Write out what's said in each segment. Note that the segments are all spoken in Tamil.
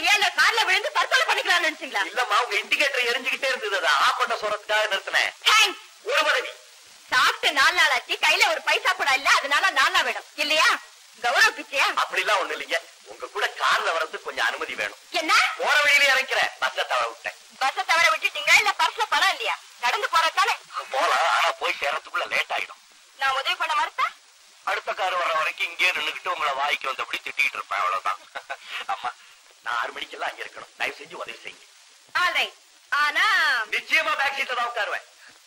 இல்லையா இல்ல கார்ல விழுந்து தற்கொலை பண்ணிக்கலாம்னு நினைச்சீங்களா இல்லம்மா உங்க இண்டிகேட்டர் எரிஞ்சுக்கிட்டே இருந்தது அதை ஆஃப் பண்ண சொல்றதுக்காக நிறுத்தினேன் தேங்க்ஸ் ஒரு பதவி சாப்பிட்டு நாலு நாள் ஆச்சு கையில ஒரு பைசா கூட இல்ல அதனால நாலா வேணும் இல்லையா கௌரவ பிச்சையா அப்படிலாம் ஒண்ணு இல்லைங்க உங்க கூட கார்ல வர்றதுக்கு கொஞ்சம் அனுமதி வேணும் என்ன போற வழியில இறக்கிறேன் பஸ்ஸ தவற விட்டேன் பஸ்ஸ தவிர விட்டுட்டீங்க இல்ல பர்ஸ்ல பணம் இல்லையா நடந்து போறதானே போலாம் ஆனா போய் சேர்றதுக்குள்ள லேட் ஆயிடும் நான் உதவி பண்ண மறுத்தா அடுத்த கார் வர்ற வரைக்கும் இங்கே நின்னுக்கிட்டு உங்களை வாய்க்கு வந்தபடி திட்டிட்டு இருப்பேன் அவ்வளவுதான் அம்மா நான் ஆறு மணிக்கெல்லாம் அங்க இருக்கணும் தயவு செஞ்சு உதவி செய்யுங்க ஆல்ரைட் ஆனா நிச்சயமா பேக் சீட்ல தான் உட்காருவேன்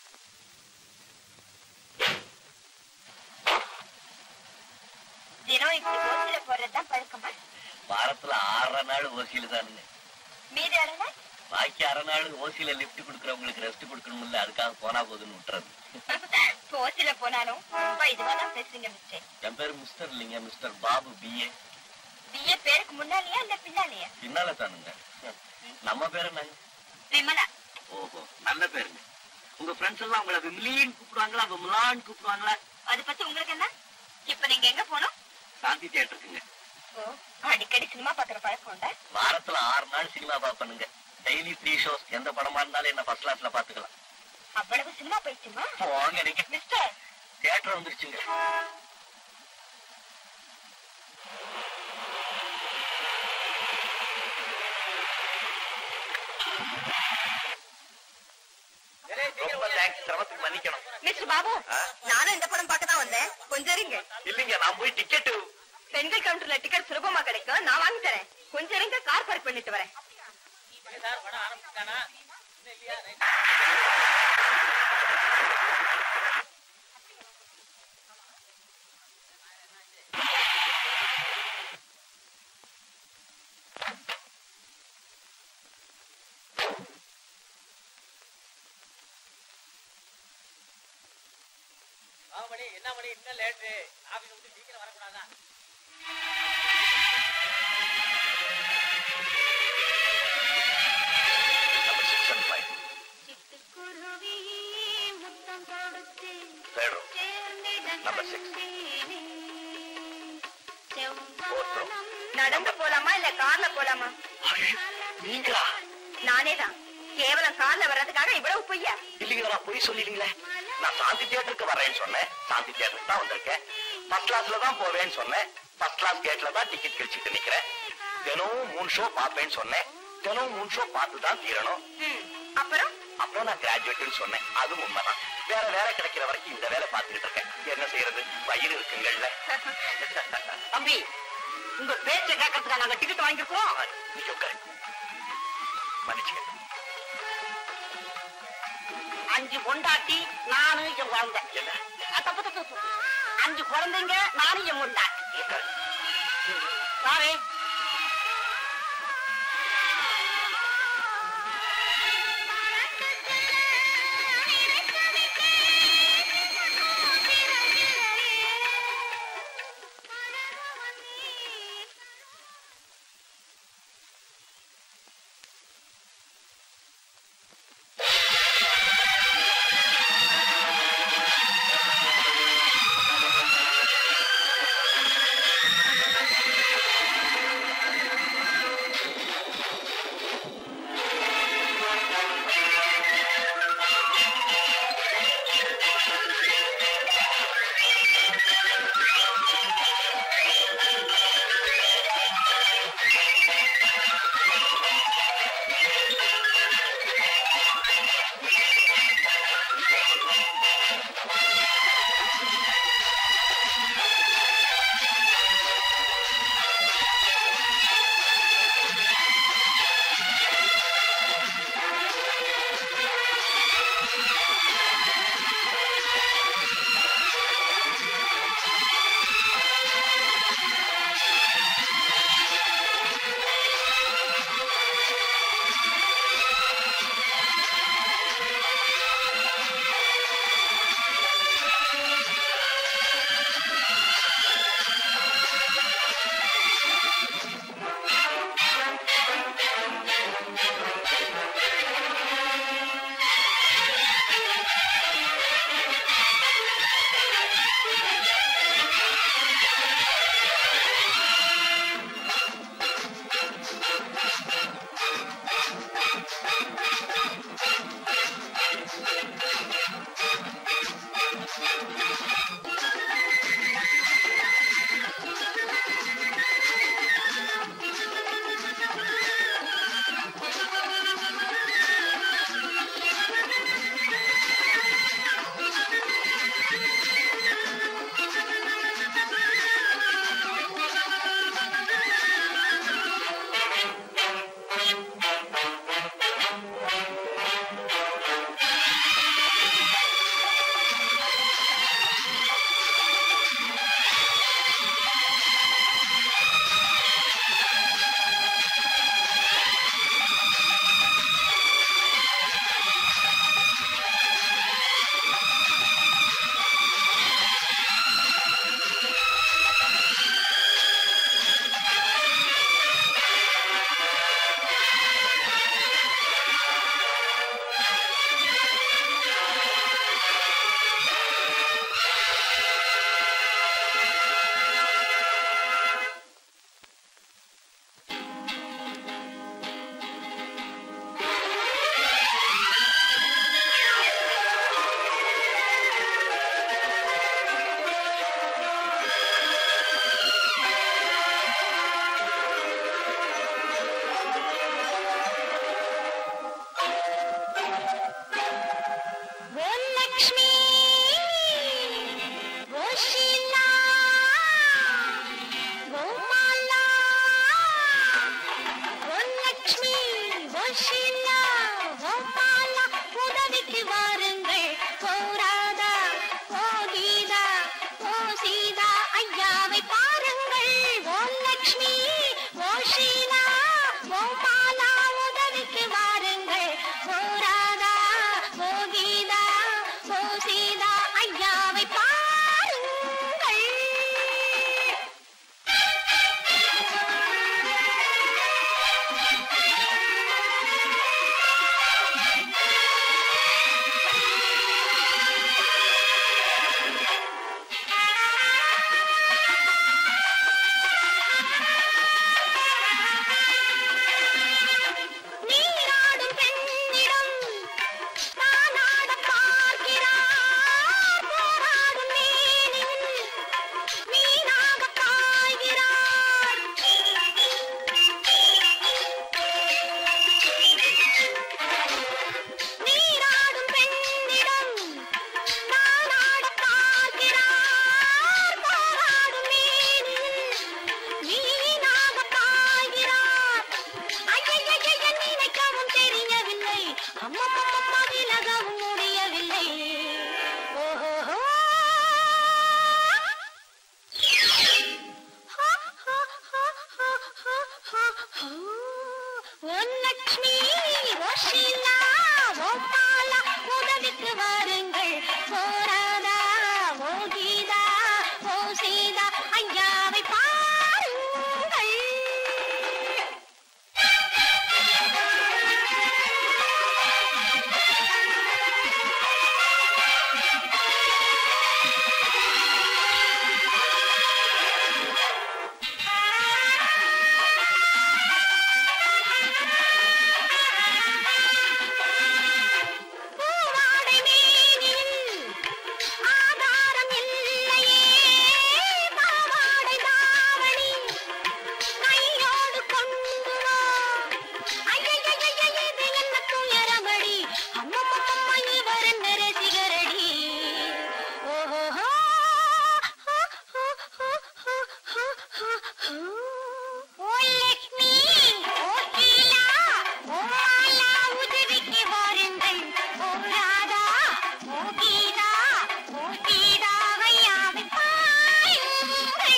தினம் இப்படி ஓசில போடுறதுதான் பழக்கமா வாரத்துல ஆறரை நாள் ஓசியில தானுங்க மீதி அரணா பாக்கி அரை நாள் ஓசியில லிப்ட் கொடுக்கறவங்களுக்கு ரெஸ்ட் கொடுக்கணும்ல அதுக்காக போனா போதுன்னு விட்டுறது ஓசில போனாலும் ரொம்ப இதுவாதான் பேசுறீங்க மிஸ்டர் என் பேரு மிஸ்டர் இல்லைங்க மிஸ்டர் பாபு பிஏ பிஏ பேருக்கு முன்னாலேயா இல்ல பின்னாலேயா பின்னால தானுங்க நம்ம பேரு என்னங்க விமலா ஓஹோ நல்ல பேருங்க உங்க ஃப்ரெண்ட்ஸ் எல்லாம் உங்களை விம்லின்னு கூப்பிடுவாங்களா விமலான்னு கூப்பிடுவாங்களா அது பத்தி உங்களுக்கு என்ன இப்ப நீங்க எங்க போனோம் சாந்தி தியேட்டருக்குங்க ஓ அடிக்கடி சினிமா பாக்குற பழக்கம் உண்டா வாரத்துல ஆறு நாள் சினிமா பாப்பனுங்க டெய்லி த்ரீ ஷோஸ் எந்த படமா இருந்தாலும் என்ன ஃபர்ஸ்ட் கிளாஸ்ல பாத்துக்கலாம் அவ்வளவு சினிமா போயிடுச்சுமா போங்க நீங்க மிஸ்டர் தியேட்டர் வந்துருச்சுங்க ரொம்ப தேங்க்ஸ் சிரமத்துக்கு மன்னிக்கணும் மிஸ்டர் பாபு ஆ? நானும் இந்த படம் பார்க்க தான் வந்தேன் கொஞ்சம் இருங்க இல்லைங்க நான் போய் டிக்கெட்டு பெண்கள் கவுண்டர்ல டிக்கெட் சுலபமா கிடைக்கும் நான் வாங்கி தரேன் கொஞ்சம் இருங்க கார் பார்க் பண்ணிட்டு வரேன் மணி என்ன மணி இன்னும் லேட்டு ஆபீஸ் விட்டு சீக்கிரம் வரக்கூடாதா number six and five. Third row. Number six. Fourth row. நடந்து போலாமா இல்ல கார்ல போலாமா ஐயோ, நீங்களா நானே தான் கேவலம் கார்ல வர்றதுக்காக இவ்வளவு பொய்யா இல்லைங்க நான் பொய் சொல்லிடுங்களே நான் சாந்தி தியேட்டருக்கு வரேன்னு சொன்னேன் சாந்தி தியேட்டருக்கு தான் வந்திருக்கேன் ஃபர்ஸ்ட் கிளாஸ்ல தான் போவேன்னு சொன்னேன் ஃபர்ஸ்ட் கிளாஸ் கேட்ல தான் டிக்கெட் கிழிச்சிட்டு நிக்கிறேன் தினமும் மூணு ஷோ பார்ப்பேன்னு சொன்னேன் தினமும் மூணு ஷோ பார்த்து தான் தீரணும் ம், அப்புறம் அப்புறம் நான் கிராஜுவேட்னு சொன்னேன் அதுவும் உண்மைதான் வேற வேலை கிடைக்கிற வரைக்கும் இந்த வேலை பார்த்துக்கிட்டு இருக்கேன் என்ன செய்யறது வயிறு இருக்குங்கள்ல தம்பி உங்க பேச்ச கேட்கறதுக்கு நாங்க டிக்கெட் வாங்கிருக்கோம் நீங்க உட்காரு மன்னிச்சுங்க அஞ்சு பொண்டாட்டி நானு என் குழந்தை என்ன அ, தப்பு தப்பு தப்பு. அஞ்சு குழந்தைங்க நானும் என் பொண்டாட்டி உட்காரு சாரி ஆ ஓம் லக்ஷ்மி ஓம் ஷீலா ஓம் மாலா ஓம் லக்ஷ்மி ஓம் ஷீலா ஓம் மாலா உதவிக்கு வாருங்கள் போராதா ஓ கீதா ஓ சீதா ஐயாவை பாருங்கள் ஓம் லக்ஷ்மி ஓ ஷீலா ஓம் மாலா உதவிக்கு வாருங்கள் போராதா ஓ கீதா ஓ சீதா ஐயாவை பாருங்கள் நீராடும் பெண்ணிடம் தானாட பார்க்கிறார் போராடும் மேனில் மீனாக பாய்கிறார் நீராடும் பெண்ணிடம் தானாட பார்க்கிறார் போராடும் மேனில் மீனாக பாய்கிறார் ஐயையைய நினைக்கவும் தெரியவில்லை அம்மம்மம்மா விலகவும் முடியவில்லை ஓஹோஹோ. ஓம் லக்ஷ்மி ஓ ஷீலா ஓ மாலா உதவிக்கு வாருங்கள் போராதா ஓ கீதா ஓ சீதா ஐயாவை பாருங்கள் பூவாடை மேனில் ஆதாரம் இல்லையே பாவாடை தாவணி கையோடு கொண்டு வா ஐயையையைய, இது என்ன துயரமடி அம்மம்மம்மம்மா இவர் என்ன ரசிகரடி ஓஹோஹோ. ஓ லக்ஷ்மி ஓ கீலா ஓ மாலா உதவிக்கு வாருங்கள் ஓ ராதா ஓ கீதா ஓ சீதாவையாவை பாருங்கள்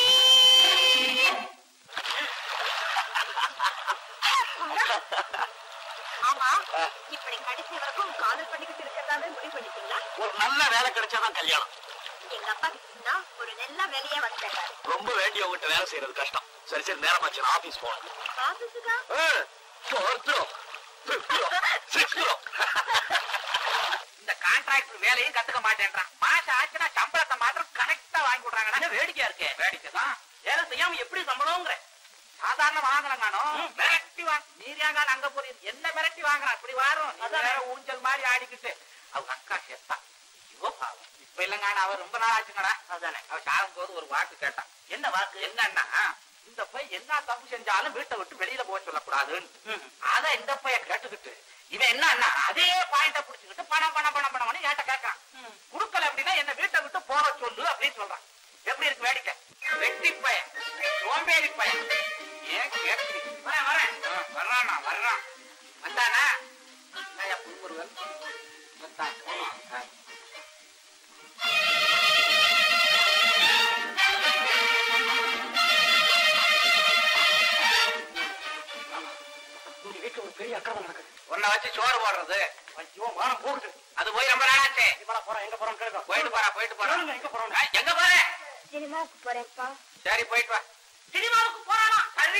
ஆமா இப்படி கடைசி வரைக்கும் காதல் பண்ணிக்கிட்டு இருக்கிறதாவே முடிவு பண்ணிட்டீங்களா ஒரு நல்ல வேலை கிடைச்சாதான் கல்யாணம் எங்க அப்பா கிட்ட ஒரு நல்ல வேலையே வந்தாரு ரொம்ப வேண்டியவங்கிட்ட வேலை செய்யறது கஷ்டம் சரி சரி நேரமாச்சு நான் ஆபீஸ் போகணும் ஆபீஸுக்கா fourth row fifth row sixth row இந்த கான்ட்ராக்டர் வேலையும் கத்துக்க மாட்டேன்றான் மாசம் ஆச்சுன்னா சம்பளத்தை மாத்திரம் கரெக்டா வாங்கி கொடுறாங்க வேடிக்கையா இருக்கே வேடிக்கை தான் வேலை செய்யாம எப்படி சம்பளம்ங்கிற சாதாரண வாங்கலங்கானோ மிரட்டி வாங்க நீரியாங்கான அங்க போறீங்க என்ன மிரட்டி வாங்குறான் இப்படி வாரும் அதான் ஊஞ்சல் மாதிரி ஆடிக்கிட்டு அவங்க அக்கா செத்தா ஐயோ பாவம் இப்ப இல்லங்கான அவர் ரொம்ப நாள் ஆச்சுங்கடா அதானே அவ சாகும் போது ஒரு வாக்கு கேட்டான் என்ன வாக்கு என்னன்னா இந்த பையன் என்ன தப்பு செஞ்சாலும் வீட்டை விட்டு வெளியில போக சொல்லக்கூடாதுன்னு அத இந்த பையன் கேட்டுக்கிட்டு இவன் என்னன்னா அதே பாயிண்ட புடிச்சுக்கிட்டு பணம் பணம் பணம் பணம் ஏட்ட கேட்கான் குடுக்கல அப்படின்னா என்ன வீட்டை விட்டு போக சொல்லு அப்படின்னு சொல்றான் எப்படி இருக்கு வேடிக்கை வெட்டி பையன் சோம்பேறி பையன் ஏன் கேட்கிறீங்க வரேன் வரேன் ஆ, வர்றானா வர்றான் வந்தானா நான் புல்முருகன் வந்தான் ஆ. உங்க வீட்டுல ஒரு பெரிய அக்கிரமம் நடக்குது உன்னை வச்சு சோறு போடுறது ஐயோ மானம் போகுது அது போய் ரொம்ப நாளாச்சே இவள போறோம் எங்க போறோம் கேளுங்க போயிட்டு போறா போயிட்டு போறா கேளுங்க, எங்க போறோம் ஆ, எங்க போற சினிமாவுக்கு போறேன்ப்பா சரி போயிட்டு வா சினிமாவுக்கு போறானா சரி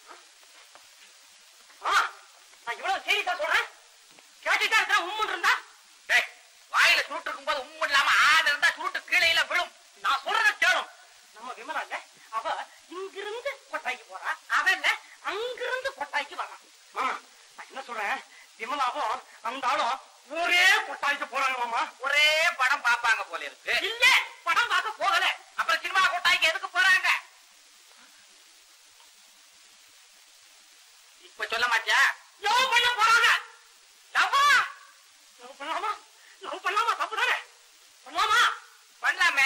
ஆ, நான் இவ்வளவு சீரியஸா சொல்றேன் கேட்டுட்டா இருக்கா உம்முன்னு இருந்தா டேய், வாயில சுருட்டு இருக்கும்போது உம்மு இல்லாம ஆடு இருந்தா சுருட்டு கீழே விழும் நான் சொல்றத கேளும் நம்ம விமலாங்க அவ இங்கிருந்து கொட்டாய்க்கு போறா அவன் இல்ல அங்கிருந்து கொட்டாய்க்கு வரான் மாமா நான் என்ன சொல்றேன் விமலாவும் அந்த ஆளும் ஒரே கொட்டாய்க்கு போறாங்க மாமா ஒரே படம் பாப்பாங்க போல இருக்கு இல்ல படம் பார்க்க போகல அப்புறம் சினிமா கூட்டாய்க்கு எதுக்கு போறாங்க இப்ப சொல்ல மாட்டியா லவ் பண்ண போறாங்க லவ்வா லவ் பண்ணலாமா லவ் பண்ணலாமா தப்பு தானே பண்ணலாமா பண்ணலாமே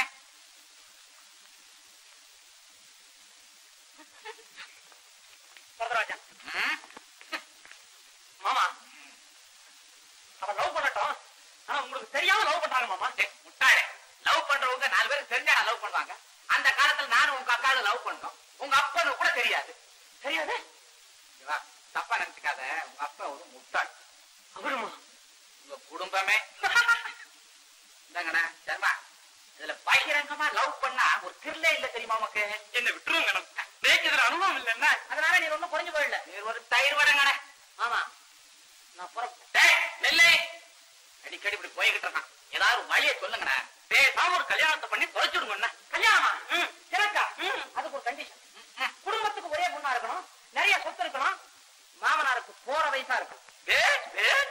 வரதராஜா ம்? மாமா அவ லவ் பண்ணட்டும் ஆனா உங்களுக்கு தெரியாம லவ் பண்றாங்க மாமா டேய், முட்டாளே லவ் பண்றவங்க நாலு பேர் தெரிஞ்சா லவ் பண்ணுவாங்க அந்த காலத்துல நானும் உங்க அக்காவும் லவ் பண்ணோம் உங்க அப்பனுக்கு கூட தெரியாது தெரியாது இவா, தப்பா நினைச்சுக்காத உங்க அப்பா ஒரு முட்டாள் அவருமா உங்க குடும்பமே இந்தாங்கண்ணா சர்மா இதுல பகிரங்கமா லவ் பண்ணா ஒரு திருளே இல்ல தெரியுமா உமக்கு என்ன விட்டுருங்க எனக்கு இதுல அனுபவம் இல்லைன்னா அதனால நீ ஒண்ணும் குறைஞ்சு போயிடல நீ ஒரு தயிர் வடங்கண்ணே ஆமா நான் புறப்பட்டேன் டேய் நெல்லை அடிக்கடி இப்படி போய்கிட்டு இருக்கான் ஏதாவது ஒரு வழியை சொல்லுங்கண்ணே பேசாம ஒரு கல்யாணத்தை பண்ணி தொலைச்சிடுங்கண்ணே கல்யாணமா ம் எனக்கா ம் அதுக்கு ஒரு கண்டிஷன் குடும்பத்துக்கு ஒரே பொண்ணா இருக்கணும் நிறைய சொத்து இருக்கணும் மாமனாருக்கு போற வயசா இருக்கணும் பேஸ் பேஸ்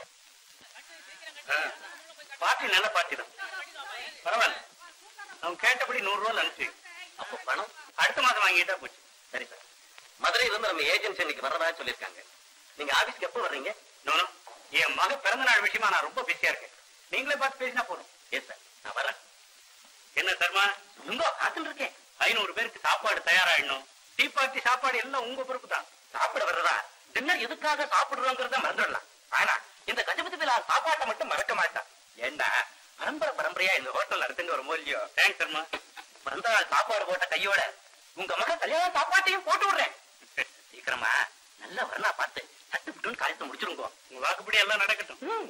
பாட்டி நல்ல பாட்டி தான் பரவாயில்ல அவன் கேட்டபடி நூறு ரூபாய் அனுப்பிச்சு அப்போ பணம் அடுத்த மாதம் வாங்கிட்டா போச்சு சரி சார் மதுரையில இருந்து நம்ம ஏஜென்சி இன்னைக்கு வர்றதா சொல்லியிருக்காங்க நீங்க ஆபீஸ்க்கு எப்போ வர்றீங்க நோனோ என் மக பிறந்த நாள் விஷயமா நான் ரொம்ப பிஸியா இருக்கேன் நீங்களே பார்த்து பேசினா போதும் எஸ் சார் நான் வரேன் என்ன தர்மா உங்க காத்துல இருக்கேன் ஐநூறு பேருக்கு சாப்பாடு தயாராயிடணும் டீ பார்ட்டி சாப்பாடு எல்லாம் உங்க பொறுப்பு தான் சாப்பிட வர்றதா டின்னர் எதுக்காக சாப்பிடுறோங்கிறத மறந்துடலாம் ஆனா இந்த கஜபதி பிலா சாப்பாட்டை மட்டும் மறக்க மாட்டான் ஏண்டா பரம்பரை பரம்பரையா இந்த ஹோட்டல் நடத்துங்க ஒரு மூலியோ தேங்க்ஸ் தர்மா வந்தா சாப்பாடு போட்ட கையோட உங்க மகன் கல்யாண சாப்பாட்டையும் போட்டு விடுறேன் சீக்கிரமா நல்ல வரலா பார்த்து தட்டு விட்டுன்னு காலத்தை முடிச்சிருங்கோ உங்க வாக்குப்படி எல்லாம் நடக்கட்டும்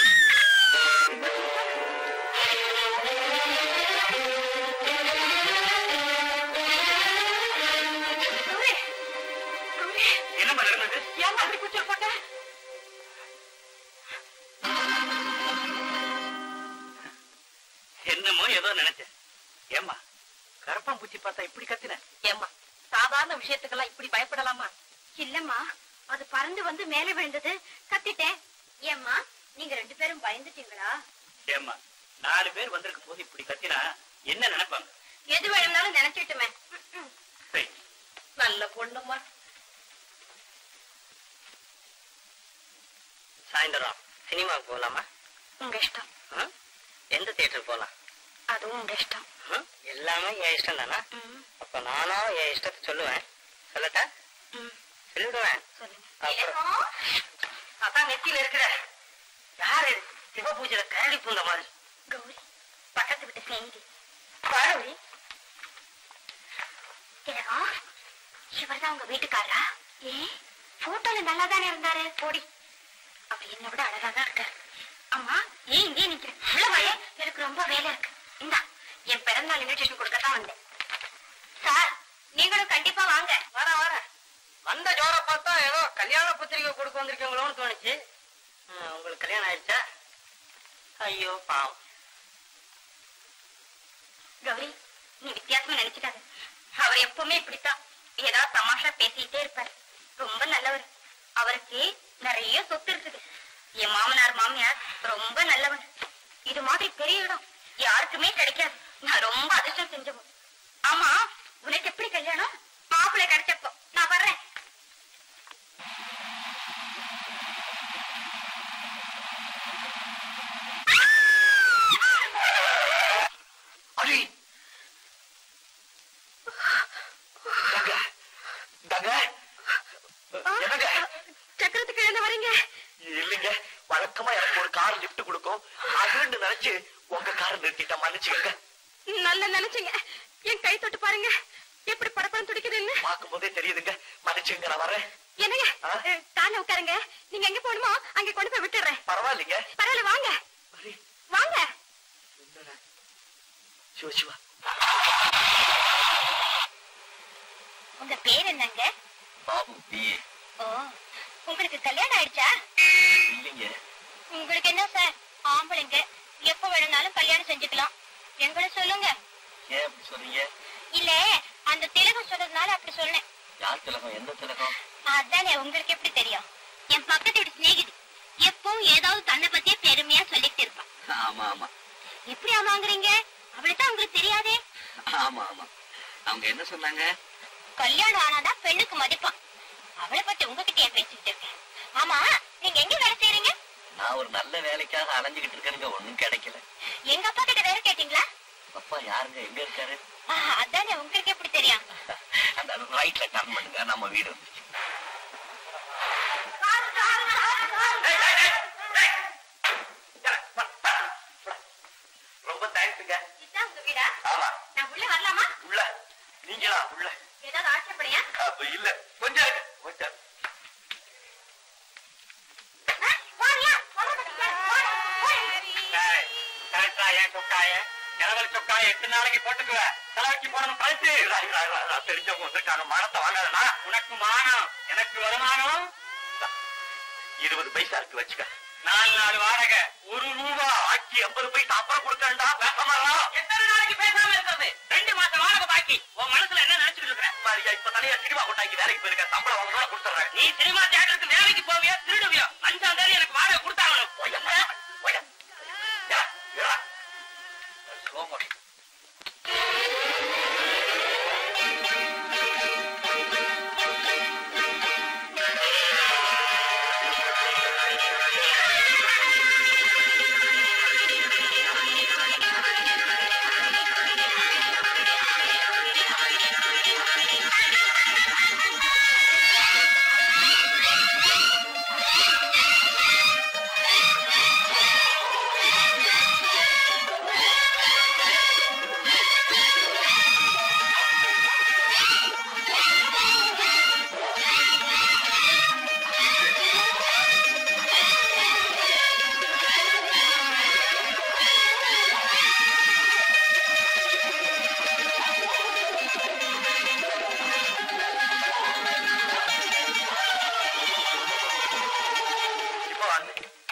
என்ன நடந்தது ஏன் அப்படி குச்சல் போட்ட என்னமோ ஏதோ நினைச்சேன் ஏம்மா கரப்பான் பூச்சி பார்த்தா இப்படி கத்தின ஏம்மா சாதாரண விஷயத்துக்கெல்லாம் இப்படி பயப்படலாமா இல்லம்மா அது பறந்து வந்து மேல விழுந்தது கத்திட்டேன் ஏம்மா நீங்க ரெண்டு பேரும் பயந்துட்டீங்களா ஏம்மா நாலு பேர் வந்திருக்கும் போது இப்படி கத்தினா என்ன நினைப்பாங்க எது வேணும்னாலும் நினைச்சிட்டுமே சரி நல்ல பொண்ணுமா சாயந்தரம் சினிமாவுக்கு போலாமா உங்க இஷ்டம் ஆ? எந்த தியேட்டருக்கு போலாம் அதுவும் உங்க இஷ்டம் ஆ? எல்லாமே என் இஷ்டம் தானா அப்ப நானும் என் இஷ்டத்தை சொல்லுவேன் சொல்லட்டா சொல்லிவிடுவேன் சொல்லுங்க அப்புறம் அதான் நெத்தியில இருக்கிற யாரு சிவபூஜையில கரடி பூந்த மாதிரி கௌரி பக்கத்து விட்டு செய்தி கௌரி திலகா இவர்தான் உங்க வீட்டுக்காரரா ஏ போட்டோல நல்லா தானே இருந்தாரு போடி அப்படி என்ன விட அழகா தான் இருக்காரு அம்மா ஏன் இங்கே நிக்கிறேன் உள்ள வாயே எனக்கு ரொம்ப வேலை இருக்கு இந்தா என் பிறந்தநாள் இன்விடேஷன் கொடுக்க தான் வந்தேன் சார் நீங்களும் கண்டிப்பா வாங்க வர வர வந்த ஜோர பார்த்தா ஏதோ கல்யாண பத்திரிகை கொடுக்க வந்திருக்கீங்களோன்னு தோணுச்சு ஆ, உங்களுக்கு கல்யாணம் ஆயிடுச்சா ஐயோ பாவம் கௌரி நீ வித்தியாசமா நினைச்சுக்காத அவர் எப்பவுமே இப்படித்தான் ஏதாவது தமாஷா பேசிட்டே இருப்பாரு ரொம்ப நல்லவர் அவருக்கு நிறைய சொத்து இருக்குது என் மாமனார் மாமியார் ரொம்ப நல்லவங்க இது மாதிரி பெரிய இடம் யாருக்குமே கிடைக்காது நான் ரொம்ப அதிர்ஷ்டம் செஞ்சவன் ஆமா உனக்கு எப்படி கல்யாணம் மாப்பிள்ளை கிடைச்சப்போ நான் வர்றேன் அடி தங்க தங்க வழக்கமா எனக்கு ஒரு கார் லிஃப்ட் கொடுக்கும் அதுன்னு நினைச்சு உங்க காரை நிறுத்திட்ட மன்னிச்சுக்கங்க நல்ல நினைச்சீங்க என் கை தொட்டு பாருங்க எப்படி படப்படம் துடிக்குதுன்னு பார்க்கும் போதே தெரியுதுங்க மன்னிச்சுங்க நான் வரேன் என்னங்க ஆ? அஹ், கார்ல உட்காருங்க நீங்க எங்க போகணுமோ அங்க கொண்டு போய் விட்டுறேன் பரவாயில்லைங்க பரவாயில்ல வாங்க சரி, வாங்க என்னடா? சிவா சிவா உங்க பேர் என்னங்க பாபு பிஏ ஓ உங்களுக்கு கல்யாணம் ஆயிடுச்சா இல்லைங்க உங்களுக்கு என்ன சார் ஆம்பளைங்க எப்ப வேணும்னாலும் கல்யாணம் செஞ்சுக்கலாம் எங்களை சொல்லுங்க ஏன் அப்படி சொல்றீங்க இல்ல அந்த திலகம் சொன்னதுனால அப்படி சொன்னேன் யார் திலகம் எந்த திலகம் அதானே உங்களுக்கு எப்படி தெரியும் என் பக்கத்து வீட்டு சிநேகிதி எப்பவும் ஏதாவது தன்னை பத்தியே பெருமையா சொல்லிட்டு இருப்பான் ஆமா ஆமா எப்படி ஆமாங்கிறீங்க அவளுக்கு உங்களுக்கு தெரியாதே ஆமா ஆமா அவங்க என்ன சொன்னாங்க கல்யாணம் ஆனாதான் பெண்ணுக்கு மதிப்பான் அவளை பத்தி உங்ககிட்ட ஏன் பேசிட்டு இருக்கேன் ஆமா நீங்க எங்க வேலை செய்யறீங்க நான் ஒரு நல்ல வேலைக்காக அலைஞ்சுகிட்டு இருக்கேனுங்க ஒண்ணும் கிடைக்கல எங்க அப்பா கிட்ட வேலை கேட்டீங்களா அப்பா யாருங்க எங்க இருக்காரு ஆ, அதானே உங்களுக்கு எப்படி தெரியும் அந்த ரைட்ல டர்ன் பண்ணுங்க நம்ம வீடு வந்துருச்சு ரொம்ப தேங்க்ஸுங்க இதுதான் உங்க வீடா ஆமா நான் உள்ள வரலாமா உள்ள நீங்களா உள்ள ஏதாவது ஆட்சேபனையா அப்ப இல்ல கொஞ்சம் இருக்கு, கொஞ்சம் ஆ, போறியா? போட மாட்டீங்களா? போடு, போடு. கரெக்டா ஏன் சொக்காய ஜனவரி சொக்காய எட்டு நாளைக்கு போட்டுக்குவ தலைக்கு போடணும் கழிச்சு தெரிஞ்சவங்க வந்திருக்காங்க மானத்தை வாங்காதனா உனக்கு மானம் எனக்கு வருமானம் இருபது பைசா இருக்கு வச்சுக்க நாலு நாலு வாடகை ஒரு ரூபா ஆக்கி ஐம்பது பைசா அப்புறம் கொடுக்கண்டா பேசமாடா எத்தனை நாளைக்கு பேசாம இருக்கிறது ரெண்டு மாசம் வாடகை பாக்கி உன் மனசுல என்ன நினைச்சிட்டு இருக்கிற மாதிரியா இப்ப தனியா சினிமா கொண்டாக்கி வேலைக்கு போயிருக்கேன் சம்பளம் வாங்க கொடுத்துறேன் நீ சினிமா தியேட்டருக்கு வேலைக்கு போவியா திருடுவியா அஞ்சாம் தேதி எனக்கு வாடகை கொடுத்தாகணும் இப்போ வாங்க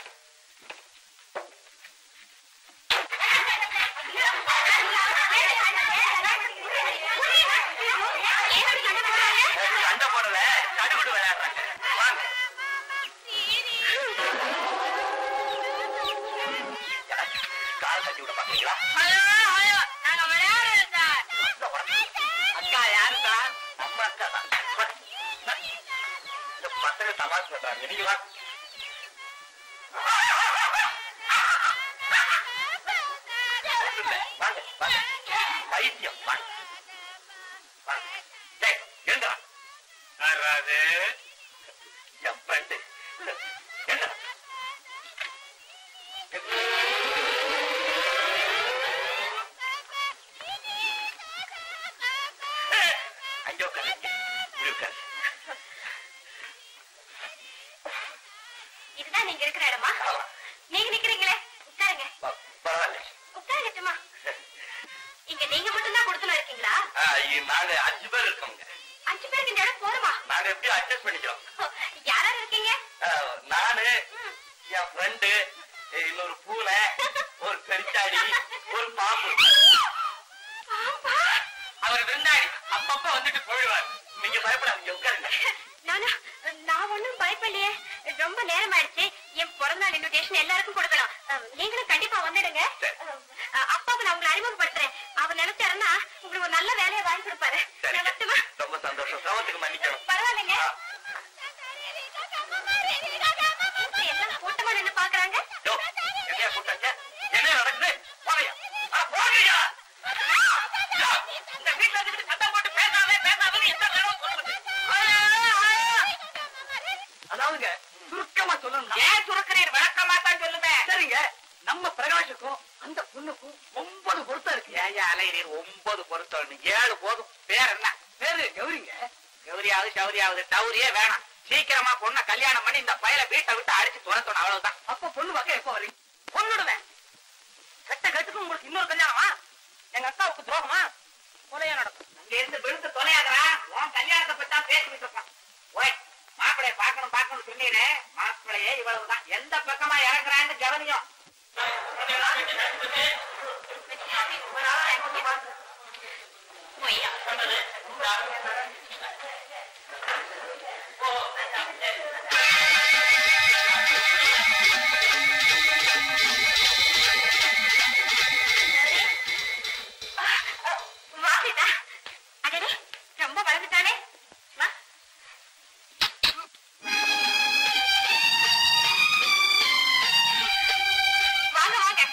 சண்டை போடல சடுகுடு விளையாடுறாங்க வாங்க கால் தட்டி விட பாத்தீங்களா அக்கா யாரு சார் நம்ம அக்கா தான் வா. வா. இந்த பசங்க தமாஷ் பண்றாங்க நீங்க வா இல்ல, வாங்க வாங்க பைத்தியம் வாங்க வாங்க டேய், எழுந்துடா. வராது என் friend. எழுந்துடா. அங்கே உட்காரு இப்படி உட்காரு இதுதான் நீங்க இருக்கிற இடமா நீங்க நிக்கிறீங்களே உட்காருங்க ப- பரவாயில்ல உட்காருங்க சும்மா இங்க நீங்க மட்டும் தான் கொடுத்துன இருக்கீங்களா ஆ, இ- நாங்க அஞ்சு பேர் இருக்கோங்க அஞ்சு பேருக்கு இந்த இடம் போதுமா நாங்க எப்படியும் அட்ஜஸ்ட் பண்ணிக்கிறோம் யாராரு இருக்கீங்க ஆ, நானு என் ஃப்ரெண்டு இன்னொரு பூனை ஒரு பெருச்சாடி ஒரு பாம்பு அவர் விருந்தாடி அப்பப்ப வந்துட்டு போயிடுவார் நீங்க பயப்படாதீங்க உட்காருங்க நானா நான் ஒண்ணும் பயப்படலையே ரொம்ப நேரம் ஆயிடுச்சு என் பிறந்தநாள் இன்விடேஷன் எல்லாருக்கும் கொடுக்கணும் அஹ், நீங்களும் கண்டிப்பா வந்துடுங்க சரி. அஹ், அப்பாவுக்கு நான் உங்களை அறிமுகப்படுத்துறேன் அவர் நினைச்சாருன்னா உங்களுக்கு ஒரு நல்ல வேலையை வாங்கி கொடுப்பாரு சரி நான் வரட்டுமா? ரொம்ப சந்தோஷம் சமத்துக்கு மன்னிக்கணும் பரவாயில்லைங்க ஆ. இப்ப எல்லாம் கூட்டமா நின்னு பாக்குறாங்க யோ, என்னையா கூட்டாங்க என்ன நடக்குது போறியா ஆ, போறியா இந்த வீட்டுல இருந்துட்டு சத்தம் போட்டு பேசாதே பேசாதே எந்த நேரம் சொல்லுது அதாவதுங்க சுருக்கமா சொல்லணும் ஏன் சுருக்கிறீர் விளக்கமா தான் பிரகாஷுக்கும் அந்த பொண்ணுக்கும் ஒன்பது பொருத்தம் இருக்கு ஏன் அலையிறீர் ஒன்பது பொருத்தம் ஏழு போதும் பேர் என்ன பேரு கௌரிங்க கௌரியாவது சௌரியாவது டௌரியே வேணாம் சீக்கிரமா பொண்ணை கல்யாணம் பண்ணி இந்த பயல வீட்டை விட்டு அடிச்சு துரத்தணும் அவ்வளவுதான் அப்ப பொண்ணு பக்கம் எப்ப வரீங்க பொண்ணுடுவேன் கட்ட கட்டுக்கு உங்களுக்கு இன்னொரு கல்யாணமா எங்க அக்காவுக்கு துரோகமா கொலையா நடக்கும் அங்க இருந்து விழுந்து தொலையாதரா உன் கல்யாணத்தை பத்தி தான் பேசிக்கிட்டு இருப்பான் ஓய் மாப்பிளைய பார்க்கணும் பார்க்கணும் சொன்னீரே மாப்பிளையே இவ்வளவுதான் எந்த பக்கமா இறங்குறான்னு கவனியும் வாசிதா அடடே ரொம்ப வளர்ந்துட்டானே வா வாங்க வாங்க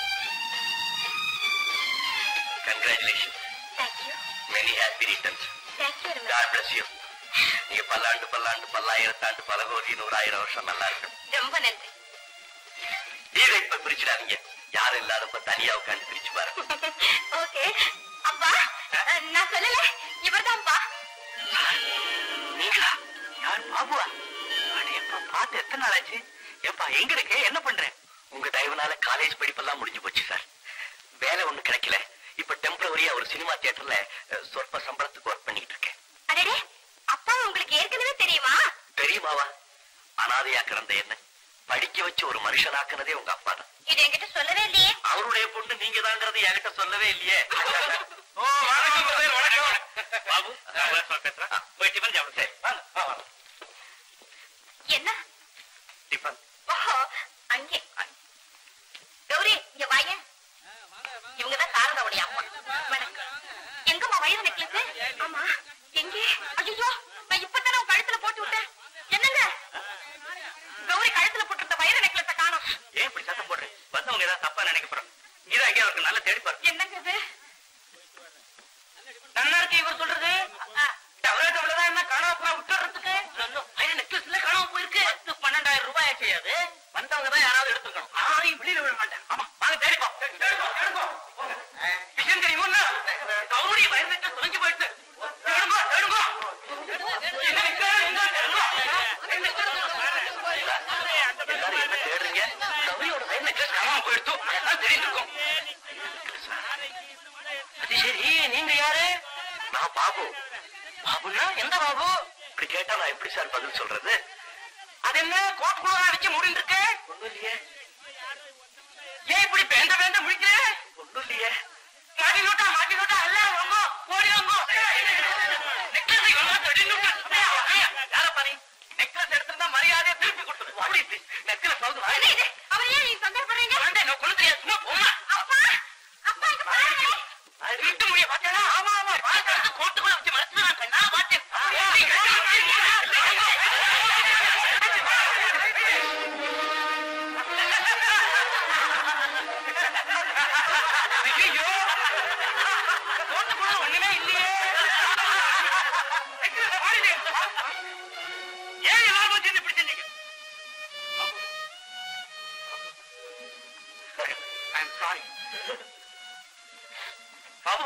congratulation thank you many happy returns thank you God bless you நீங்க பல்லாண்டு பல்லாண்டு பல்லாயிரத்தாண்டு பல கோடி நூறாயிரம் வருஷம் நல்லா இருக்கணும் ரொம்ப நன்றி வீரை இப்ப பிரிச்சிடாதீங்க யாரும் இல்லாதப்ப தனியா உட்காந்து பிரிச்சு பாருங்க ஓகே அப்பா அஹ், நான் சொல்லல இவர்தான்ப்பா நீங்களா யார் பாபுவா எப்ப பார்த்து எத்தனை நாள் ஆச்சு எப்பா எங்க இருக்கு என்ன பண்றேன் உங்க தயவுனால காலேஜ் படிப்பெல்லாம் முடிஞ்சு போச்சு சார் வேலை ஒண்ணு கிடைக்கல இப்ப டெம்பரவரியா ஒரு சினிமா தியேட்டர்ல அஹ், சொற்ப சம்பளத்துக்கு ஒர்க் பண்ணிட்டு இருக்கேன் அடடே அப்பா உங்களுக்கு ஏற்கனவே தெரியுமா தெரியுமாவா அனாதையா கிடந்த என்ன படிக்க வச்சு ஒரு மனுஷனாக்குனதே உங்க அப்பா தான் இது என்கிட்ட சொல்லவே இல்லையே அவருடைய பொண்ணு நீங்க தாங்கிறது என்கிட்ட சொல்லவே இல்லையே ஓ வணக்கம் பிரதர், வணக்கம் பாபு போய் டிஃபன் சாப்பிடு சரி வாங்க வா, வாங்க என்ன டிஃபன் ஓஹோ அங்கே கௌரி இங்க வாங்க இவங்க தான் சாரதாவுடைய அம்மா வணக்கம் எங்கம்மா வயிறு நெக்லஸ் ஆமா எங்கே ஐயோ நான் இப்பதானே உன் கழுத்துல போட்டு விட்டேன் என்னங்க கௌரி கழுத்துல போட்டிருந்த வயிறு நெக்லஸ காணோம் ஏன் இப்படி சத்தம் போடுறேன் வந்தவங்க ஏதாவது தப்பா நினைக்க போறோம் இதான் அங்கே அவருக்கு நல்லா தேடி பாருங்க என்னங்க இது நல்லா இருக்கு இவர் சொல்றது டவரா டவரா என்ன காணாம போய் விட்டுறதுக்கு ஐயா நெக்லஸ்ல காணாம போயிருக்கு பத்து பன்னெண்டாயிரம் ரூபாய் ஆச்சு அது வந்தவங்க தான் யாராவது எடுத்துக்கணும் யாரையும் வெளியில விட மாட்டேன் ஆமா வாங்க தேடிப்போம் தேடிப்போம் தேடிப்போம் விஷயம் தெரியுமா கௌரி வயிறு நெக்லஸ் தொலைஞ்சு போயிட்டு தேடுங்க தேடுங்க எங்க நிக்க? எங்க எல்லாரும் என்ன தேடுறீங்க கௌரியோட வயிறு நெக்லஸ் காணாம போயிடுச்சு எல்லாம் தெரிஞ்சிருக்கும் அது சரி நீங்க யாரு நான் பாபு பாபுனா எந்த பாபு இப்படி கேட்டா நான் எப்படி சார் பதில் சொல்றது அது என்ன கோட் குழுவா வச்சு மூடிட்டு இருக்கு ஒண்ணும் இல்லையே ஏன் இப்படி பேந்த பேந்த முடிக்கிற ஒண்ணும் இல்லையே மாட்டி நோட்டா மாட்டி நோட்டா எல்லாம் வாங்க ஓடி வாங்க நெக்லஸ் இவங்க தடி நோட்டா யார பாரு நெக்லஸ் எடுத்திருந்தா மரியாதையை திருப்பி கொடுத்துரு அப்படி நெக்லஸ் வந்து என்ன இது அவர் ஏன் நீங்க சந்தேகப்படுறீங்க வேண்டாம் நான் கொண்டு தெரியாது சும்மா போமா அப்பா அப்பா இங்க பாருங்க விட்டு முடிய பாத்தியா ஆமா ஆமா பாத்து கோட்டுக்குள்ள வச்சு மறைச்சு கண்ணா பாத்தேன் ஐயோ கோட்டுக்குள்ள ஒண்ணுமே இல்லையே ஏன் எல்லாரும் சேர்ந்து இப்படி செஞ்சீங்க ஐம் சாரி பாபு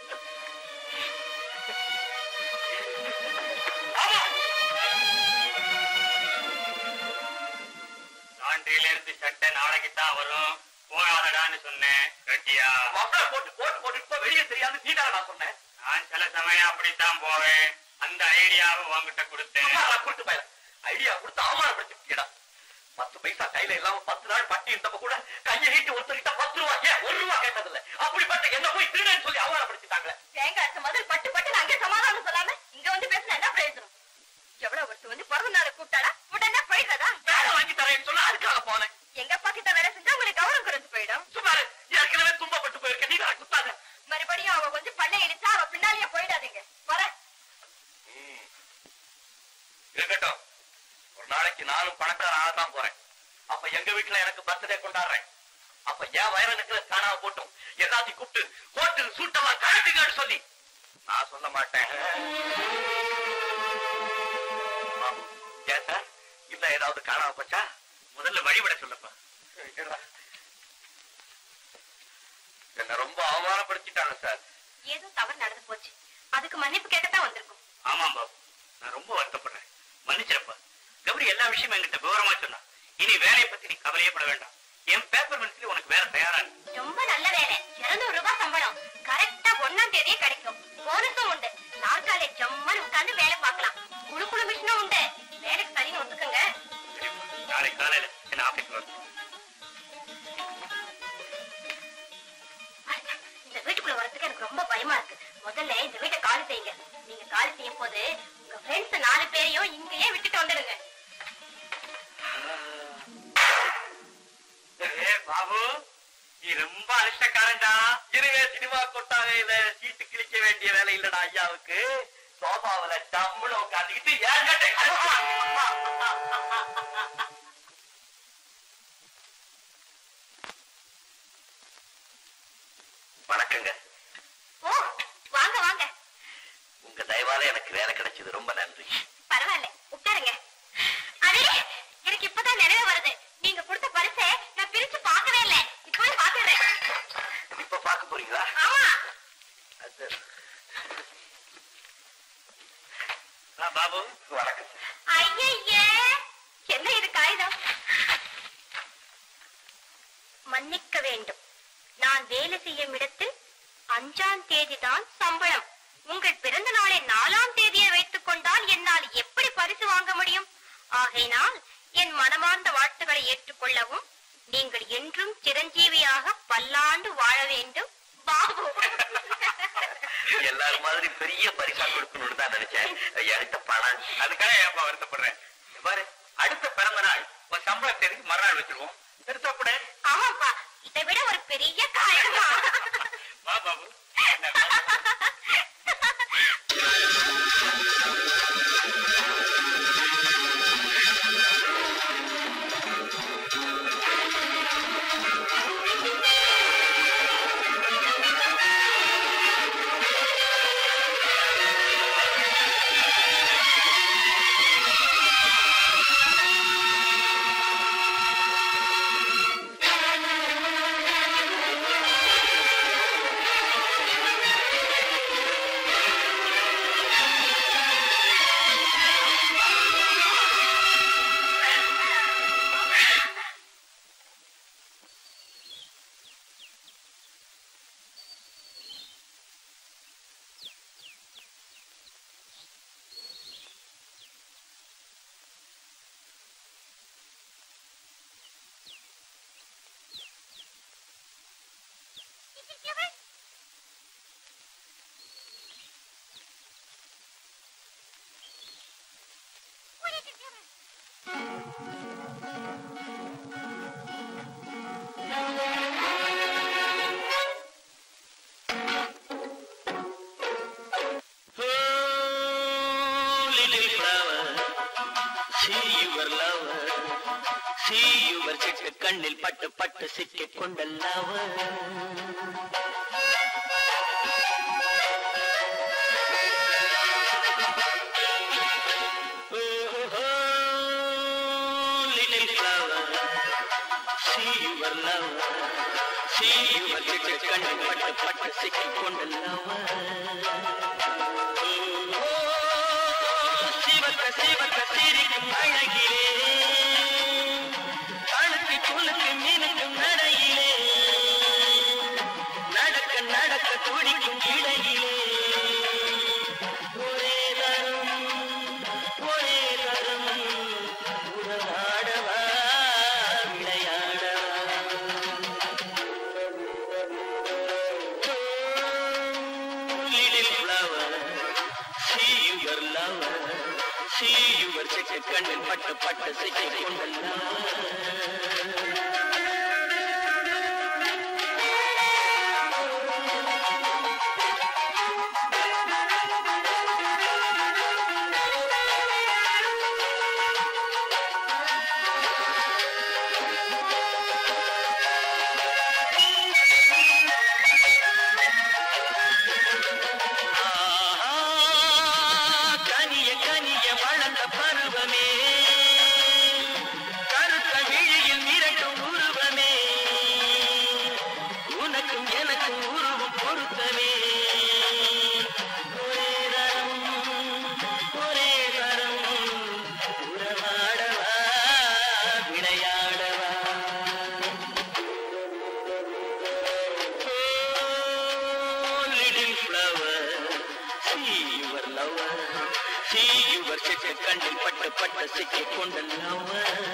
லாண்டரியில இருந்து சட்டை நாளைக்கு தான் வரும் போகாதடான்னு சொன்னேன் கட்டியா மாப்பிள போட்டு போட்டு போட்டு இப்ப வெளியே தெரியாது நீ நான் சொன்னேன் நான் சில சமயம் அப்படித்தான் போவேன் அந்த ஐடியாவை உங்ககிட்ட கொடுத்தேன் சும்மா நான் கூட்டு போயில ஐடியா கொடுத்து அவமானப்படுத்திட்டா பத்து பைசா கையில இல்லாம பத்து நாள் பட்டி இருந்தப்ப கூட கையை நீட்டி ஒருத்தர்கிட்ட பத்து ரூபா ஏன் ஒரு ரூபா கேட்டதில்ல அப்படிப்பட்ட என்ன போய் திருடன்னு சொல்லி அவமானப்படுத்திட்டாங்களே தேங்காய் முதல் பட்டு பட்டு அங்கே சமாதானம் சொல்லாம இங்க வந்து பேசினா என்ன பிரயோஜனம் எவ்வளவு ஒருத்தர் வந்து பிறந்த நாளை கூப்பிட்டாடா உடனே போயிடுறதா வேலை வாங்கி தரேன்னு சொன்னா அதுக்காக போனேன் எங்க அப்பா கிட்ட வேலை செஞ்சா உங்களுக்கு கௌரவம் குறைஞ்சு போயிடும் சுமாரு ஏற்கனவே துன்பப்பட்டு போயிருக்க நீ தான் குத்தாத மறுபடியும் அவ வந்து பல்ல இடிச்சா அவ பின்னாலேயே போயிடாதீங்க வர இருக்கட்டும் ஒரு நாளைக்கு நானும் பணக்காரன் ஆகத்தான் போறேன் அப்ப எங்க வீட்டுல எனக்கு பர்த்டே கொண்டாடுறேன் அப்ப என் வயரனுக்கு காணாம போட்டும் எல்லாத்தையும் கூப்பிட்டு ஹோட்டல் சூட்டமா கழட்டுங்கன்னு சொல்லி நான் சொல்ல மாட்டேன் பாபு, ஏன் சார் இல்ல ஏதாவது காணாம போச்சா முதல்ல வழிபட சொல்லப்பா என்ன ரொம்ப அவமானப்படுத்திட்டாங்க சார் ஏதோ தவறு நடந்து போச்சு அதுக்கு மன்னிப்பு கேட்கத்தான் வந்திருக்கோம் ஆமாம் பாபு நான் ரொம்ப வருத்தப்படுறேன் மன்னிச்சிருப்பா கௌரி எல்லா விஷயமும் என்கிட்ட விவரமா சொன்னா இனி வேலையை பத்தி நீ கவலையப்பட வேண்டாம் என் பேப்பர் மனசுல உனக்கு வேற தயாரா இருக்கு. ரொம்ப நல்ல வேலை இருநூறு ரூபாய் சம்பளம் கரெக்டா ஒண்ணாம் தேதியே கிடைக்கும் போனஸும் உண்டு நாற்காலே ஜம்மன் உட்கார்ந்து வேலை பார்க்கலாம் குழு குழு மிஷினும் உண்டு வேலைக்கு சரின்னு ஒத்துக்கங்க சரிப்பா. நாளை காலையில என்ன ஆபீஸ் வந்து இந்த வீட்டுக்குள்ள வரதுக்கு எனக்கு ரொம்ப பயமா இருக்கு முதல்ல இந்த வீட்டை காலி செய்யுங்க நீங்க காலி செய்யும் போது உங்க ஃப்ரெண்ட்ஸ் நாலு பேரையும் இங்கேயே விட்டுட்டு வந்துடுங்க ஏ பாபு நீ ரொம்ப அரிஷ்டக்காரன்டா இருவே சினிமா கொட்டாகையில சீட்டு கிழிக்க வேண்டிய வேலை இல்லடா ஐயாவுக்கு சோபாவில டம்முன்னு உட்காந்துக்கிட்டு ஏன் வணக்கங்க ஓ வாங்க வாங்க உங்க தயவால எனக்கு வேலை கிடைச்சது ரொம்ப நன்றி பரவாயில்ல உட்காருங்க அடே எனக்கு இப்பதான் நினைவு வருது நீங்க கொடுத்த பரிசை நான் பிரிச்சு பார்க்கவே இல்லை இப்பவே பாத்துறேன் இப்ப பார்க்க போறீங்களா ஆமா அது- ஆ, பாபு வணக்கம் சார். ஐயே என்ன இது காகிதம் மன்னிக்க வேண்டும் நான் வேலை செய்யும் இடத்தில் அஞ்சாம் தேதிதான் சம்பளம் உங்கள் பிறந்த நாளை நாலாம் தேதியை வைத்துக் கொண்டால் என்னால் எப்படி பரிசு வாங்க முடியும் ஆகையினால் என் மனமார்ந்த வாழ்த்துக்களை ஏற்றுக்கொள்ளவும் நீங்கள் என்றும் சிரஞ்சீவியாக பல்லாண்டு வாழ வேண்டும் பாபு எல்லாரும் மாதிரி பெரிய பரிசா கொடுக்கணும்னு தான் நினைச்சேன் எடுத்த பணம் அதுக்காக ஏன்பா வருத்தப்படுறேன் இங்க பாரு அடுத்த பிறந்த நாள் உன் சம்பள தேதிக்கு மறுநாள் வச்சிருவோம் எடுத்தப்பட ஆமாப்பா இதை விட ஒரு பெரிய காயமா வா Babu little flower, see your lover, see your சிட்டு கண்ணில் பட்டு பட்டு சிக்கிக் கொண்ட lover. Oh, little flower, see your lover, see your சிட்டு கண்ணில் பட்டு பட்டு சிக்கிக் கொண்ட lover. சிவக்க சிவக்க சிரிக்கும் அழகிலே அழுக்கு குலுக்கு மீனுக்கும் நடையிலே நடக்க நடக்க துடிக்கும் இடையிலே ஒரே தரம் ஒரே தரம் உறவாடவா விளையாடவா little flower see your lover see your சிட்டு கண்ணில் பட்டு பட்டு சிக்கிக் கொண்ட கனிய கனிய வளர்ந்த பருவமே சிக்க கண்ணில் பட்டு பட்டு சிக்கி கொண்டல்லவ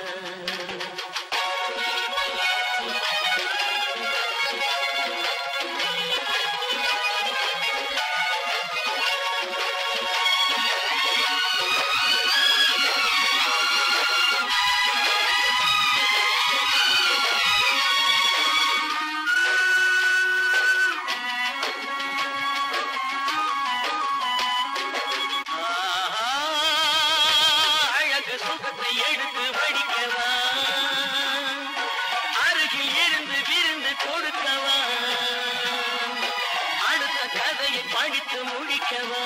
ஆஹா, அழகு சுகத்தை எடுத்து வடிக்கவா அருகில் இருந்து விருந்து கொடுக்கவா அடுத்த கதையை படித்து முடிக்கவா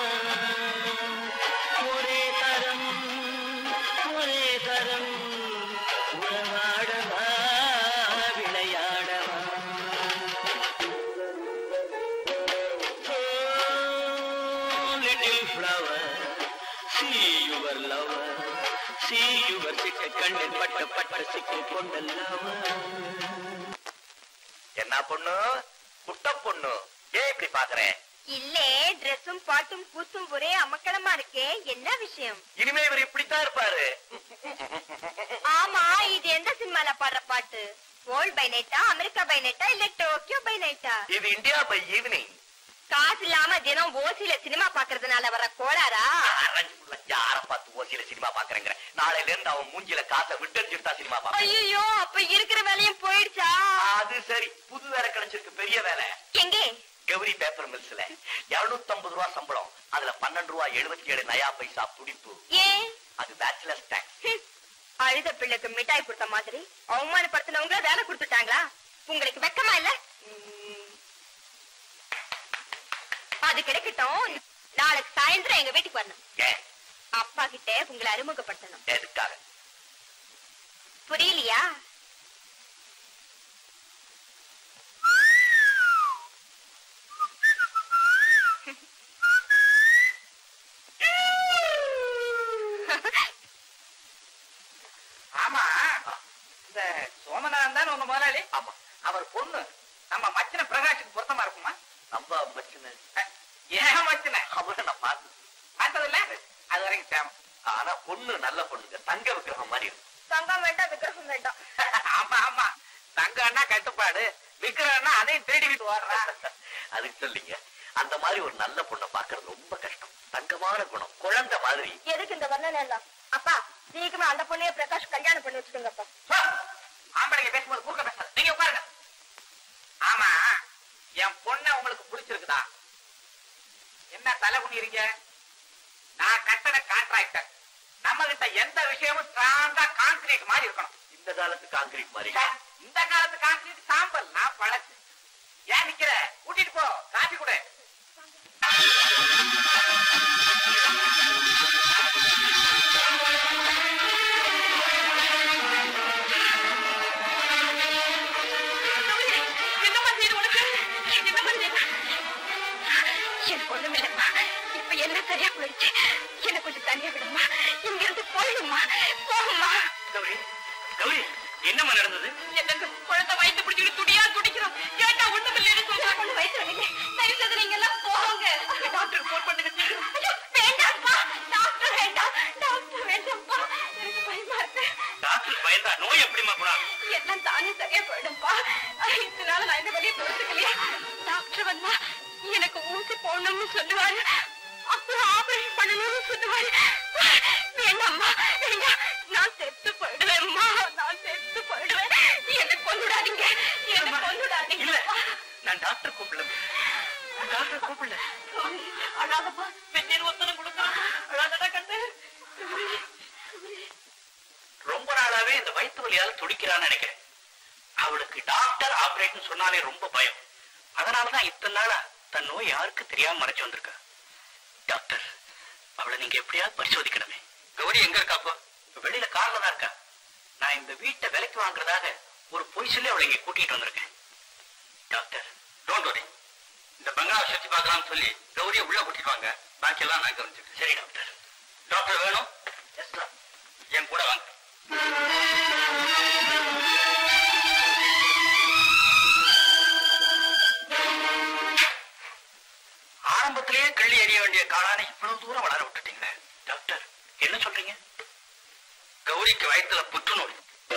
ஒரே தரம் ஒரே தரம் உறவாடவா விளையாடவா Oh, little flower, see your lover, see your சிக்க கண்ணில் பட்ட பட்ட சிக்கு கொண்ட lover. என்ன பொண்ணு குட்ட பொண்ணு ஏன் இப்படி பாக்குறேன் இல்லே ட்ரெஸ்ஸும் பாட்டும் கூத்தும் ஒரே அமக்களமா இருக்கே என்ன விஷயம் இனிமே இவர் இப்படித்தான் இருப்பாரு ஆமா இது எந்த சினிமால பாடுற பாட்டு வேர்ல்ட் பை நைட்டா அமெரிக்கா பை நைட்டா இல்ல டோக்கியோ பை நைட்டா இது இந்தியா பை ஈவினிங் காசு இல்லாம தினம் ஓசில சினிமா பாக்குறதுனால வர கோளாரா யார பார்த்து ஓசியில சினிமா பாக்குறேங்கிற நாளையில இருந்து அவன் மூஞ்சில காசை விட்டடிச்சுட்டு தான் சினிமா பாப்பான் ஐயோ அப்ப இருக்கிற வேலையும் போயிடுச்சா அது சரி புது வேலை கிடைச்சிருக்கு பெரிய வேலை எங்கே கௌரி பேப்பர் மில்ஸ்ல 250 ரூபா சம்பளம் அதுல பன்னெண்டு ரூபா எழுபத்தி ஏழு நயா பைசா துடிப்பு ஏன் அது பேச்சுலர்ஸ் டேக்ஸ் ஹம். அழுத பிள்ளைக்கு மிட்டாய் கொடுத்த மாதிரி அவமானப்படுத்தினவங்க வேலை கொடுத்துட்டாங்களா உங்களுக்கு வெக்கமா இல்ல அது கிடைக்கட்டும் நாளைக்கு சாயந்தரம் எங்க வீட்டுக்கு வரணும் ஏன் அப்பா கிட்ட உங்களை அறிமுகப்படுத்தணும் எதுக்காக புரியலையா ஆமா இந்த சோமநாதன் தான் உங்க முதலாளி ஆமா அவர் பொண்ணு நம்ம மச்சின பிரகாஷுக்கு பொருத்தமா இருக்குமா நம்ம பிரச்சனை அஹ், ஏன் மச்சின அவரை நான் பார்த்து பார்த்ததில்ல அது வரைக்கும் சேமம் ஆனா பொண்ணு நல்ல பொண்ணுங்க தங்க விக்கிரகம் மாதிரி இருக்கும் தங்கம் வேண்டாம் விக்கிரகம் வேண்டாம் ஆமா ஆமா தங்கம்னா கட்டுப்பாடு விக்கிறன்னா அதையும் தேடி விட்டு வர்றா அதுக்கு சொல்லிங்க அந்த மாதிரி ஒரு நல்ல பொண்ணை பாக்குறது ரொம்ப கஷ்டம் தங்கமான குணம் குழந்தை மாதிரி எதுக்கு இந்த வர்ணனை எல்லாம் அப்பா சீக்கிரமா அந்த பொண்ணைய பிரகாஷ் கல்யாணம் பண்ணி வச்சுடுங்கப்பா போ. ஆம்பளைங்க பேசும்போது குறுக்க பேசாத நீங்க உட்காருங்க ஆமா என் பொண்ணை உங்களுக்கு பிடிச்சிருக்குதா என்ன தலை குனிறீங்க நான் கட்டட கான்ட்ராக்டர் நம்ம கிட்ட எந்த விஷயமும் ஸ்ட்ராங்கா கான்கிரீட் மாதிரி இருக்கணும் இந்த காலத்து கான்கிரீட் மாதிரி ச்சே, இந்த காலத்து கான்கிரீட் சாம்பல் நான் பழசு ஏன் நிக்கிற கூட்டிட்டு போ காப்பி கொடு என்னம்மா செய்யுது உனக்கு என்னம்மா செய்யுது எனக்கு ஒண்ணுமில்லம்மா இப்ப என்ன சரியா போயிடுச்சு என்ன கொஞ்சம் தனியா விடுமா இங்க இருந்து போயிடுமா போகுமா கௌரி கௌரி என்னம்மா நடந்தது எனக்கு குழந்தை வயிற்று பிடிச்சிட்டு துடியா துடிக்கிறோம் கேட்டா ஒண்ணும் இல்லைன்னு சொல்றாங்க கொண்டு வயிற்று வலிங்க தயவு செய்து நீங்க எல்லாம் போங்க டாக்டருக்கு போன் பண்ணுங்க ஐயோ வேண்டாம்ப்பா டாக்டர் வேண்டாம் டாக்டர் வேண்டாம்ப்பா எனக்கு பயமா இருக்கு டாக்டர் பயந்தா நோய் எப்படிமா குணம் எல்லாம் தானே சரியா போயிடும்பா இதனால நான் இந்த வழியை பொறுத்துக்கலையா டாக்டர் வந்தா எனக்கு ஊசி போடணும்னு சொல்லுவாரு அப்புறம் ஆபரேஷன் பண்ணணும்னு சொல்லுவாரு வேண்டாம்மா வேண்டாம் நான் செத்து போயிடுவேன்மா நான் செத்து போயிடுவேன் என்னை கொண்டுடாதீங்க என்னை கொண்டுடாதீங்க இல்ல நான் டாக்டர் கூப்பிடல டாக்டர் கூப்பிடல அழாதப்பா வெந்நீர் ஒத்தனம் கொடுக்குறான் அழாதடா கண்ணு ரொம்ப நாளாவே இந்த வயிற்று வலியால துடிக்கிறான்னு நினைக்கிறேன் அவளுக்கு டாக்டர் ஆபரேஷன் சொன்னாலே ரொம்ப பயம் அதனாலதான் இத்தனை நாளா தன் நோய் யாருக்கு தெரியாம மறைச்சு வந்திருக்கா டாக்டர் அவளை நீங்க எப்படியாவது பரிசோதிக்கணுமே கௌரி எங்க இருக்கா அப்போ வெளியில கார்ல தான் இருக்கா நான் இந்த வீட்டை விலைக்கு வாங்குறதாக ஒரு பொய் சொல்லி அவளை இங்க கூட்டிட்டு வந்திருக்கேன் டாக்டர் டோன்ட் வரி இந்த பங்களாவை சுத்தி பார்க்கலாம்னு சொல்லி கௌரியை உள்ள கூட்டிட்டு வாங்க பாக்கி எல்லாம் நான் கவனிச்சுக்கிறேன் சரி டாக்டர் டாக்டர் வேணும் எஸ் என் கூட வாங்க ஆரம்பத்திலேயே கிள்ளி எறிய வேண்டிய காளானை இவ்வளவு தூரம் வளர விட்டுட்டீங்களே டாக்டர் என்ன என்ன சொல்றீங்க கௌரிக்கு வயித்துல புற்றுநோய்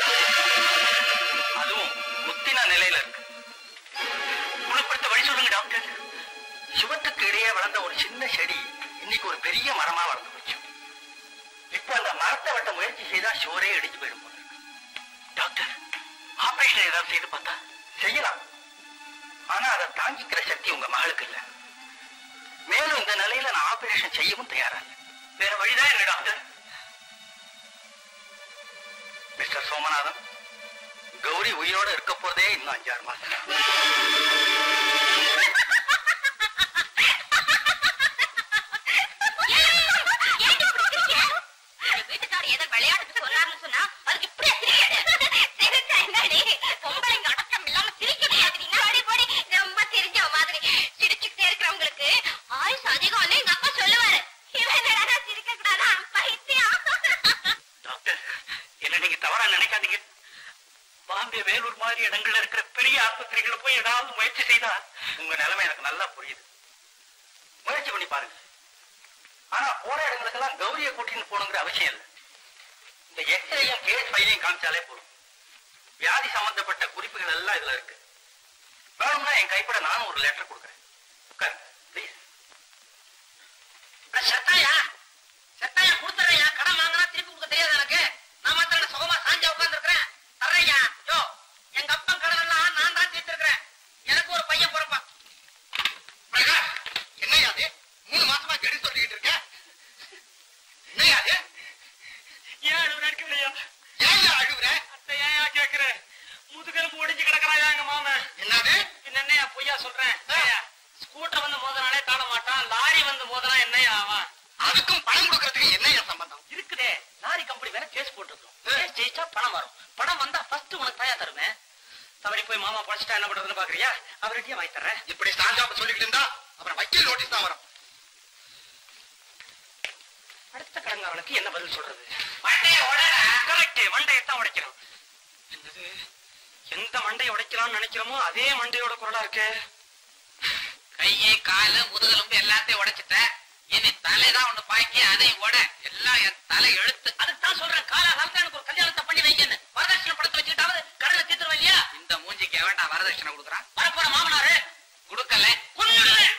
அதுவும் முத்தின நிலையில இருக்கு குணப்படுத்த வழி சொல்லுங்க டாக்டர் சுவத்துக்கு இடையே வளர்ந்த ஒரு சின்ன செடி இன்னைக்கு ஒரு பெரிய மரமா வளர்ந்து போச்சு இப்போ அந்த மரத்தை வெட்ட முயற்சி செய்தா சுவரே இடிச்சு போயிடும் போல இருக்கு. டாக்டர் ஆபரேஷன் ஏதாவது செய்து பார்த்தா செய்யலாம் ஆனா அதை தாங்கிக்கிற சக்தி உங்க மகளுக்கு இல்ல மேலும் இந்த நிலையில நான் ஆபரேஷன் செய்யவும் தயாரா இல்லை வேற வழிதான் இல்லை டாக்டர் மிஸ்டர் சோமநாதன் கௌரி உயிரோட இருக்க போறதே இன்னும் அஞ்சாறு மாசம் வீட்டுக்காரர் ஏதோ விளையாட்டுக்கு சொன்னாருன்னு சொன்னா அதுக்கு இப்படி சிரிச்சா என்னடி பொம்பளைங்க அடக்கம் இல்லாம சிரிக்க முடியாதுன்னா போடி போடி ரொம்ப தெரிஞ்ச மாதிரி சிரிச்சுக்கிட்டே இருக்கிறவங்களுக்கு ஆயுசு அதிகம்னு எங்க அப்பா சொல்லுவாரு இவன் என்னடா சிரிக்க கூடாதா பைத்தியம் டாக்டர் என்ன நீங்க தவறா நினைக்காதீங்க பாம்பே வேலூர் மாதிரி இடங்கள்ல இருக்கிற பெரிய ஆஸ்பத்திரிகளை போய் ஏதாவது முயற்சி செய்தா உங்க நிலைமை எனக்கு நல்லா புரியுது முயற்சி பண்ணி பாருங்க ஆனா போற இடங்களுக்கெல்லாம் கௌரியை கூட்டின்னு போகணுங்கிற அவசியம் இல்லை இந்த எக்ஸ்ரேயும் கேஸ் ஃபைலையும் காமிச்சாலே போதும் வியாதி சம்பந்தப்பட்ட குறிப்புகள் எல்லாம் இதுல இருக்கு வேணும்னா என் கைப்பட நானும் ஒரு லெட்டர் கொடுக்குறேன் உட்காருங்க ப்ளீஸ் சட்டாயா சட்டாயா கொடுத்துறையா கடன் வாங்கினா திருப்பி கொடுக்க தெரியாது எனக்கு நான் மாத்திரம் சுகமா சாஞ்சா உட்கார்ந்துருக்கிறேன் தர்றையா யோ எங்க அப்பன் கடன் எல்லாம் நான் தான் தீர்த்திருக்கிறேன் எனக்கு ஒரு பையன் பிறப்பான் பிரகாஷ் என்னையா அது மூணு மாசமா கெடி சொல்லிக்கிட்டு இருக்க என்னையா அது ஏன் அழுவுறேன் ஏன் அழுகுற அத்தை ஏன் கேக்குறேன் முதுகெலும்பு ஒடிஞ்சு கிடக்குறாயா எங்க மாமன் என்னது என்னையா பொய்யா சொல்றேன் ஏய்யா, ஸ்கூட்டர் வந்து மோதனாலே தாழ மாட்டான் லாரி வந்து மோதனா என்னையா ஆவான் அதுக்கும் பணம் கொடுக்கறதுக்கு என்னையா சம்பந்தம் இருக்குதே லாரி கம்பெனி வேற கேஸ் போட்டுருக்கோம் கேஸ் ஜெயிச்சா பணம் வரும் பணம் வந்தா ஃபர்ஸ்ட் உனக்கு தயா தருவேன் தவறி போய் மாமா படிச்சுட்டா என்ன பண்றதுன்னு பாக்குறியா அவர்கிட்டயே வாங்கி தர்றேன் இப்படி சாஞ்சாப்ப சொல்லிக்கிட்டு இருந்தா அப்புறம் வக்கீல் நோட்டீஸ் தான் வரும் அடுத்த கடங்காரனுக்கு என்ன பதில் சொல்றது மண்டைய கரெக்ட் மண்டையை தான் உடைக்கணும் என்னது எந்த மண்டையை உடைக்கலாம்னு நினைக்கிறோமோ அதே மண்டையோட குரலா இருக்கு கையை காலு முதுகெலும்பு எல்லாத்தையும் உடைச்சிட்டேன் இனி தலைதான் ஒண்ணு பாக்கி அதையும் உட எல்லாம் என் தலை எழுத்து அதுக்கு தான் சொல்றேன் காலா காலத்தானுக்கு ஒரு கல்யாணத்தை பண்ணி வைக்கன்னு வரதட்சணை படத்தை வச்சுக்கிட்டாவது கடனை தீர்த்துருவா இல்லையா இந்த மூஞ்சிக்கு வேண்டாம் வரதட்சணை கொடுக்குறான் வரப்போற மாமனாரு கொடுக்கல கொன்னுடுவேன்.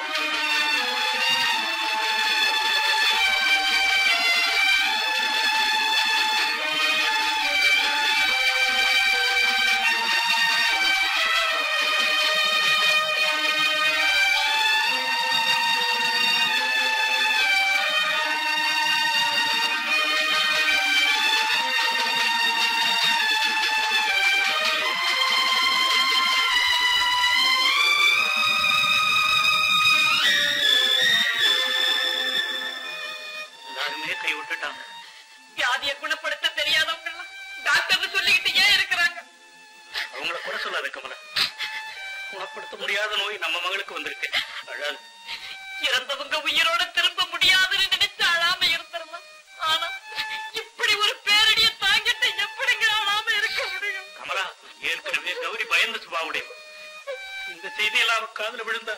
எல்லாருமே கை விட்டுட்டாங்க வியாதியை குணப்படுத்த தெரியாதவங்க எல்லாம் டாக்டர் சொல்லிக்கிட்டு ஏன் இருக்கிறாங்க அவங்கள கூட சொல்லாத கமலா குணப்படுத்த முடியாத நோய் நம்ம மகளுக்கு வந்திருக்கு அழாது இறந்தவங்க உயிரோட திரும்ப முடியாதுன்னு நினைச்சு அழாம இருந்துடலாம் ஆனா இப்படி ஒரு பேரடிய தாங்கிட்டு எப்படிங்க அழாம இருக்க முடியும் கமலா ஏற்கனவே கௌரி பயந்த சுபாவுடைய இந்த செய்தியெல்லாம் அவ காதுல விழுந்தா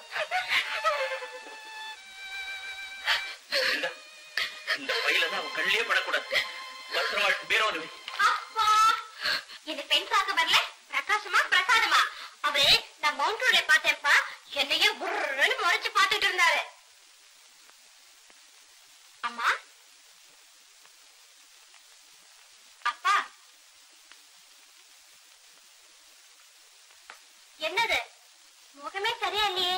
இந்தா, இந்த பையில தான் அவன் கண்ணிலே படக்கூடாது பத்திரமா பீரோல வை. அப்பா இந்த பெண் பார்க்க வரல பிரகாசமா பிரசாதமா அவரு நான் மவுண்ட் ரோட்ல பார்த்தேன்ப்பா என்னையே குர்ன்னு முறைச்சு பார்த்துட்டு இருந்தாரு அம்மா அப்பா என்னது முகமே சரியா இல்லையே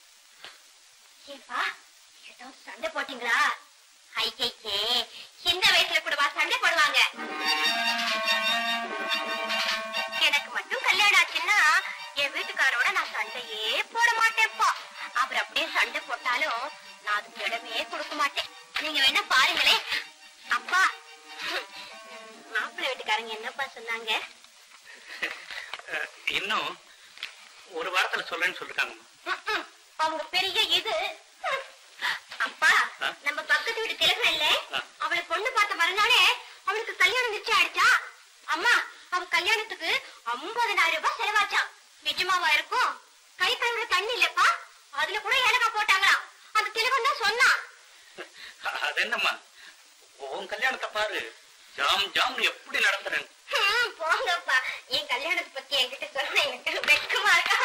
ஏப்பா ஏதோ சண்டை போட்டீங்களா ஐக்கே இந்த வயசுல கூடவா சண்டை போடுவாங்க எனக்கு மட்டும் கல்யாணம் ஆச்சுன்னா என் வீட்டுக்காரோட நான் சண்டையே போட மாட்டேன்ப்பா அவர் அப்படியே சண்டை போட்டாலும் நான் அதுக்கு இடமே கொடுக்க மாட்டேன் நீங்க வேணா பாருங்களேன் அப்பா மாப்பிள்ளை வீட்டுக்காரங்க என்னப்பா சொன்னாங்க அஹ், இன்னும் ஒரு வாரத்துல சொல்றேன்னு சொல்லிருக்காங்கம்மா ம்ம். அவங்க பெரிய இது அப்பா ஆ? நம்ம பக்கத்து வீடு திலகம் இல்ல ஆ. அவளை பொண்ணு பார்த்த மறுநாளே அவளுக்கு கல்யாணம் நிச்சயம் ஆயிடுச்சா அம்மா அவ கல்யாணத்துக்கு ஐம்பதனாயிரம் ரூபாய் செலவாச்சாம் நிஜமாவா இருக்கும் கை கழுவுற தண்ணி இல்லப்பா அதுல கூட ஏலக்காய் போட்டாங்களாம் அந்த திலகம் தான் சொன்னான் அது என்னம்மா உன் கல்யாணத்தை பாரு ஜாம் ஜாம் எப்படி நடத்துறேன் ஹம், போங்கப்பா என் கல்யாணத்தை பத்தி என்கிட்ட சொல்ல எனக்கு வெட்கமா இருக்கா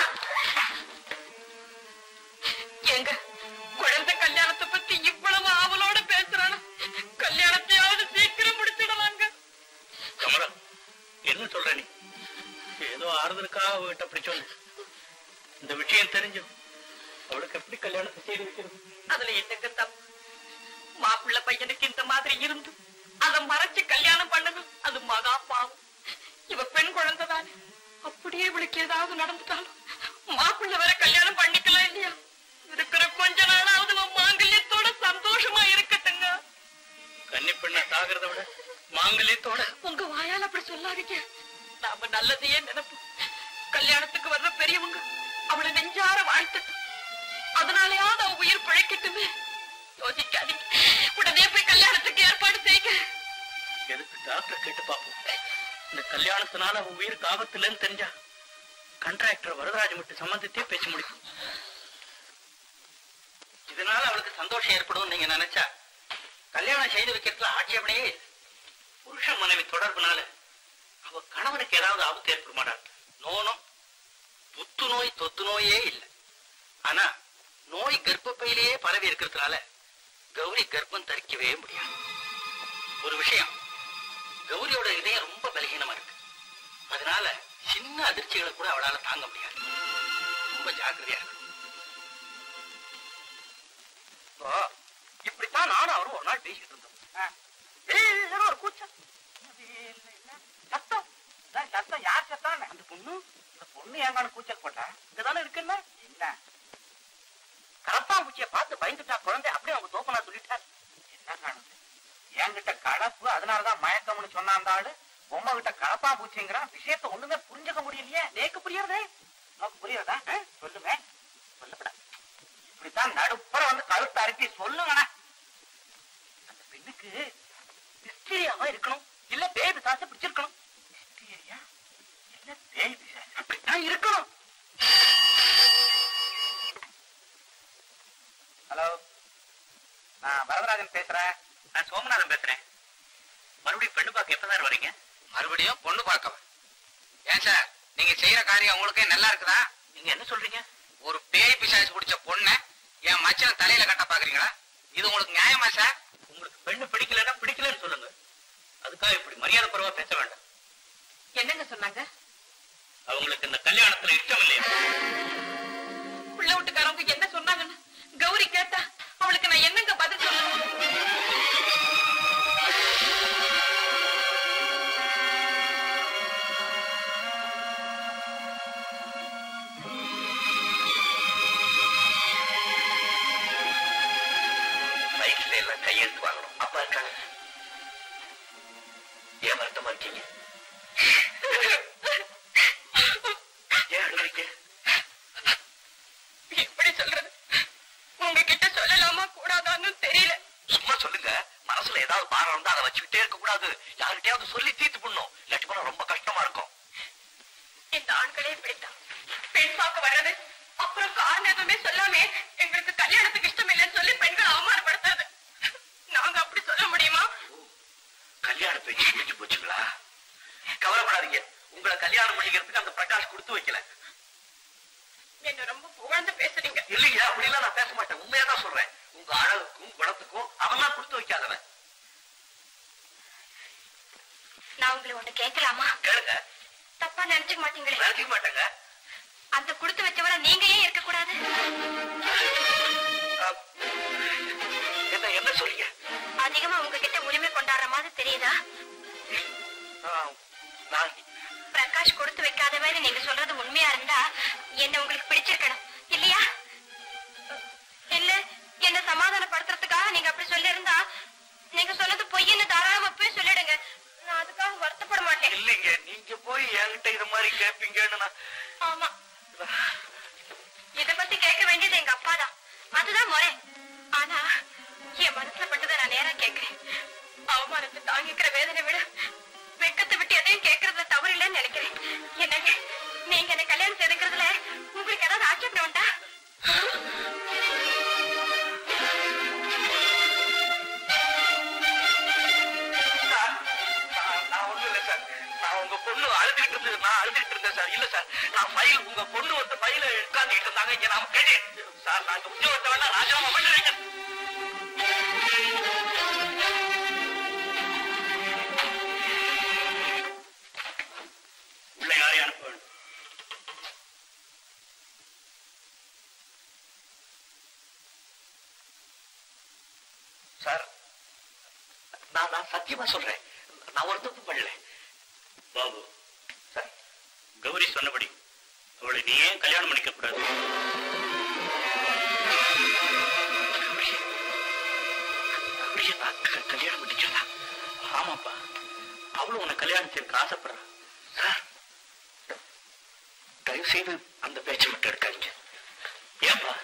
எங்க குழந்தை கல்யாணத்தை பத்தி இவ்வளவு ஆவலோட பேசுறானா கல்யாணத்தையாவது சீக்கிரம் முடிச்சிடலாங்க கமலம் என்ன சொல்ற நீ ஏதோ ஆறுதலுக்காக அவகிட்ட அப்படி சொல்லு இந்த விஷயம் தெரிஞ்சும் அவளுக்கு எப்படி கல்யாணத்தை செய்து வைக்கிறது அதுல என்னங்க தப்பு மாப்பிள்ளை பையனுக்கு இந்த மாதிரி இருந்து அதை மறைச்சு கல்யாணம் பண்ணணும் அது மகா பாவம் இவ பெண் குழந்தைதானே அப்படியே இவளுக்கு ஏதாவது நடந்துட்டாலும் மாப்பிள்ளை வர கல்யாணம் பண்ணிக்கலாம் இல்லையா இருக்கிற கொஞ்ச நாளாவது உன் மாங்கல்யத்தோட சந்தோஷமா இருக்கட்டுங்க கன்னி பெண்ணை சாகிறத விட மாங்கல்யத்தோட உங்க வாயால அப்படி சொல்லாதீங்க நாம நல்லதையே நினைப்போம் கல்யாணத்துக்கு வர்ற பெரியவங்க அவளை நெஞ்சார வாழ்த்தட்டும் அதனாலயாவது அவ உயிர் பிழைக்கட்டுமே யோசிக்காதீங்க உடனே போய் கல்யாணத்துக்கு ஏற்பாடு செய்யுங்க எதுக்கு டாக்டர் கேட்டு பார்ப்போம் இந்த கல்யாணத்தினால அவன் உயிருக்கு ஆபத்து இல்லைன்னு தெரிஞ்சா கண்ட்ராக்டர் வரதராஜ் மட்டும் சம்பந்தத்தையே பேச முடியும் இதனால அவளுக்கு சந்தோஷம் ஏற்படும் நீங்க நினைச்சா கல்யாணம் செய்து வைக்கிறதுல ஆட்சேபனையே இல்லை. புருஷன் மனைவி தொடர்புனால அவ கணவனுக்கு ஏதாவது ஆபத்து ஏற்பட மாட்டாள் நோனம் புத்து நோய் தொத்து நோயே இல்லை ஆனா நோய் கர்ப்பப்பையிலேயே பரவி இருக்கிறதுனால கௌரி கர்ப்பம் தரிக்கவே முடியாது ஒரு விஷயம் கௌரியோட இதயம் ரொம்ப பலகீனமா இருக்கு அதனால சின்ன அதிர்ச்சிகளை கூட அவளால தாங்க முடியாது ரொம்ப ஜாக்கிரதையா இருக்கு இப்போ இப்படித்தான் நானும் அவரும் ஒரு நாள் பேசிட்டு இருந்தோம் ஏதோ ஒரு கூச்சம் அது என்ன? சத்தம் அதான் சத்தம் யார் சத்தம் அந்த பொண்ணு அந்த பொண்ணு ஏங்கான கூச்சல் போட்டா இங்கதானே இருக்குல்ல என்ன கரப்பாம்பூச்சியை பார்த்து பயந்துட்டா குழந்தை அப்படியே அவங்க தோப்பனா சொல்லிட்டார் என்ன காணுது என்கிட்ட கலப்பு அதனாலதான் மயக்கம்னு சொன்ன அந்த ஆளு உங்க கிட்ட கலப்பாம்பூச்சிங்கிறான் விஷயத்த ஒண்ணுமே புரிஞ்சுக்க முடியலையே நேக்கு புரியுறதே உனக்கு புரியுறதா ஆ? சொல்லுங்க சொல்லப்படாது இப்படித்தான் நடுப்புற வந்து கழுத்து அறுப்பி சொல்லுங்கண்ணா அந்த பெண்ணுக்கு ஹிஸ்டீரியாவா இருக்கணும் இல்ல பேய் பிசாசு பிடிச்சிருக்கணும் ஹிஸ்டீரியா இல்ல பேய் பிசாசு அப்படித்தான் இருக்கணும் ஹலோ நான் வரதராஜன் பேசுறேன் நான் சோமநாதன் பேசுறேன் மறுபடியும் பெண்ணு பார்க்க எப்பதான் வரீங்க மறுபடியும் பொண்ணு பார்க்கவா ஏன் சார் நீங்க செய்யற காரியம் உங்களுக்கே நல்லா இருக்குதா நீங்க என்ன சொல்றீங்க ஒரு பேய் பிசாசு பிடிச்ச பொண்ணை என் மச்சனை தலையில கட்ட பாக்குறீங்களா இது உங்களுக்கு நியாயமா சார் உங்களுக்கு பெண்ணு பிடிக்கலன்னா பிடிக்கலன்னு சொல்லுங்க அதுக்காக இப்படி மரியாதை குறைவா பேச வேண்டாம் என்னங்க சொன்னாங்க அவங்களுக்கு இந்த கல்யாணத்துல இஷ்டம் இல்லையா உள்ள வீட்டுக்காரவங்க என்ன சொன்னாங்கன்னு கௌரி கேட்டா அவளுக்கு நான் என்னங்க பதில் சொல்லணும் ரைட்ல எல்லாம் கையெழுத்து வாங்கணும் அப்பா இருக்காங்க ஏன் வருத்தமா இருக்கீங்க ஏன் அழுறீங்க எப்படி சொல்றது உங்ககிட்ட சொல்லலாமா கூடாதான்னு தெரியல சும்மா சொல்லுங்க மனசுல ஏதாவது பாரம் இருந்தா அதை வச்சுக்கிட்டே இருக்க கூடாது யார்கிட்டயாவது சொல்லி தீர்த்து பண்ணும் இல்லாட்டி போனா ரொம்ப கஷ்டமா இருக்கும் இந்த ஆண்களே இப்படித்தான் பெண் பார்க்க வர்றது அப்புறம் காரணம் எதுவுமே சொல்லாமே எங்களுக்கு கல்யாணத்துக்கு இஷ்டம் இல்லைன்னு சொல்லி பெண்களை அவமானப்படுத்துறது நாங்க அப்படி சொல்ல முடியுமா கல்யாண பேச்சு முடிஞ்சு போச்சுங்களா கவலைப்படாதீங்க உங்களை கல்யாணம் பண்ணிக்கிறதுக்கு அந்த பிரகாஷ் கொடுத்து வைக்கல என்ன ரொம்ப புகழ்ந்து பேசுறீங்க இல்லைங்க அப்படிலாம் நான் பேச மாட்டேன் உண்மையா தான் சொல்றேன் உங்க அழகுக்கும் குணத்துக்கும் அவன் தான் கொடுத்து வைக்காதவன் நான் உங்களை ஒண்ணு கேட்கலாமா கேளுங்க தப்பா நினைச்சுக்க மாட்டீங்களே நினைக்க மாட்டேங்க அந்த கொடுத்து வச்சவரை நீங்க ஏன் இருக்க கூடாது அஹ், என்ன என்ன சொல்றீங்க அதிகமா உங்ககிட்ட உரிமை கொண்டாடுற மாதிரி தெரியுதா அஹ், நான் பிரகாஷ் கொடுத்து வைக்காத மாதிரி நீங்க சொல்றது உண்மையா இருந்தா என்ன உங்களுக்கு பிடிச்சிருக்கணும் இல்லையா இல்ல என்ன சமாதானப்படுத்துறதுக்காக நீங்க அப்படி சொல்லி இருந்தா நீங்க சொன்னது பொய்ன்னு தாராளமா போய் சொல்லிடுங்க நான் அதுக்காக வருத்தப்பட மாட்டேன் இல்லைங்க நீங்க போய் என்கிட்ட இது மாதிரி கேட்பீங்கன்னு நான் ஆமா இத பத்தி கேட்க வேண்டியது எங்க அப்பா தான் அதுதான் முறை ஆனா என் மனசுல பட்டதை நான் நேரா கேட்கிறேன் அவமானத்தை தாங்கிக்கிற வேதனை விட வெக்கத்தை விட்டு எதையும் கேட்கறதுல தவறு இல்லைன்னு நினைக்கிறேன் என்னங்க நீங்க என்ன கல்யாணம் செய்துக்கிறதுல உங்களுக்கு ஏதாவது ஆட்சேபனை உண்டா அழுதுகிட்டு இருந்தது நான் அழுதுகிட்டு இருந்தேன் சார் இல்ல சார் நான் ஃபைல் உங்க பொண்ணு வந்து ஃபைல உட்காந்துட்டு இருந்தாங்க இங்க நாம கேட்டேன் சார் நாங்க உத்தியோகத்தை வேணா ராஜாமா பண்ணுறீங்க உள்ள யாரையும் அனுப்ப வேண்டும் சார் நான் நான் சத்தியமா சொல்றேன் நான் ஒரு தப்பு பண்ணல பாபு சார் கௌரி சொன்னபடி அவளை நீ ஏன் கல்யாணம் பண்ணிக்க கூடாது அப்படியே நான் க- கல்யாணம் பண்ணிக்கிறதா ஆமாப்பா அவளும் உன்னை கல்யாணத்திற்கு ஆசைப்படுறான் சார் தயவு செய்து அந்த பேச்சை விட்டு எடுக்காதீங்க ஏன்பா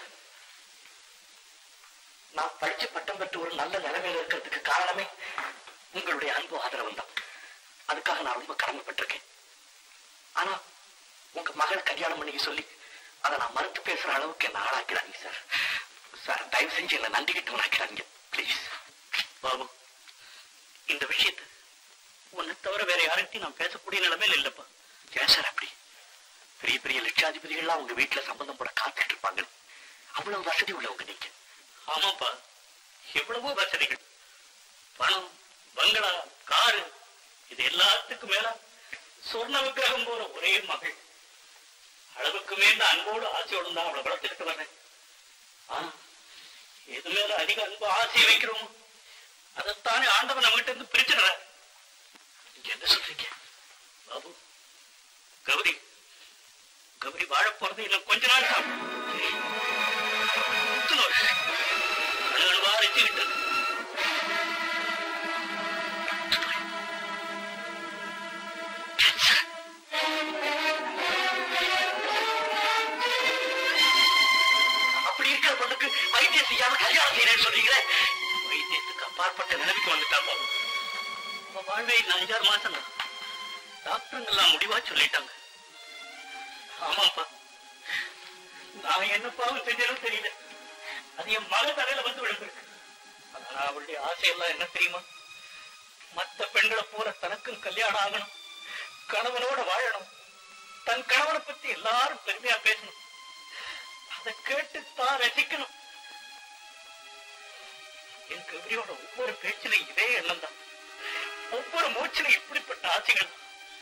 நான் படிச்சு பட்டம் பெற்று ஒரு நல்ல நிலைமையில இருக்கிறதுக்கு காரணமே உங்களுடைய அன்பு ஆதரவு தான் அதுக்காக நான் ரொம்ப கடமைப்பட்டிருக்கேன் ஆனா உங்க மகளை கல்யாணம் பண்ணிக்க சொல்லி அதை நான் மறுத்து பேசுற அளவுக்கு என்ன ஆளாக்கிறாங்க சார் சார் தயவு செஞ்சு என்ன நண்டிக்கிட்டு ஆக்கிறாங்க ப்ளீஸ் பாபு இந்த விஷயத்தை உன்னை தவிர வேற யார்கிட்டயும் நான் பேசக்கூடிய நிலைமையில இல்லப்பா ஏன் சார் அப்படி பெரிய பெரிய லட்சாதிபதிகள்லாம் உங்க வீட்டுல சம்பந்தம் போட காத்துட்டு இருப்பாங்க அவ்வளவு வசதி உள்ளவங்க நீங்க ஆமாப்பா எவ்வளவோ வசதிகள் பணம் பங்களா காரு இது எல்லாத்துக்கும் மேல சொர்ண விக்கிரகம் போற ஒரே மகள் அளவுக்கு மேல அன்போடு ஆசையோடு தான் அவளை வளர்த்துக்கிட்டு வர்றேன் ஆனா எது மேல அதிக அன்பு ஆசை வைக்கிறோமோ அதைத்தானே ஆண்டவன் நம்மகிட்ட இருந்து பிரிச்சுடுற நீங்க என்ன சொல்றீங்க பாபு கௌரி கௌரி வாழ போறது இன்னும் கொஞ்ச நாள் தான் புத்துநோய். அணு அணுவா அரைச்சுக்கிட்டு இருக்கு. அப்படி இருக்கிற பொண்ணுக்கு வைத்தியம் செய்யாம கல்யாணம் செய்யறேன்னு சொல்றீங்களே வைத்தியத்துக்கு அப்பாற்பட்ட நிலைமைக்கு வந்துட்டா பாபு அவ வாழ்வே இன்னும் அஞ்சாறு மாசம் தான் டாக்டருங்க எல்லாம் முடிவா சொல்லிட்டாங்க ஆமாப்பா நான் என்ன பாவம் செஞ்சேனும் தெரியல அது என் மக தலையில வந்து விழுந்திருக்கு ஆனா அவளுடைய ஆசையெல்லாம் என்ன தெரியுமா மத்த பெண்களை போல தனக்கும் கல்யாணம் ஆகணும் கணவனோட வாழணும் தன் கணவனை பத்தி எல்லாரும் பெருமையா பேசணும் அதை கேட்டு தான் ரசிக்கணும் என் கவிதையோட ஒவ்வொரு பேச்சிலும் இதே எண்ணம் தான் ஒவ்வொரு மூச்சிலும் இப்படிப்பட்ட ஆசைகள்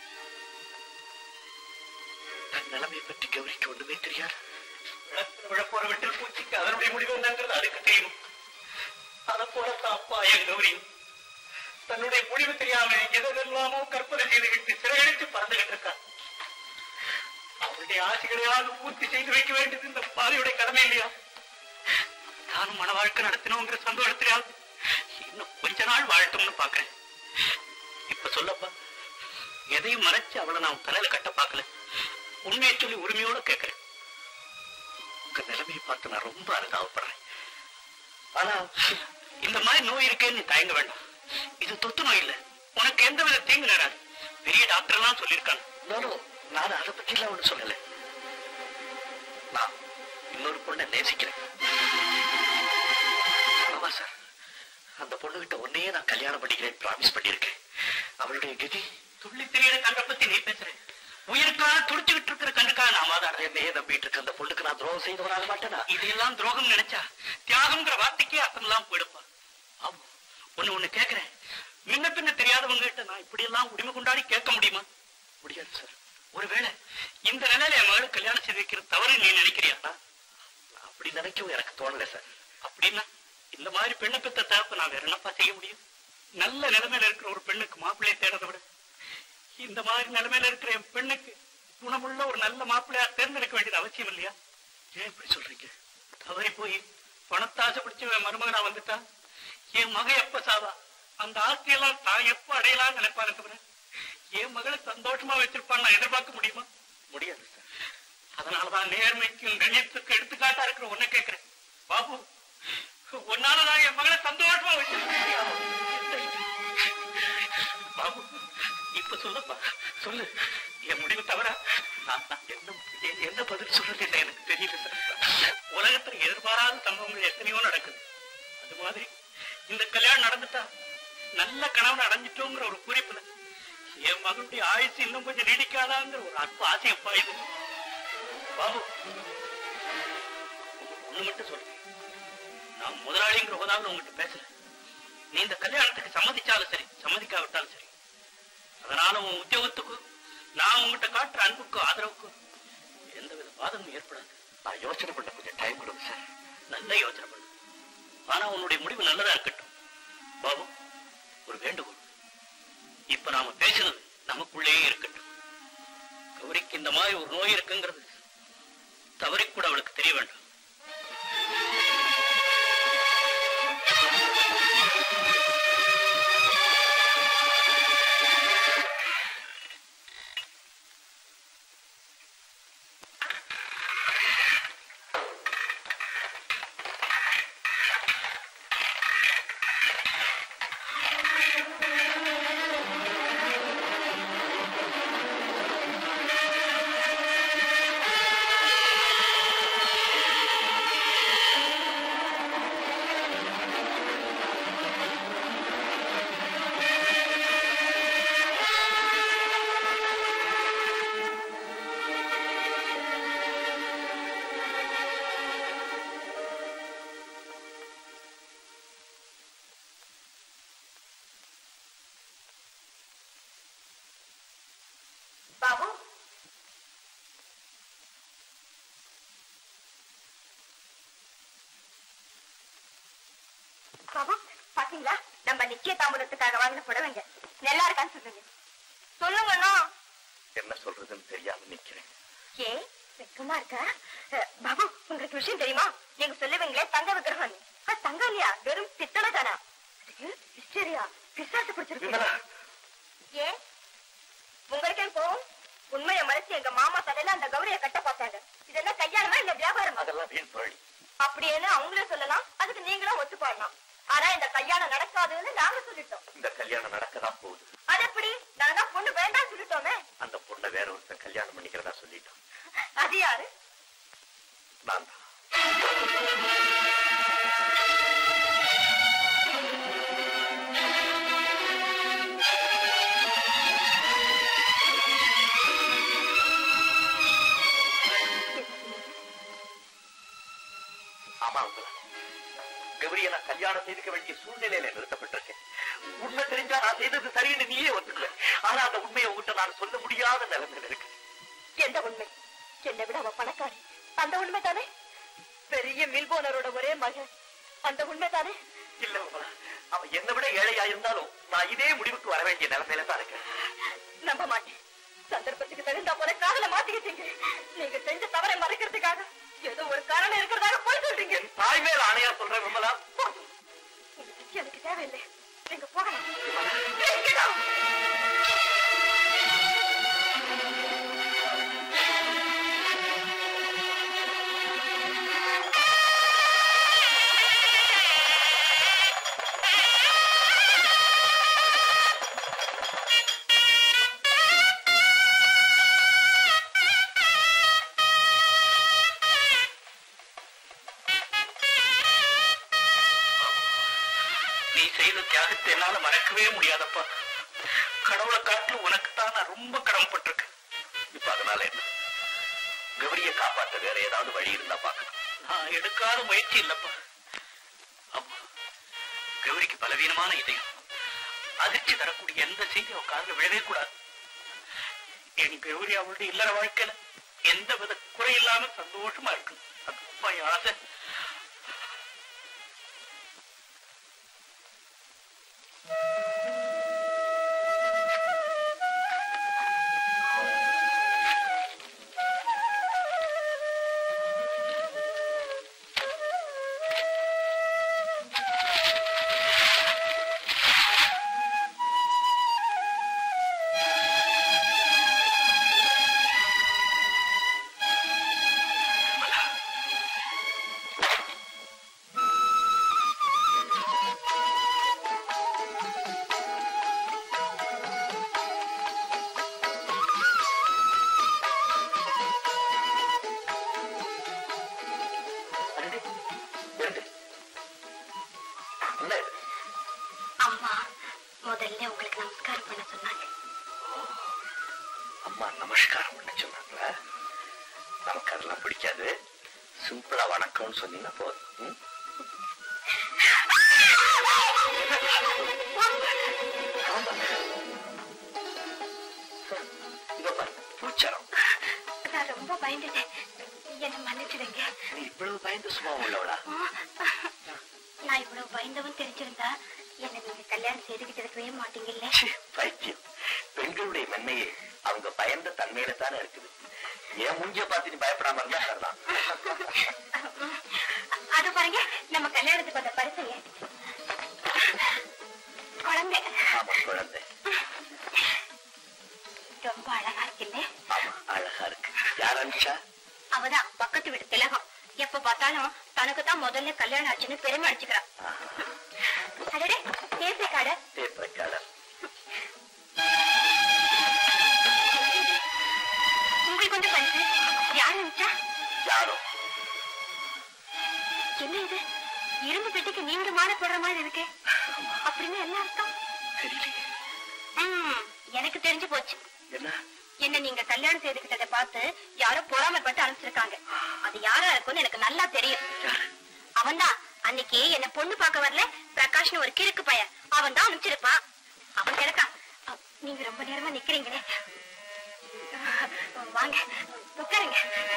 தன் நிலைமை பற்றி கௌரிக்கு ஒண்ணுமே தெரியாது விளக்கு விழப்போற வெட்டில் பூச்சிக்கு அதனுடைய முடிவு என்னங்கிறது அதுக்கு தெரியும் அதை போலத்தான் அப்பா என் கௌரி தன்னுடைய முடிவு தெரியாம எதெல்லாமோ கற்பனை செய்துகிட்டு சிறையடித்து பறந்துகிட்டு இருக்கா அவளுடைய ஆசைகளையாவது பூர்த்தி செய்து வைக்க வேண்டியது இந்த பாதையுடைய கடமை இல்லையா தானும் மன வாழ்க்கை நடத்தினோங்கிற சந்தோஷத்திலாவது இன்னும் கொஞ்ச நாள் வாழட்டும்னு பாக்குறேன் இப்ப சொல்லப்பா எதையும் மறைச்சு அவளை நான் தலையில கட்ட பார்க்கல உண்மையை சொல்லி உரிமையோட கேட்கிறேன் உங்க நிலைமையை பார்த்து நான் ரொம்ப அனுதாபப்படுறேன் ஆனா இந்த மாதிரி நோய் இருக்கேன்னு நீ தயங்க வேண்டாம் இது தொத்து நோய் இல்ல உனக்கு எந்த வித தீங்கு நேராது பெரிய டாக்டர் எல்லாம் சொல்லியிருக்காங்க நானும் நான் அதை பத்தி எல்லாம் ஒண்ணு சொல்லல நான் இன்னொரு பொண்ணை நேசிக்கிறேன் ஆமா சார் அந்த பொண்ணுகிட்ட ஒன்னையே நான் கல்யாணம் பண்ணிக்கிறேன் ப்ராமிஸ் பண்ணியிருக்கேன் அவளுடைய கதி துள்ளி தெரியற கண்ணை பத்தி நீ பேசுற உயிருக்காக துடிச்சுக்கிட்டு இருக்கிற கண்ணுக்காக நான் வாதாடுறேன் என்னையே நம்பிட்டு இருக்க அந்த பொண்ணுக்கு நான் துரோகம் செய்தவனாக மாட்டேனா இதெல்லாம் துரோகம் நினைச்சா தியாகம்ங்கிற வார்த்தைக்கே அர்த்தம்லாம் போயிடுப்பா ஆமா ஒண்ணு ஒண்ணு கேக்குறேன் முன்ன பின்ன தெரியாதவங்க கிட்ட நான் இப்படி எல்லாம் உரிமை கொண்டாடி கேட்க முடியுமா முடியாது சார் ஒருவேளை இந்த நிலையில என் மகளுக்கு கல்யாணம் செய்து வைக்கிறது தவறு நீ நினைக்கிறியா நான் அப்படி நினைக்கவும் எனக்கு தோணல சார் அப்படின்னா இந்த மாதிரி பெண்ணை பெத்த தகப்பு நான் வேற என்னப்பா செய்ய முடியும் நல்ல நிலைமையில இருக்கிற ஒரு பெண்ணுக்கு மாப்பிள்ளையை தேடுறதை விட இந்த மாதிரி நிலைமையில இருக்கிற என் பெண்ணுக்கு குணமுள்ள ஒரு நல்ல மாப்பிள்ளையா தேர்ந்தெடுக்க வேண்டியது அவசியம் இல்லையா ஏன் இப்படி சொல்றீங்க தவறி போய் பணத்தாசை பிடிச்ச என் மருமகனா வந்துட்டா என் மக எப்ப சாவா அந்த ஆசையெல்லாம் தான் எப்ப அடையலாம்னு நினைப்பாரு தவிர என் மகளை சந்தோஷமா வச்சிருப்பான்னு நான் எதிர்பார்க்க முடியுமா முடியாது சார் அதனாலதான் நேர்மைக்கும் கண்ணியத்துக்கும் எடுத்துக்காட்டா இருக்கிற உன்னை கேட்கிறேன் பாபு உன்னால நான் என் மகளை சந்தோஷமா வச்சிருக்கேன் பாபு இப்ப சொல்லப்பா சொல்லு என் முடிவு தவறா நான் நான் என்ன எ- என்ன பதில் சொல்றது என்ன எனக்கு தெரியல சார் உலகத்துல எதிர்பாராத சம்பவங்கள் எத்தனையோ நடக்குது அது மாதிரி இந்த கல்யாணம் நடந்துட்டா நல்ல கணவன் அடைஞ்சிட்டோங்கிற ஒரு குறிப்புல என் மகனுடைய ஆயுசு இன்னும் கொஞ்சம் நீடிக்காதாங்கிற ஒரு அற்ப ஆசையப்பா இது பாபு ஒண்ணு மட்டும் சொல்றேன் நான் முதலாளிங்கிற ஹோதாவில் உங்ககிட்ட பேசல நீ இந்த கல்யாணத்துக்கு சம்மதிச்சாலும் சரி சம்மதிக்காவிட்டாலும் சரி அதனால உன் உத்தியோகத்துக்கும் நான் உங்ககிட்ட காட்டுற அன்புக்கும் ஆதரவுக்கும் எந்தவித பாதமும் ஏற்படாது நான் யோசனை பண்ண கொஞ்சம் டைம் கொடுங்க சார் நல்ல யோசனை பண்ணு ஆனா உன்னுடைய முடிவு நல்லதா இருக்கட்டும் பாபு ஒரு வேண்டுகோள் இப்ப நாம பேசுறது நமக்குள்ளேயே இருக்கட்டும் கௌரிக்கு இந்த மாதிரி ஒரு நோய் இருக்குங்கிறது தவறி கூட அவளுக்கு தெரிய வேண்டாம் பாபு பாபு பாத்தீங்களா நம்ம நிச்சய தாமதத்துக்காக வாங்கின புடவைங்க நல்லா இருக்கான்னு சொல்லுங்க சொல்லுங்கண்ணா என்ன சொல்றதுன்னு தெரியாம நிக்கிறேன் ஏ வெக்கமா இருக்கா அஹ், பாபு உங்களுக்கு விஷயம் தெரியுமா நீங்க சொல்லுவீங்களே தங்க விக்கிரகம் அது தங்கம் இல்லையா வெறும் பித்தளை தானா அதுக்கு ஹிஸ்டரியா பிசாசு பிடிச்சிருக்கு விமலா ஏ உங்களுக்கு போகும் உண்மையை மறைச்சு எங்க மாமா தலையில அந்த கௌரிய கட்ட பார்த்தாங்க இதெல்லாம் கல்யாணமா இல்ல வியாபாரமா அதெல்லாம் வீண் பழி அப்படின்னு அவங்களே சொல்லலாம் அதுக்கு நீங்களும் ஒத்துப்பாடலாம் ஆனா இந்த கல்யாணம் நடக்காதுன்னு நாங்க சொல்லிட்டோம் இந்த கல்யாணம் நடக்கதான் போகுது அது எப்படி நாங்க தான் பொண்ணு வேண்டாம் சொல்லிட்டோமே அந்த பொண்ணை வேற ஒருத்தன் கல்யாணம் பண்ணிக்கிறதா சொல்லிட்டான் அது யாரு நான் தான் ஆமா உங்களா கௌரிய நான் கல்யாணம் செய்துக்க வேண்டிய சூழ்நிலையில நிறுத்தப்பட்டிருக்கேன் உண்மை தெரிஞ்சா நான் செய்தது சரின்னு நீயே ஒத்துக்குவேன் ஆனா அந்த உண்மையை உங்ககிட்ட நான் சொல்ல முடியாத நிலைமையில இருக்கு எந்த உண்மை என்னை விட அவ பணக்காரி அந்த உண்மை தானே பெரிய மில்போனரோட ஒரே மகன் அந்த உண்மை தானே இல்ல உங்களா அவன் என்னை விட ஏழையா இருந்தாலும் நான் இதே முடிவுக்கு வர வேண்டிய நிலைமையில தான் இருக்கேன் நம்ப மாட்டேன் சந்தர்ப்பத்துக்கு தகுந்த போல காதல மாத்திக்கிட்டீங்க நீங்க செஞ்ச தவறை மறைக்கிறதுக்காக ஏதோ ஒரு காரணம் இருக்கிறதாக போய் சொல்றீங்க என் தாய் மேல ஆணையா சொல்றேன் விமலா போதும். உங்க பிச்சை எனக்கு தேவையில்லை நீங்க போகலாம் நீங்கதான். நீ செய்த தியாகத்தை என்னால மறக்கவே முடியாதப்பா கடவுளை காட்டிலும் உனக்கு தான் நான் ரொம்ப கடமைப்பட்டிருக்கேன் இப்ப அதனால என்ன கௌரிய காப்பாத்த வேற ஏதாவது வழி இருந்தா பாக்கணும் நான் எடுக்காத முயற்சி இல்லப்பா அம்மா கௌரிக்கு பலவீனமான இதயம் அதிர்ச்சி தரக்கூடிய எந்த செய்தி அவ காதுல விழவே கூடாது என் கௌரி அவளுடைய இல்லற வாழ்க்கையில எந்த வித குறையில்லாம சந்தோஷமா இருக்கணும் அதுப்பா என் ஆசை அம்மா நமஸ்காரம் பண்ண சொன்னாங்களா நமக்கு அதெல்லாம் பிடிக்காது சிம்பிளா வணக்கம்னு சொன்னீங்கன்னா போதும் ம்? இதோ பாரு பூச்சாரம் நான் ரொம்ப பயந்துட்டேன் என்ன மன்னிச்சிடுங்க நீ இவ்வளவு பயந்து சும்மா உள்ளவளா நான் இவ்வளவு பயந்தவன் தெரிஞ்சிருந்தா என்ன நீங்க கல்யாணம் செய்துகிட்டு இருக்கவே மாட்டீங்கல்ல ச்சீ, பைத்தியம் பெண்களுடைய மென்மையே அவங்க பயந்த தன்மையில தானே இருக்குது என் மூஞ்சிய பார்த்து நீ பயப்படாம இருந்தா சரிதான் அது பாருங்க நம்ம கல்யாணத்துக்கு வந்த பரிசைய குழந்தை ஆமா குழந்தை ரொம்ப அழகா இருக்குல்ல ஆமா அழகா இருக்கு யார் அனுப்பிச்சா அவதான் பக்கத்து வீட்டு திலகம் எப்ப பார்த்தாலும் தனக்கு தான் முதல்ல கல்யாணம் ஆச்சுன்னு பெருமை அடிச்சுக்கிறான் அடடே தேசிய காடை டேப் ரெக்கார்டர் உங்களுக்கு வந்து பரிசு யார் நினைச்சா யாரோ என்ன இது இரும்பு பெட்டிக்கு நீங்க மாலை போடுற மாதிரி இருக்கு அப்படின்னு என்ன அர்த்தம் தெரியலையே ம், எனக்கு தெரிஞ்சு போச்சு என்ன என்ன நீங்க கல்யாணம் செய்துகிட்டதை பார்த்து யாரோ பொறாமைப்பட்டு அனுப்பிச்சிருக்காங்க அது யாரா இருக்கும்னு எனக்கு நல்லா தெரியும் அவன்தான் அன்னைக்கு என்ன பொண்ணு பார்க்க வரல பிரகாஷ்னு ஒரு கிறுக்கு பையன் அவன் தான் அனுப்பிச்சிருப்பான் அவன் கிடக்கா நீங்க ரொம்ப நேரமா நிக்கிறீங்களே வாங்க உட்காருங்க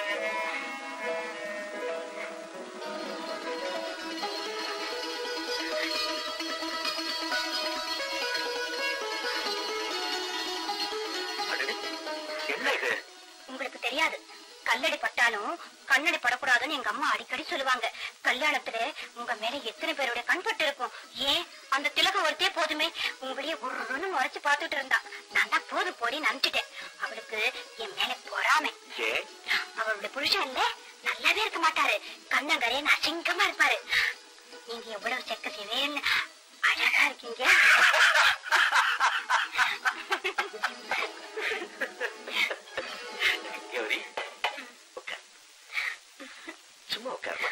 அடடே, என்ன இது உங்களுக்கு தெரியாது கல்லடி பட்டாலும் கண்ணடி படக்கூடாதுன்னு எங்க அம்மா அடிக்கடி சொல்லுவாங்க கல்யாணத்துல உங்க மேல எத்தனை பேருடைய கண் பட்டு இருக்கும் ஏன் அந்த திலகம் ஒருத்தே போதுமே உங்களையே ஒரு முறைச்சு பார்த்துட்டு இருந்தா நான் தான் போதும் போடி நினைச்சிட்டேன் அவளுக்கு என் மேல பொறாமை ஏன் அவளுடைய புருஷன் இல்ல நல்லாவே இருக்க மாட்டாரு கண்ணங்கரையன் அசிங்கமா இருப்பாரு நீங்க எவ்வளவு செக்க சிவேன்னு அழகா இருக்கீங்க கௌரி உட்கார் சும்மா உட்காருமா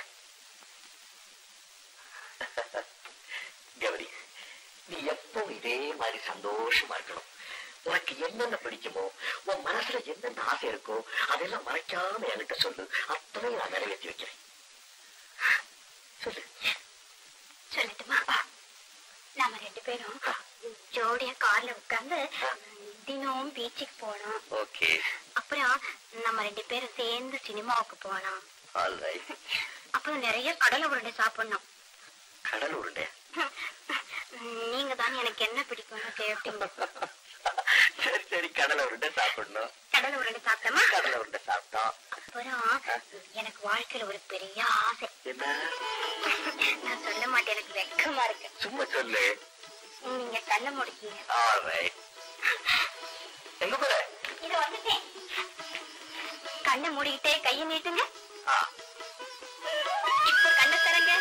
கௌரி நீ எப்பவும் இதே மாதிரி சந்தோஷமா இருக்கணும் உனக்கு என்னென்ன பிடிக்குமோ உன் மனசுல என்னென்ன ஆசை இருக்கோ அதெல்லாம் மறைக்காம என்கிட்ட சொல்லு அத்தனையும் நான் நிறைவேற்றி வைக்கிறேன் சொல்லு சொல்லட்டுமா நாம ரெண்டு பேரும் ஜோடியா கார்ல உட்கார்ந்து தினமும் பீச்சுக்கு போனோம் ஓகே அப்புறம் நம்ம ரெண்டு பேரும் சேர்ந்து சினிமாவுக்கு போனோம் ஆல் ரைட் அப்புறம் நிறைய கடலை உருண்டை சாப்பிடணும் கடல் உருண்டை நீங்க தான் எனக்கு என்ன பிடிக்கும்னு கேட்டீங்க சரி சரி கடலை உருண்டை சாப்பிடணும் கடலை உருண்டை சாப்பிட்டோமா கடலை உருண்டை சாப்பிட்டோம் அப்புறம் எனக்கு வாழ்க்கையில ஒரு பெரிய ஆசை என்ன நான் சொல்ல மாட்டேன் எனக்கு வெக்கமா இருக்கு சும்மா சொல்லு நீங்க கண்ணை முடிக்கீங்க ஆல் ரைட் எங்க போற இது வந்துட்டேன் கண்ணை மூடிக்கிட்டே கையை நீட்டுங்க ஆ இப்போ கண்ணை தரங்க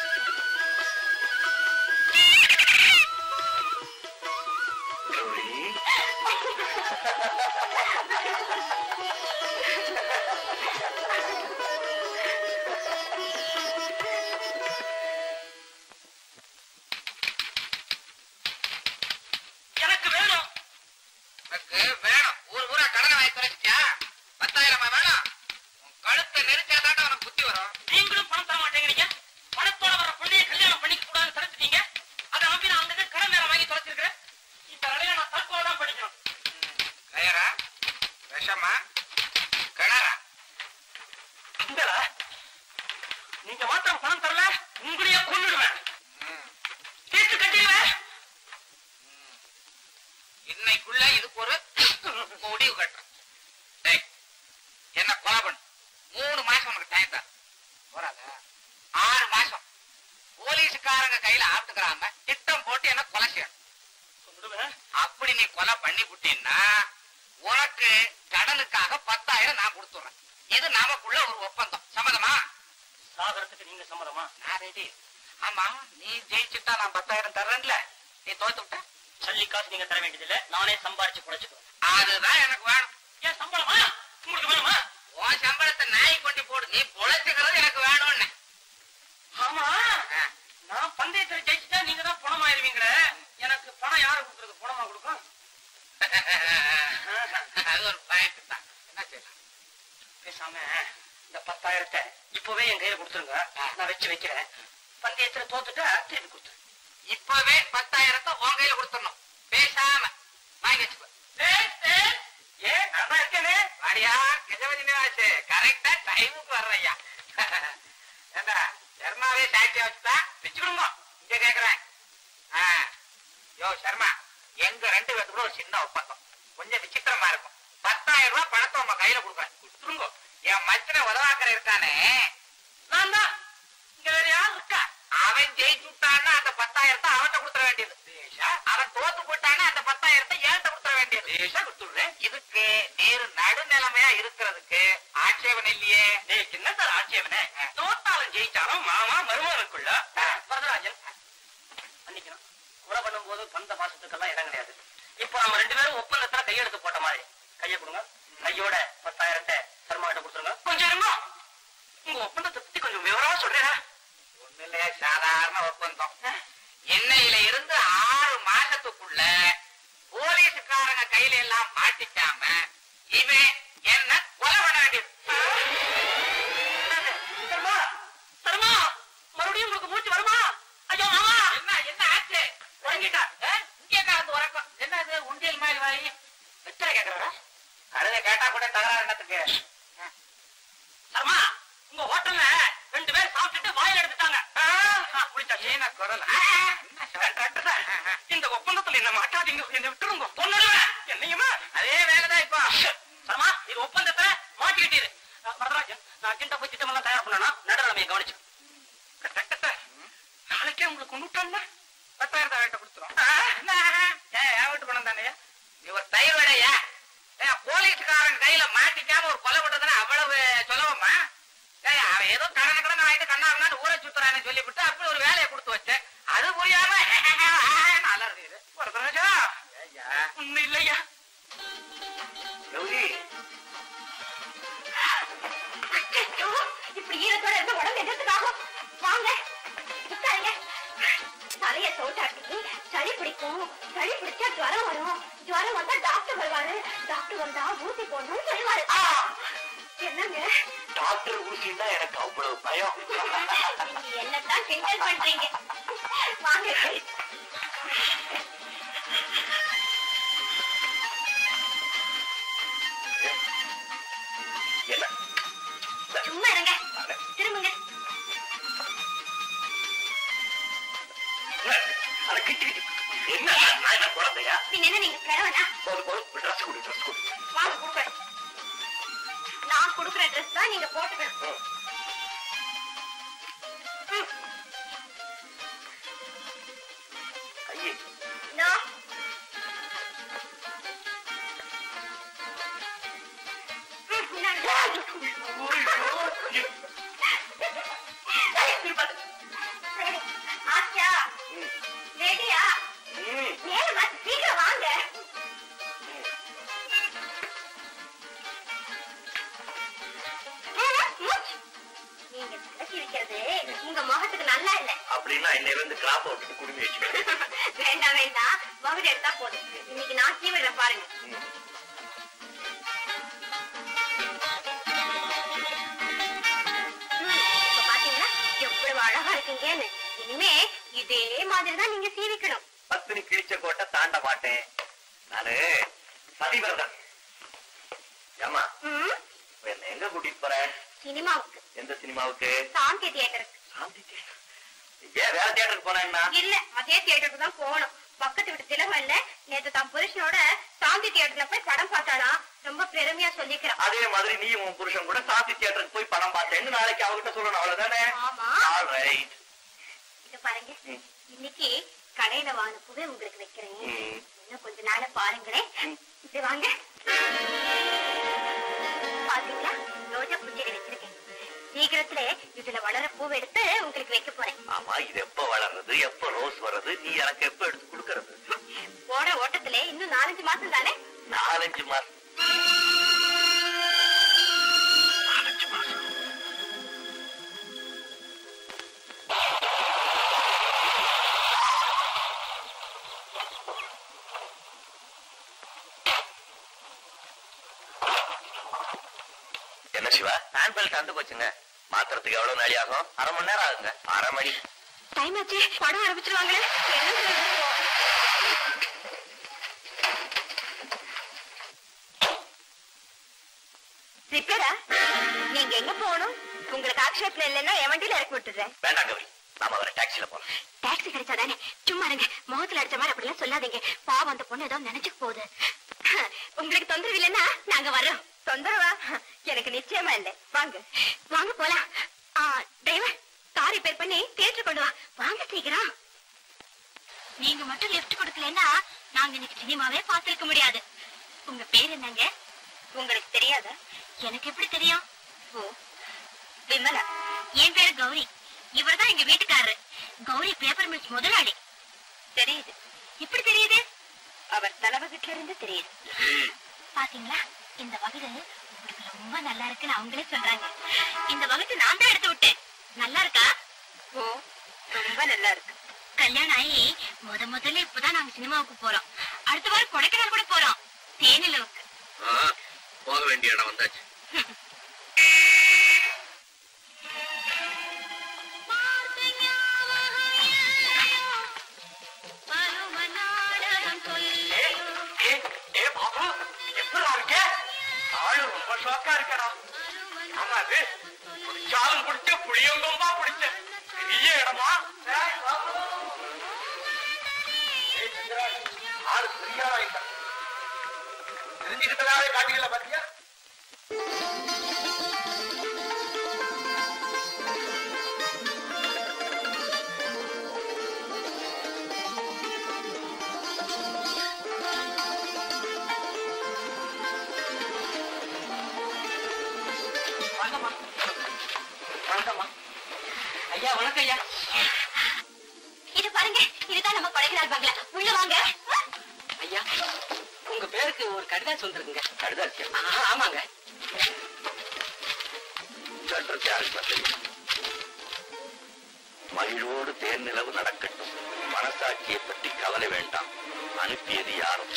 கௌரி எனக்கு வேணும் உனக்கு வேணும் ஊர் ஊரா கடனை வாங்கி குறைச்சிட்டியா பத்தாயிரமா வேணும் உன் கழுத்தை நெரிச்சா தாண்டா உனக்கு புத்தி வரும் நீங்களும் பணம் தர மாட்டேங்கிறீங்க பணத்தோட வர பிள்ளைய கல்யாணம் பண்ணிக்க கூடாதுன்னு தடுத்துட்டீங்க அதை நம்பி நான் அங்க கடன் வேற வாங்கி தொலைச்சிருக்கிறேன் இந்த நிலையில நான் தற்கொலை தான் படிக்கணும் கயரா விஷமா கிணறா இந்த நீங்க மாத்திரம் பணம் தரல உங்களையே கொண்டுடுவேன் தீர்த்து கட்டிடுவேன் இன்னைக்குள்ள இதுக்கு ஒரு முடிவு கட்டுறேன் டேய், என்ன கொலை பண்ணு மூணு மாசம் உனக்கு டைம் தான் போறாதா ஆறு மாசம் போலீஸுக்காரங்க கையில ஆட்டுக்கிறாம திட்டம் போட்டு என்ன கொலை செய்யணும் கொண்டுடுவேன் அப்படி நீ கொலை பண்ணி விட்டீன்னா உனக்கு கடனுக்காக பத்தாயிரம் நான் கொடுத்துறேன் இது நமக்குள்ள ஒரு ஒப்பந்தம் சம்மதமா சாகரத்துக்கு நீங்க சம்மதமா நான் ரெடி ஆமா நீ ஜெயிச்சுட்டா நான் பத்தாயிரம் தர்றேன்ல நீ தோத்து விட்ட சல்லி காசு நீங்க தர வேண்டியதில்லை நானே சம்பாரிச்சு குறைச்சுக்குவேன் அதுதான் எனக்கு வேணும் ஏன் சம்பளமா உங்களுக்கு வேணுமா உன் சம்பளத்தை நாய் கொண்டு போடு நீ பொழைச்சுக்கிறது எனக்கு வேணும்னு ஆமா ஆ. நான் பந்தயத்துல ஜெயிச்சுட்டா நீங்க தான் பணமாயிருவீங்களே எனக்கு பணம் யாரு கொடுக்குறது பணமா கொடுக்கும் அது ஒரு பாயிண்ட் தான் என்ன செய்யலாம் பேசாம இந்த பத்தாயிரத்தை இப்பவே என் கையில கொடுத்துருங்க நான் வச்சு வைக்கிறேன் பந்தயத்துல தோத்துட்டா திருப்பி கொடுத்துரு இப்பவே பத்தாயிரத்தை உன் கையில கொடுத்துடணும் பேசாம வாங்கி வச்சுக்கோ ஏன் நான் இருக்கேனே வாடியா கஜபதி நிவாஸ் கரெக்டா டைமுக்கு வர்றையா ஏண்டா சர்மாவே சாட்சியா வச்சுட்டா வச்சுக்கணுமா இங்க கேக்குறேன் ஆ, யோ சர்மா எங்க ரெண்டு பேருக்கு ஒரு சின்ன ஒப்பந்தம் கொஞ்சம் விசித்திரமா இருக்கும் பத்தாயிரம் ரூபாய் பணத்தை உங்க கையில கொடுக்குறேன் கொடுத்துருங்க என் மச்சனை உதவாக்கற இருக்கானே நான் தான் இங்க வேற யார் இருக்கா அவன் ஜெயிச்சு விட்டான்னா அந்த பத்தாயிரத்தை அவன்கிட்ட கொடுத்துட வேண்டியது லேசா. அவன் தோத்து போட்டான்னா அந்த பத்தாயிரத்தை ஏன்ட்ட கொடுத்துட வேண்டியது லேசா கொடுத்துடுறேன் இதுக்கு நீர் நடுநிலைமையா இருக்கிறதுக்கு ஆட்சேபம் இல்லையே டேய் என்ன சார் ஆட்சேபனை தோத்தாலும் ஜெயிச்சாலும் மாமா மருமகனுக்குள்ள வரதராஜன் மன்னிக்கணும் கொலை பண்ணும்போது பந்த பாசத்துக்கெல்லாம் இடம் கிடையாது இப்போ நம்ம ரெண்டு பேரும் ஒப்பந்தத்துல கையெழுத்து போட்ட மாதிரி கையை கொடுங்க கையோட பத்தாயிரத்தை சர்மா கிட்ட கொடுத்துருங்க கொஞ்சம் இருங்க உங்க ஒப்பந்தத்தை பத்தி கொஞ்சம் விவரமா சொல்றேன் ஒண்ணு இல்லையா சாதாரண ஒப்பந்தம் எண்ணெயில இருந்து ஆறு மாசத்துக்குள்ள போலீஸ்காரங்க கையில எல்லாம் மாட்டிக்காம இவன் என்ன கொலை பண்ண வேண்டியது சர்மா சர்மா மறுபடியும் உங்களுக்கு மூச்சு வருமா ஐயோ மாமா என்ன என்ன ஆச்சு உறங்கிட்டா ஆ? இங்கே காலத்து உறக்கம் என்ன இது உண்டியல் மாதிரி வாங்கி எத்தனை கேக்குறா கழுதை கேட்டா கூட தகராறு என்னத்துக்கு சர்மா உங்க ஹோட்டல்ல ரெண்டு பேர் சாப்பிட்டுட்டு வாயில எடுத்துட்டாங்க குளிச்சா சீன குரல் ஆ, என்ன சொல்ற? இந்த ஒப்பந்தத்துல என்ன மாட்டாதீங்க என்ன விட்டுருங்க பொண்ணுடுங்க என்னையுமா அதே வேலைதான் இப்போ சர்மா இது ஒப்பந்தத்தை மாட்டிக்கிட்டீரு அஹ், வரதராஜன் நான் கிட்ட போய் திட்டமெல்லாம் தயார் பண்ணனா நடுநிலைமையை கவனிச்சு கட்ட, கட்ட. நாளைக்கே உங்களுக்கு கொண்டு விட்டோம்னா பத்தாயிரத்தை வேட்ட கொடுத்துரும் என்ன ஏன் என் வீட்டு பணம் தானே இவர் தயிர் வடையா ஏன் போலீஸ்காரன் கையில மாட்டிக்காம ஒரு கொலை பண்றதுன்னா அவ்வளவு சொல்லவுமா ஏய், அவன் ஏதோ கடனை கடன் ஆயிட்டு கண்ணா ஊரை சுத்துறான்னு சொல்லிவிட்டு அப்படி ஒரு வேலையை கொடுத்து வச்சேன் அது புரியாம நல்லா இருக்குது வரதராஜா ஒண்ணு இல்லையா கௌரி ஐயோ, இப்படி ஈரத்தோட இருந்த உடம்பு என்னத்துக்காகும் வாங்க உட்காருங்க தலைய சோட்டாட்டி சளி பிடிக்கும் சளி பிடிச்சா ஜுரம் வரும் ஜுரம் வந்தா டாக்டர் வருவாரு டாக்டர் வந்தா ஊசி போடணும்னு சொல்லுவாரு ஆ, என்னங்க டாக்டர் ஊசின்னா எனக்கு அவ்வளவு பயம் நீங்க என்னத்தான் கிண்டல் பண்றீங்க வாங்க என்ன சும்மா இருங்க திரும்புங்க அதை கிட்டி என்ன நான் என்ன குழந்தையா பின்ன என்ன நீங்க கிழவனா போது போது ட்ரெஸ் கொடு ட்ரெஸ் கொடு வாங்க கொடுக்குறேன் நான் கொடுக்குற ட்ரெஸ் தான் நீங்க போட்டுக்கணும் ம். ஐயே இந்தா. ம், இந்தாங்க. சரி. ஆச்சா ரெடியா ம் நேரமா சீக்கிரம் வாங்க ம், மூச்சு. நீங்க தலைக்கு இருக்கிறது உங்க முகத்துக்கு நல்லா இல்ல அப்படின்னா இன்னையில இருந்து கிராப்ப விட்டுட்டு குடுமி வச்சுக்கோ வேண்டாம் வேண்டாம் மகுடு எடுத்தா போதும் இன்னைக்கு நான் சீவிடுறேன் பாருங்க ம், இப்ப பாத்தீங்களா எவ்வளவு அழகா இருக்கீங்கன்னு இனிமே இதே மாதிரிதான் நீங்க சீவிக்கணும் பத்தினி கிழிச்ச கோட்டை தாண்ட மாட்டேன் நானு பதிவிரதன் ஏமா ம், என்ன எங்க கூட்டிட்டு போறேன் சினிமாவுக்கு எந்த சினிமாவுக்கு சாந்தி தியேட்டருக்கு சாந்தி theatre. ஏன் வேற தியேட்டருக்கு போனேன்னா இல்ல அதே தியேட்டருக்கு தான் போகணும் பக்கத்து வீட்டு திலகல்ல நேத்து தான் புருஷனோட சாந்தி தியேட்டர்ல போய் படம் பார்த்தாலாம் ரொம்ப பெருமையா சொல்லிக்கிறான் அதே மாதிரி நீ உன் புருஷன் கூட சாந்தி தியேட்டருக்கு போய் படம் பார்த்தேன்னு நாளைக்கு அவகிட்ட சொல்லணும் அவ்வளவுதானே ஆமா ஆல்ரைட் இத பாருங்க ம். இன்னைக்கு கடையில வாங்கின பூவே உங்களுக்கு வைக்கிறேன் ம். இன்னும் கொஞ்ச நாள பாருங்களேன் இது வாங்க பாத்தீங்களா ரோஜா பூச்செடி வச்சிருக்கேன் சீக்கிரத்துல இதுல வளர பூவை எடுத்து உங்களுக்கு வைக்க போறேன் ஆமா இது எப்ப வளர்றது எப்ப ரோஸ் வர்றது நீ எனக்கு எப்ப எடுத்து கொடுக்கறது போட ஓட்டத்துல இன்னும் நாலஞ்சு மாசம் தானே நாலஞ்சு மாசம் நாலஞ்சு மாசம் என்ன சிவா ஹேண்ட் பெல்ட் அந்து போச்சுங்க மாத்திரத்துக்கு எவ்வளவு நாளி ஆகும் அரை மணி நேரம் ஆகுங்க அரை மணி டைம் ஆச்சு படம் ஆரம்பிச்சிருவாங்களே சிக்கரா நீங்க எங்க போகணும் உங்களுக்கு ஆக்ஷேப்ல இல்லைன்னா என் வண்டியில இறக்கி விட்டுறேன் வேண்டாம் கௌரி நாம அவரை டாக்ஸில போலாம் டாக்ஸி கிடைச்சாதானே சும்மா இருங்க முகத்துல அடிச்ச மாதிரி அப்படிலாம் சொல்லாதீங்க பாவம் அந்த பொண்ணு ஏதோ நினைச்சுக்க போகுது உங்களுக்கு தொந்தரவு இல்லைன்னா நாங்க வர்றோம் தொந்தரவா எனக்கு நிச்சயமா இல்லை வாங்க வாங்க போலாம் டிரைவர் கார் ரிப்பேர் பண்ணி தியேட்டர் கொண்டு வா வாங்க சீக்கிரம் நீங்க மட்டும் லிஃப்ட் கொடுக்கலன்னா நாங்க இன்னைக்கு சினிமாவே பார்த்திருக்க முடியாது உங்க பேர் என்னங்க உங்களுக்கு தெரியாதா எனக்கு எப்படி தெரியும் ஓ விமலா என் பேரு கௌரி இவர்தான் எங்க வீட்டுக்காரரு கௌரி பேப்பர் மில்ஸ் முதலாளி தெரியுது எப்படி தெரியுது அவர் தலைவகிட்ட இருந்து தெரியுது பாத்தீங்களா இந்த வகுடு உங்களுக்கு ரொம்ப நல்லா இருக்குன்னு அவங்களே சொல்றாங்க இந்த வகுட்டு நான் தான் எடுத்து விட்டேன் நல்லா இருக்கா ஓ ரொம்ப நல்லா இருக்கு கல்யாணம் ஆகி முத முதல்ல இப்பதான் நாங்க சினிமாவுக்கு போறோம் அடுத்த வாரம் கொடைக்கானல் கூட போறோம் தேனிலவுக்கு போக வேண்டிய இடம் வந்தாச்சு ஏ பாபு எப்படா இருக்க ஆளு ரொம்ப ஷோக்கா இருக்கடா ஆமா அது குடிச்சாலும் குடிச்ச புளியங்கம்பா குடிச்ச பெரிய இடமா ஆளு சரியா ஆயிட்டான் தெரிஞ்சுக்கிட்டதாவே காட்டிக்கல பாத்தியா வணக்கம்மா வணக்கம்மா ஐயா வணக்கம் ஐயா இது பாருங்க இதுதான் நம்ம கொடைக்கானல் பங்களா உள்ள வாங்க ஐயா உங்க பேருக்கு ஒரு கடிதாசி வந்திருக்குங்க கடுதாசியம் ஆ, ஆமாங்க சொல்றது யாருக்கு தெரியும் மகிழோடு தேர் நிலவு நடக்கட்டும் மனசாட்சியை பற்றி கவலை வேண்டாம் அனுப்பியது யாரும்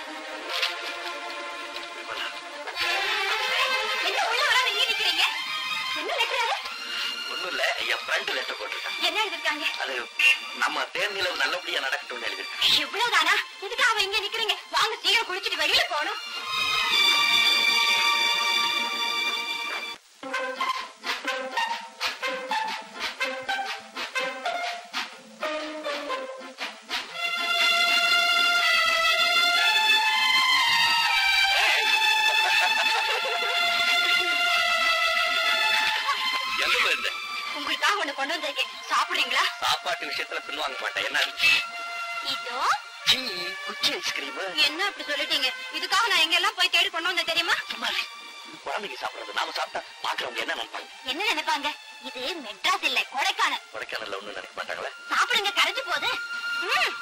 விமலா, என்ன உள்ள வராம இங்க நிக்கிறீங்க என்ன லெட்டர் அது ஒண்ணும் இல்ல என் ஃப்ரெண்டு லெட்டர் போட்டிருக்கான் என்ன எழுதிருக்காங்க அது நம்ம தேர் நிலவு நல்லபடியா நடக்கட்டும்னு எழுதிருக்கேன் இவ்வளவுதானா இதுக்கு அவ இங்க நிக்கிறீங்க வாங்க சீக்கிரம் குளிச்சிட்டு வெளியில போகணும் என்ன இல்ல உங்களுக்காக ஒண்ணு கொண்டு வந்திருக்கேன் சாப்பிடுறீங்களா சாப்பாட்டு விஷயத்துல பின்வாங்க மாட்டேன் என்ன இதோ ஜீ, குச்சி ஐஸ்கிரீம் என்ன அப்படி சொல்லிட்டீங்க இதுக்காக நான் எங்க எல்லாம் போய் தேடி கொண்டு வந்தேன் தெரியுமா குழந்தைக்கு சாப்பிடுறது நாம சாப்பிட்டா பாக்குறவங்க என்ன நினைப்பாங்க என்ன நினைப்பாங்க இது மெட்ராஸ் இல்ல கொடைக்கானல் கொடைக்கானல்ல ஒண்ணும் நினைக்க மாட்டாங்களே சாப்பிடுங்க கரைஞ்சு போகுது ம்.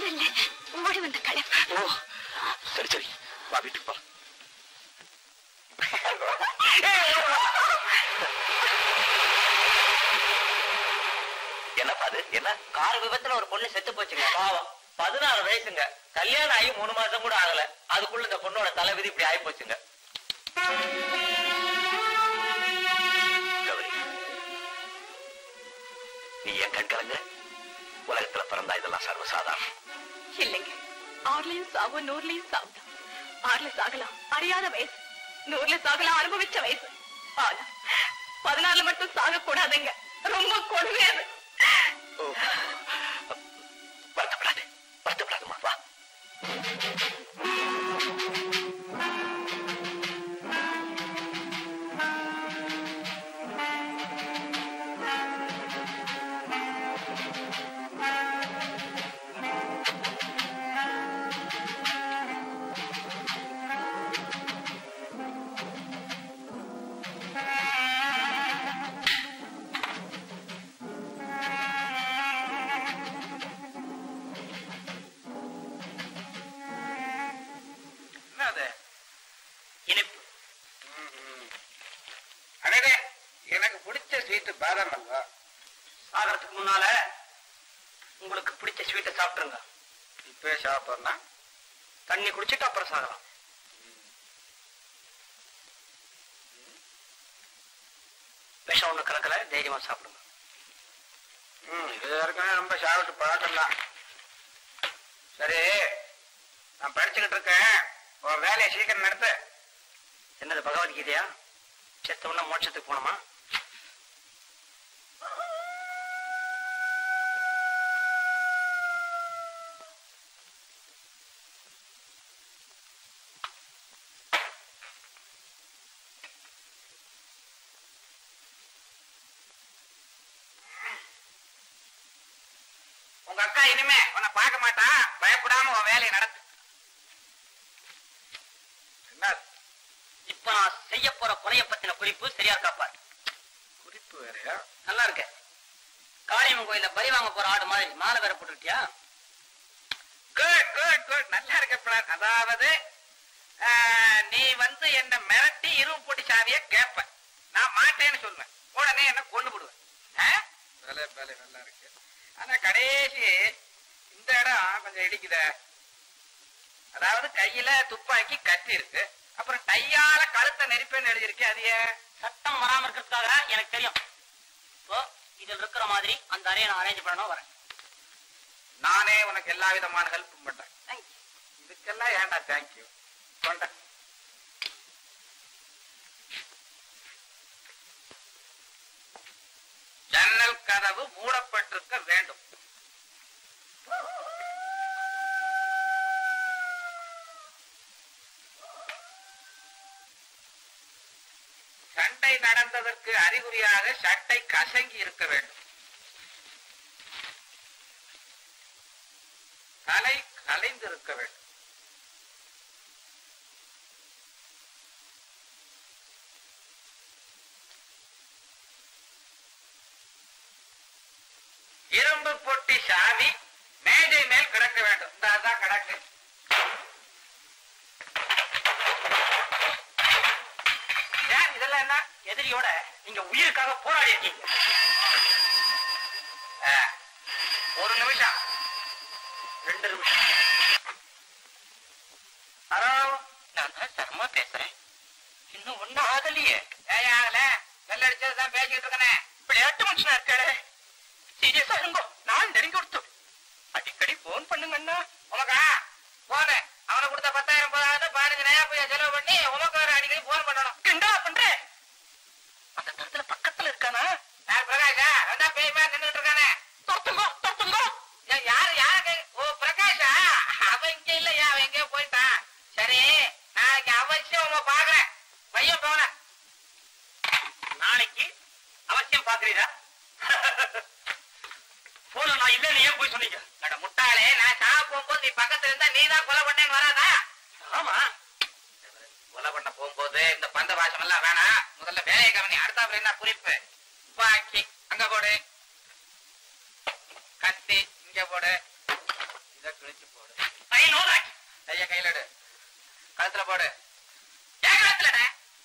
இல்ல ஓடி வந்த களைப்பு ஓ சரி சரி வா வீட்டுக்கு போ என்னப்பா அது என்ன கார் விபத்துல ஒரு பொண்ணு செத்து போச்சுங்க பாவம் பதினாறு வயசுங்க கல்யாணம் ஆகி மூணு மாசம் கூட ஆகல அதுக்குள்ள இந்த பொண்ணோட தலைவிதி இப்படி ஆகி போச்சுங்க கௌரி நீ ஏன் கண் கலங்க உலகத்துல பிறந்தா இதெல்லாம் சர்வசாதாரணம் இல்லைங்க ஆறுலயும் சாவு நூறுலயும் சாவுதான் ஆறுல சாகலாம் அறியாத வயசு நூறுல சாகலாம் அனுபவிச்ச வயசு ஆனா பதினாறுல மட்டும் சாக கூடாதுங்க ரொம்ப கொடுமை அது ஓ. வருத்தப்படாது வருத்தப்படாதுமா வா என்னது இனிப்பு அடடே எனக்கு பிடிச்ச ஸ்வீட்டு பாதாம் அல்வா சாகறதுக்கு முன்னால உங்களுக்கு பிடிச்ச ஸ்வீட்டை சாப்பிட்டுருங்க இப்பவே சாப்பிட்றா தண்ணி குடிச்சிட்டு அப்புறம் சாகலாம் விஷம் ஒண்ணு கலக்கல தைரியமா சாப்பிடுங்க ம் இது வரைக்கும் ரொம்ப சாப்பிட்டு பழக்கம்தான் சரி நான் படிச்சுக்கிட்டு இருக்கேன் உன் வேலையை சீக்கிரம் நடத்து என்னது பகவத்கீதையா செத்தவன மோட்சத்துக்கு போனோமா உங்க அக்கா இனிமே உன்னை பார்க்க மாட்டா பயப்படாம உன் வேலையை நடத்து என்ன இப்ப நான் செய்ய போற குறைய பத்தின குறிப்பு சரியா காப்பாரு குறிப்பு வேறையா நல்லா இருக்க காளியம்மன் கோயில பலி வாங்க போற ஆடு மாதிரி மாலை வேற போட்டுக்கிட்டியா குட் குட் குட் நல்லா இருக்க பிளான் அதாவது ஆஹ், நீ வந்து என்ன மிரட்டி இரும்பு பொட்டி சாவிய கேப்ப நான் மாட்டேன்னு சொல்லுவேன் உடனே என்ன கொண்டு விடுவேன் வேலை வேலை நல்லா இருக்கு ஆனா கடைசி இந்த இடம் கொஞ்சம் இடிக்குதே அதாவது கையில துப்பாக்கி கத்தி இருக்கு அப்புறம் கையால கழுத்தை நெரிப்பேன்னு எழுதியிருக்கு அது ஏன் சட்டம் வராம இருக்கிறதுக்காக எனக்கு தெரியும் இப்போ இதுல இருக்கிற மாதிரி அந்த அறையை நான் அரேஞ்ச் பண்ணணும் வரேன் நானே உனக்கு எல்லா விதமான ஹெல்ப்பும் பண்றேன் இதுக்கெல்லாம் ஏன்டா தேங்க்யூ கொண்ட ஜன்னல் கதவு மூடப்பட்டிருக்க வேண்டும் சண்டை நடந்ததற்கு அறிகுறியாக சட்டை கசங்கி இருக்க வேண்டும் தலை கலைந்திருக்க வேண்டும் இரும்பு பொட்டி சாவி மேஜை மேல் கிடக்க வேண்டும் இந்த அதான் கிடக்கு ஏன் இதெல்லாம் என்ன எதிரியோட நீங்க உயிருக்காக போராடி இருக்கீங்க ஆ, ஒரு நிமிஷம் ரெண்டு நிமிஷம் ஹலோ நான் தான் சரமா பேசுறேன் இன்னும் ஒண்ணும் ஆகலையே ஏன் ஆகல வெள்ள அடிச்சதுதான் பேசிட்டு இருக்கனே விளையாட்டு மனுஷனா இருக்காரு சீரியஸா இருங்கோ நான் நெருங்கி கொடுத்து அடிக்கடி போன் பண்ணுங்கண்ணா உமக்கா போனு அவனை கொடுத்த பத்தாயிரம் போதாது பதினஞ்சு நேரம் போய் செலவு பண்ணி உமக்கு வேற அடிக்கடி போன் பண்ணணும் கிண்டா பண்றேன் அந்த நேரத்துல பக்கத்துல இருக்கானா யார் பிரகாஷா அதான் பேய் மாதிரி நின்றுட்டு இருக்கானே தொத்துங்கோ தொத்துங்கோ ஏய், யாரு யாரு ஓ பிரகாஷா அவன் இங்க இல்லையா அவன் எங்கேயோ போயிட்டான் சரி நாளைக்கு அவசியம் உங்க பாக்குறேன் பையன் போன நாளைக்கு அவசியம் பாக்குறீரா போன நான் இல்லைன்னு ஏன் போய் சொன்னீங்க அட முட்டாளே நான் சாக போகும்போது நீ பக்கத்துல இருந்தா நீ தான் கொலை பண்ணேன்னு வராதா ஆமா கொலை பண்ண போகும்போது இந்த பந்த பாசம் எல்லாம் வேணாம் முதல்ல வேலையை கவனி அடுத்தாப்புல என்ன குறிப்பு துப்பாக்கி அங்க போடு கத்தி இங்க போடு இத கிழிச்சு போடு ஐ நோ தட் கைய கையில எடு கழுத்துல போடு ஏன் கழுத்துலடா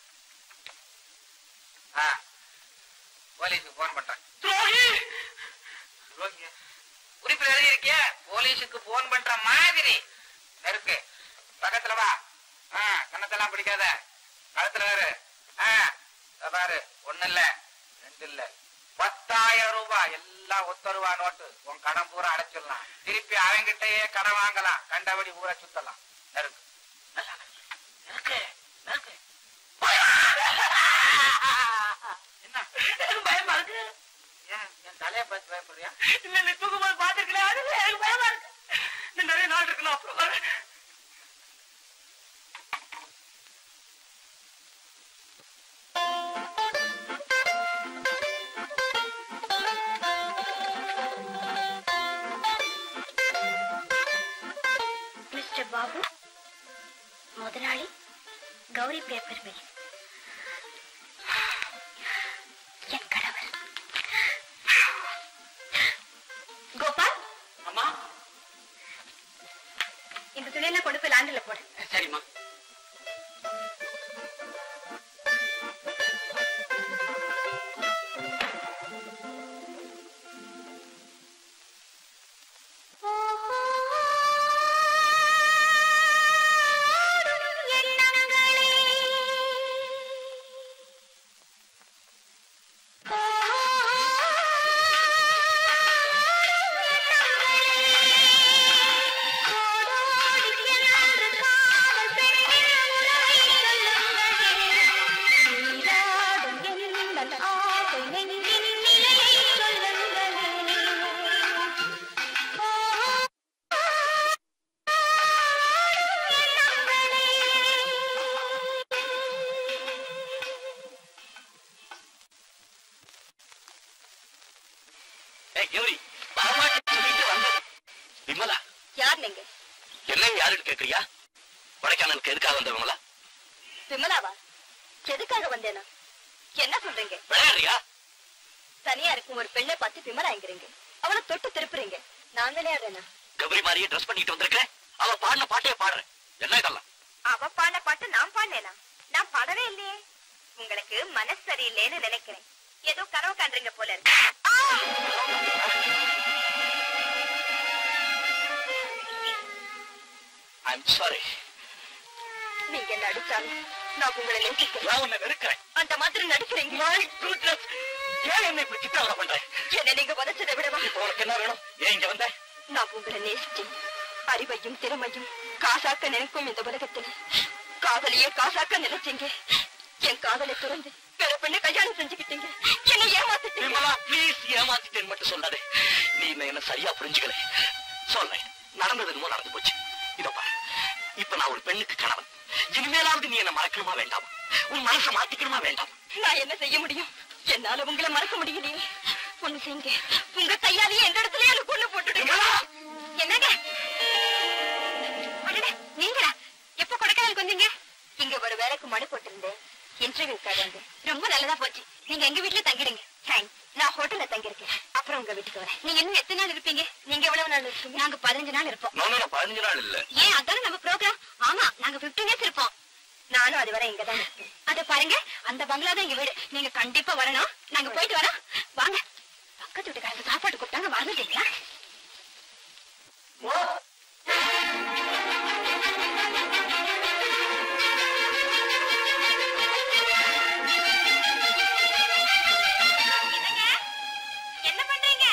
ஆ போலீஸுக்கு போன் பண்றேன் துரோகி ரோகியா குறிப்பில் எழுதி இருக்கிய போலீஸுக்கு போன் பண்ற மாதிரி இருக்கு பக்கத்துல வா ஆ கண்ணத்தெல்லாம் பிடிக்காத கழுத்துல வேறு ஆ இதோ பாரு ஒண்ணு இல்ல ரெண்டு இல்ல பத்தாயிரம் ரூபாய் எல்லாம் ஒத்த ரூபா நோட்டு உன் கடன் பூரா அடைச்சிடலாம் திருப்பி அவங்கிட்டயே கடன் வாங்கலாம் கண்டபடி ஊரை சுத்தலாம் இருக்கு இருக்கு இருக்கு என்ன எனக்கு பயமா இருக்கு ஏன் என் தலையை பார்த்து பயப்படுறியா இல்ல நீ தூக்கும்போது பாத்துருக்கல அது எனக்கு பயமா இருக்கு நீ நிறைய நாள் இருக்கு நான் அப்புறம் வரேன் மிஸ்டர் பாபு முதலாளி கௌரி பேப்பர் மில் என் கணவர் கோபால் அம்மா இந்த துணியெல்லாம் கொண்டு போய் லாண்டில போடு சரிம்மா ஏய் கௌரி வரமாட்டேன்னு சொல்லிட்டு வந்தேன் விமலா யார் நீங்க என்ன யாருன்னு கேக்குறியா கொடைக்கானலுக்கு எதுக்காக வந்த விமலா விமலாவா எதுக்காக வந்தேனா என்ன சொல்றீங்க விளையாடுறியா தனியா இருக்கும் ஒரு பெண்ணை பார்த்து விமலாங்கிறீங்க அவளை தொட்டு திருப்புறீங்க நான் விளையாடுறேனா கௌரி மாதிரியே ட்ரெஸ் பண்ணிட்டு வந்திருக்கேன் அவ பாடின பாட்டே பாடுறேன் என்ன இதெல்லாம் அவ பாடின பாட்டு நான் பாடினேனா நான் பாடவே இல்லையே உங்களுக்கு மனசு சரியில்லைன்னு நினைக்கிறேன் ஏதோ கனவு காண்றீங்க போல இருக்கு ஆ! ஐம் சாரி நீங்க என்ன அடிச்சாலும் நான் உங்களை நேசிக்கிறேன் நான் உன்னை வெறுக்கிறேன் அந்த மாதிரி நடிக்கிறீங்க My goodness. ஏன் என்ன இப்படி சித்திரவதை பண்ற என்ன நீங்க வதச்சதை விடவா இப்போ உனக்கு என்ன வேணும் ஏன் இங்க வந்த நான் உங்களை நேசிச்சேன் அறிவையும் திறமையும் காசாக்க நினைக்கும் இந்த உலகத்துல காதலியே காசாக்க நினைச்சீங்க என் காதலை துறந்து வேற பெண்ணை கல்யாணம் செஞ்சுக்கிட்டீங்க என்னை ஏமாத்திட்டீங்க விமலா ப்ளீஸ் ஏமாத்திட்டேன்னு மட்டும் சொல்லாதே நீ என்ன என்ன சரியா புரிஞ்சுக்கல சொல்றேன் நடந்தது என்னமோ நடந்து போச்சு இதோ பாரு இப்ப நான் ஒரு பெண்ணுக்கு கணவன் இனிமேலாவது நீ என்ன மறக்கணுமா வேண்டாம் உன் மனசை மாத்திக்கணுமா வேண்டாம் நான் என்ன செய்ய முடியும் என்னால உங்களை மறக்க முடியலையே ஒண்ணு செய்யுங்க உங்க கையாலேயே எந்த இடத்துலயே எனக்கு கொண்டு போட்டுடுங்க விமலா! என்னங்க அடடே, நீங்களா எப்ப கொடைக்கானலுக்கு வந்தீங்க இங்க ஒரு வேலைக்கு மனு போட்டிருந்தேன் இன்டர்வியூக்காக வந்து ரொம்ப நல்லதா போச்சு நீங்க எங்க வீட்டுல தங்கிடுங்க தேங்க்ஸ் நான் ஹோட்டல்ல தங்கியிருக்கேன் அப்புறம் உங்க வீட்டுக்கு வரேன் நீங்க இன்னும் எத்தனை நாள் இருப்பீங்க நீங்க எவ்வளவு நாள் இருப்பீங்க நாங்க பதினஞ்சு நாள் இருப்போம் நான் நான் பதினஞ்சு நாள் இல்ல ஏன் அதானே நம்ம ப்ரோக்ராம் ஆமா நாங்க 15 டேஸ் இருப்போம் நானும் அது வரை இங்கதான் இருப்பேன் அத பாருங்க அந்த பங்களா தான் எங்க வீடு நீங்க கண்டிப்பா வரணும் நாங்க போயிட்டு வரோம் வாங்க பக்கத்து வீட்டுக்காரங்க சாப்பாடு கூப்பிட்டாங்க மறந்துட்டீங்களா என்ன பண்றீங்க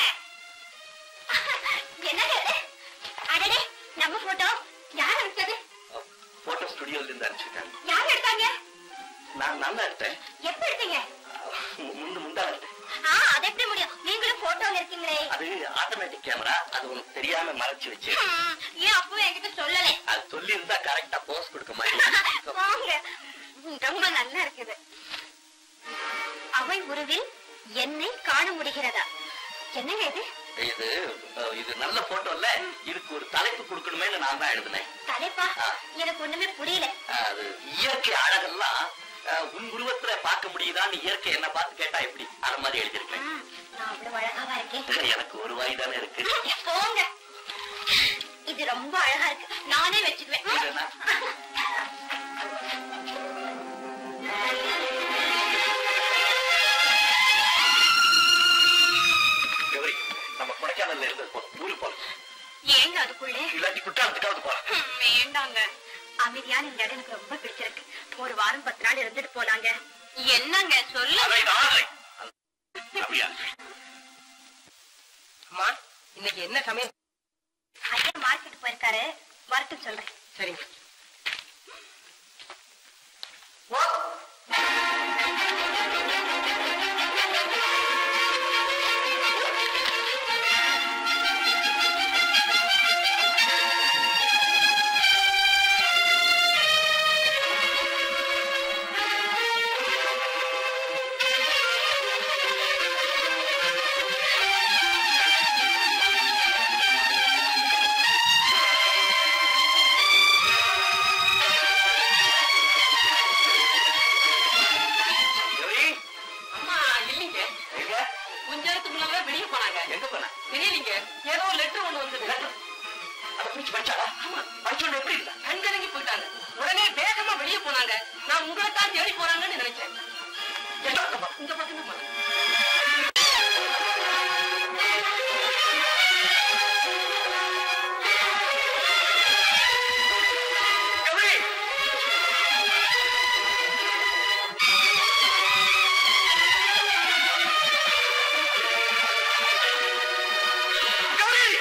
என்னங்க இது? அடடே நம்ம போட்டோ யார் எடுத்தது போட்டோ ஸ்டுடியோல இருந்து அனுப்பிச்சிருக்கேன் யார் எடுத்தாங்க நான் நல்லா எடுத்தேன் எப்ப எடுத்தீங்க முந்து முந்தா எடுத்தேன் ஆ அது எப்படி முடியும் நீங்களும் போட்டோல இருக்கீங்களே அது ஆட்டோமேட்டிக் கேமரா அது உனக்கு தெரியாம மறைச்சு வச்சு ஹம், ஏன் அப்பவும் என்கிட்ட சொல்லல அது சொல்லி இருந்தா கரெக்டா போஸ் கொடுக்க மாதிரி வாங்க ரொம்ப நல்லா இருக்குது அவை உருவில் என்னை காண முடிகிறதா என்னங்க இது இது அஹ், இது நல்ல போட்டோ இல்ல இதுக்கு ஒரு தலைப்பு கொடுக்கணுமேன்னு நான் தான் எழுதினேன் தலைப்பா ஆ. எனக்கு ஒண்ணுமே புரியல அஹ், அது இயற்கை அழகெல்லாம் அஹ், உன் உருவத்துல பார்க்க முடியுதான்னு இயற்கை என்ன பார்த்து கேட்டா எப்படி அத மாதிரி எழுதியிருக்கேன் ம், நான் அவ்வளவு அழகாவா இருக்கேன் எனக்கு ஒரு வாய் தானே இருக்கு போங்க இது ரொம்ப அழகா இருக்கு நானே வச்சுக்குவேன் கௌரி நம்ம கொடைக்கானல்ல இருந்து ஊருக்கு போறோம் ஏங்க அதுக்குள்ளே இல்லாட்டி குற்றாலத்துக்காவது போறோம் ஹம், வேண்டாங்க அமைதியான இந்த இடம் எனக்கு ரொம்ப பிடிச்சிருக்கு ஒரு வாரம் பத்து நாள் இருந்துட்டு போலாங்க என்னங்க சொல்லு அதை நான் அப்படியா அம்மா இன்னைக்கு என்ன சமயம் ஐயா மார்க்கெட் போயிருக்காரு வரட்டும் சொல்றேன் சரிங்க கௌரி அம்மா இல்லைங்க எங்க கொஞ்ச நேரத்துக்கு முன்னால வெளியே போனாங்க எங்க போன தெரியலீங்க ஏதோ லெட்டர் ஒண்ணு வந்தது அதை பிடிச்சு படிச்சாடா படிச்சோன்னு எப்படி இல்ல கண்கலங்கி போயிட்டாங்க உடனே வேகமா வெளியே போனாங்க நான் உங்களை தான் தேடி போறாங்கன்னு நினைச்சேன் என்ன அர்த்தமா? இந்த பக்கம் தான் போனேன் கௌரி கௌரி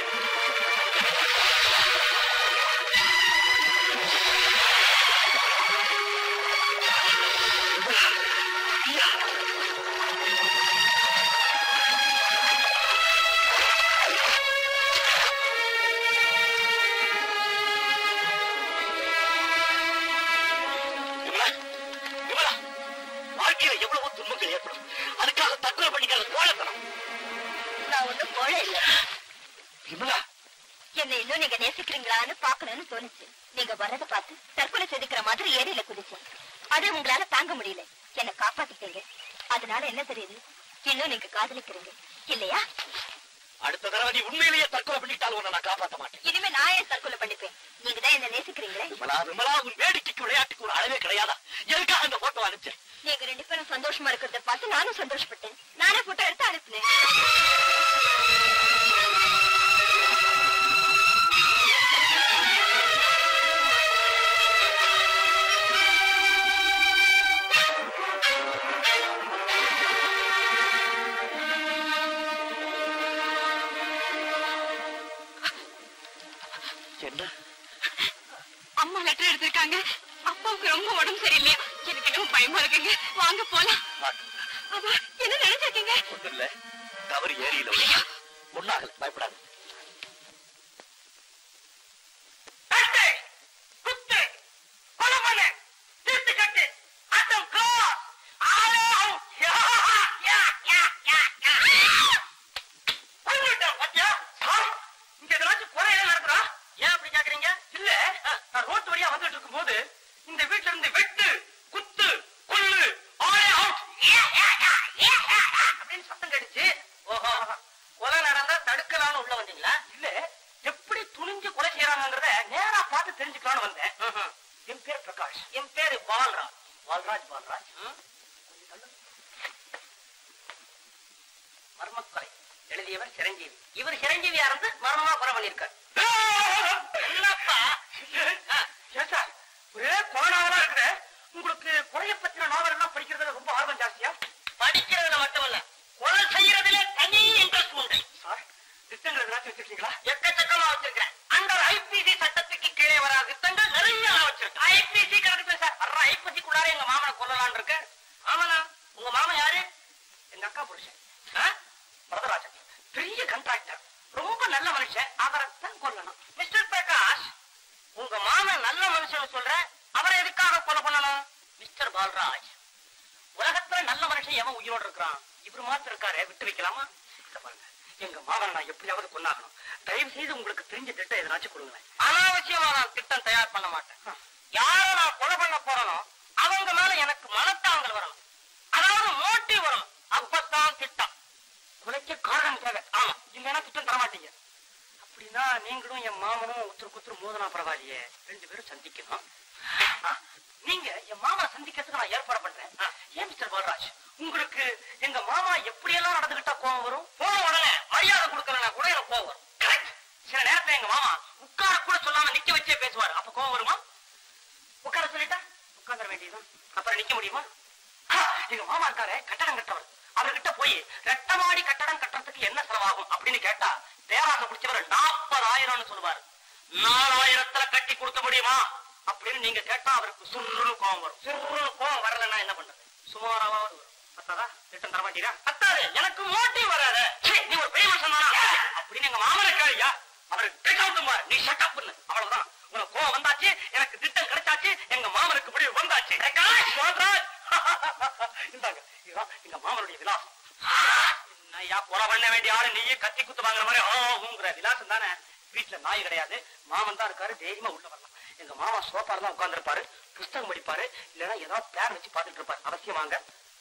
விமலா, விமலா, வாழ்க்கையில எவ்வளவோ துன்பங்கள் ஏற்படும் அதுக்காக தற்கொலை பண்ணிக்கிற கோழத்தனம் நான் ஒண்ணும் போல இல்ல விமலா என்ன இன்னும் நீங்க நேசிக்கிறீங்களான்னு பாக்கணும்னு தோணுச்சு நீங்க வர்றத பார்த்து தற்கொலை செதுக்கிற மாதிரி ஏரியில குதிச்சேன் அது உங்களால தாங்க முடியல என்ன காப்பாத்திட்டீங்க அதனால என்ன தெரியுது இன்னும் நீங்க காதலிக்கிறீங்க இல்லையா அடுத்த தடவை நீ உண்மையிலேயே தற்கொலை பண்ணிட்டாலும் உன்னை நான் காப்பாத்த மாட்டேன் இனிமே நான் ஏன் தற்கொலை பண்ணிப்பேன் நீங்க தான் என்ன நேசிக்கிறீங்களே விமலா விமலா உன் வேடிக்கைக்கு விளையாட்டுக்கு ஒரு அளவே கிடையாதா எதுக்காக இந்த போட்டோ அனுப்பிச்சேன் நீங்க ரெண்டு பேரும் சந்தோஷமா இருக்கிறத பார்த்து நானும் சந்தோஷப்பட்டேன் நானே போட்டோ எடுத்து அனுப்புனேன் என்ன அம்மா லெட்டர் எடுத்திருக்காங்க அப்பாவுக்கு ரொம்ப உடம்பு சரியில்லையா எனக்கு என்னமோ பயமா இருக்குங்க வாங்க போலாம் அப்பா என்ன நினைச்சிருக்கீங்க ஒண்ணும் இல்ல தவறு ஏரியில ஒன்னாகல பயப்படாது கட்டு குத்து கொலை பண்ணு தீர்த்து கட்டு அட்டம் க்ளோஸ் ஆல் அவுட் யா யா யா யா யா கொன்னுட்டேன் பாத்தியா சார் இங்க ஏதாச்சும் கொலை எல்லாம் நடக்குதா ஏன் அப்படி கேக்குறீங்க இல்ல நான் ரோட்டு வழியா வந்துட்டு இருக்கும்போது இந்த வீட்ல இருந்து வெட்டு குத்து கொல்லு ஆல் அவுட் அப்படின்னு சத்தம் கேட்டுச்சு ஓஹோ கொலை நடந்தா தடுக்கலாம்னு உள்ள வந்தீங்களா இல்ல எப்படி துணிஞ்சு கொலை செய்யறாங்கிறத நேரா பார்த்து தெரிஞ்சுக்கலாம்னு வந்தேன் என் பேர் பிரகாஷ் என் பேரு பால்ராஜ் பால்ராஜ் பால்ராஜ் மர்மக்கொலை எழுதியவர் சிரஞ்சீவி இவர் சிரஞ்சீவியா இருந்து மர்மமா கொலை பண்ணிருக்கார் என்னப்பா ஏன் சார் ஒரே கொலை நாவலா இருக்குது உங்களுக்கு கொலையை பத்தின நாவல் எல்லாம் படிக்கிறதுல ரொம்ப ஆர்வம் ஜாஸ்தியா படிக்கிறதுல மட்டுமல்ல கொலை செய்யறதுல தனி இன்ட்ரெஸ்ட் உண்டு சார் திட்டங்கள் ஏதாச்சும் வச்சிருக்கீங்களா எக்கச்சக்கமா வச்சிருக்கேன் அந்த ஐபிசி சட்டத்துக்கு கீழே வராத திட்டங்கள் நிறைய நான் வச்சிருக்கேன் ஐபிசி கணக்கு சார் வர்ற ஐபிசிக்குள்ளார எங்க மாமனை கொல்லலாம்னு இருக்கு ஆமாண்ணா உங்க மாமன் யாரு எங்க அக்கா புருஷன் ஆ? வரதராஜன் பெரிய கண்ட்ராக்டர் ரொம்ப நல்ல மனுஷன் அவரை தான் கொல்லணும் மிஸ்டர் பிரகாஷ் உங்க மாமன் நல்ல மனுஷன் சொல்ற அவரை எதுக்காக கொலை பண்ணணும் மிஸ்டர் பால்ராஜ் உலகத்துல நல்ல மனுஷன் எவன் உயிரோடு இருக்கிறான் இவரு மாத்திரம் இருக்காரு விட்டு வைக்கலாமா இத பாருங்க எங்க மாமன் நான் எப்படியாவது கொண்டாகணும் தயவு செய்து உங்களுக்கு தெரிஞ்ச திட்டம் எதனாச்சும் கொடுங்களேன் அனாவசியமா நான் திட்டம் தயார் பண்ண மாட்டேன் யார நான் கொலை பண்ண போறனோ அவங்க மேல எனக்கு மனத்தாங்கல் வரணும் அதாவது மோட்டிவ் வரணும் அப்பதான் திட்டம் கொலைக்க காரணம் தேவை ஆமா இல்லைன்னா திட்டம் தர மாட்டீங்க அப்ப அப்படின்னா நீங்களும் என் மாமனும் ஒருத்தருக்கு ஒருத்தர் மோதனா பரவாயில்லையே ரெண்டு பேரும் சந்திக்கணும் ஆ, நீங்க என் மாமா சந்திக்கிறதுக்கு நான் ஏற்பாடு பண்றேன் ஏன் மிஸ்டர் பாலராஜ் உங்களுக்கு எங்க மாமா எப்படியெல்லாம் நடந்துகிட்டா கோவம் வரும் போன உடனே மரியாதை கொடுக்கறனா கூட எனக்கு கோவம் வரும் கரெக்ட் சில நேரத்துல எங்க மாமா உட்கார கூட சொல்லாம நிக்க வச்சே பேசுவார் அப்ப கோவம் வருமா உட்கார சொல்லிட்டா உட்காந்துட வேண்டியதுதான் அப்புறம் நிக்க முடியுமா ஆ, எங்க மாமா இருக்காரு கட்டடம் கட்டவர் அவர்கிட்ட போய் ரெட்ட மாடி கட்டடம் கட்டுறதுக்கு என்ன செலவாகும் அப்படின்னு கேட்டா தேவாசம் பிடிச்சவர் நாற்பதாயிரம்னு சொல்லுவாரு நாலாயிரத்துல கட்டி கொடுக்க முடியுமா அப்படின்னு நீங்க கேட்டா அவருக்கு சுருன்னு கோவம் வரும் சுருன்னு கோவம் வரலன்னா என்ன பண்றது சுமாராவது வரும் பத்தாதா ரிட்டன் தர மாட்டீரா பத்தாது எனக்கு மோட்டிவ் வராது ச்சே, நீ ஒரு பெரிய மனுஷன் தானா அப்படின்னு எங்க மாமனை கேளியா அவரு கேட்காம நீ ஷட் அப் பண்ணு அவ்வளவுதான் உனக்கு கோவம் வந்தாச்சு எனக்கு திட்டம் கிடைச்சாச்சு எங்க மாமனுக்கு முடிவு வந்தாச்சு பிரகாஷ், போன்ராஜ். இந்தாங்க இதுதான் எங்க மாமனுடைய விலாசம் ஐயா கொலை பண்ண வேண்டிய ஆளு நீயே கத்தி குத்து வாங்குற மாதிரி ஆகுங்கிற விலாசம் தானே வீட்டுல நாய் கிடையாது மாமன் தான் இருக்காரு தைரியமா உள்ள வரலாம் எங்க மாமா சோஃபால தான் உட்கார்ந்திருப்பாரு புஸ்தகம் படிப்பாரு இல்லைன்னா ஏதாவது பிளான் வச்சு பார்த்துட்டு இருப்பாரு அவசியம் வாங்க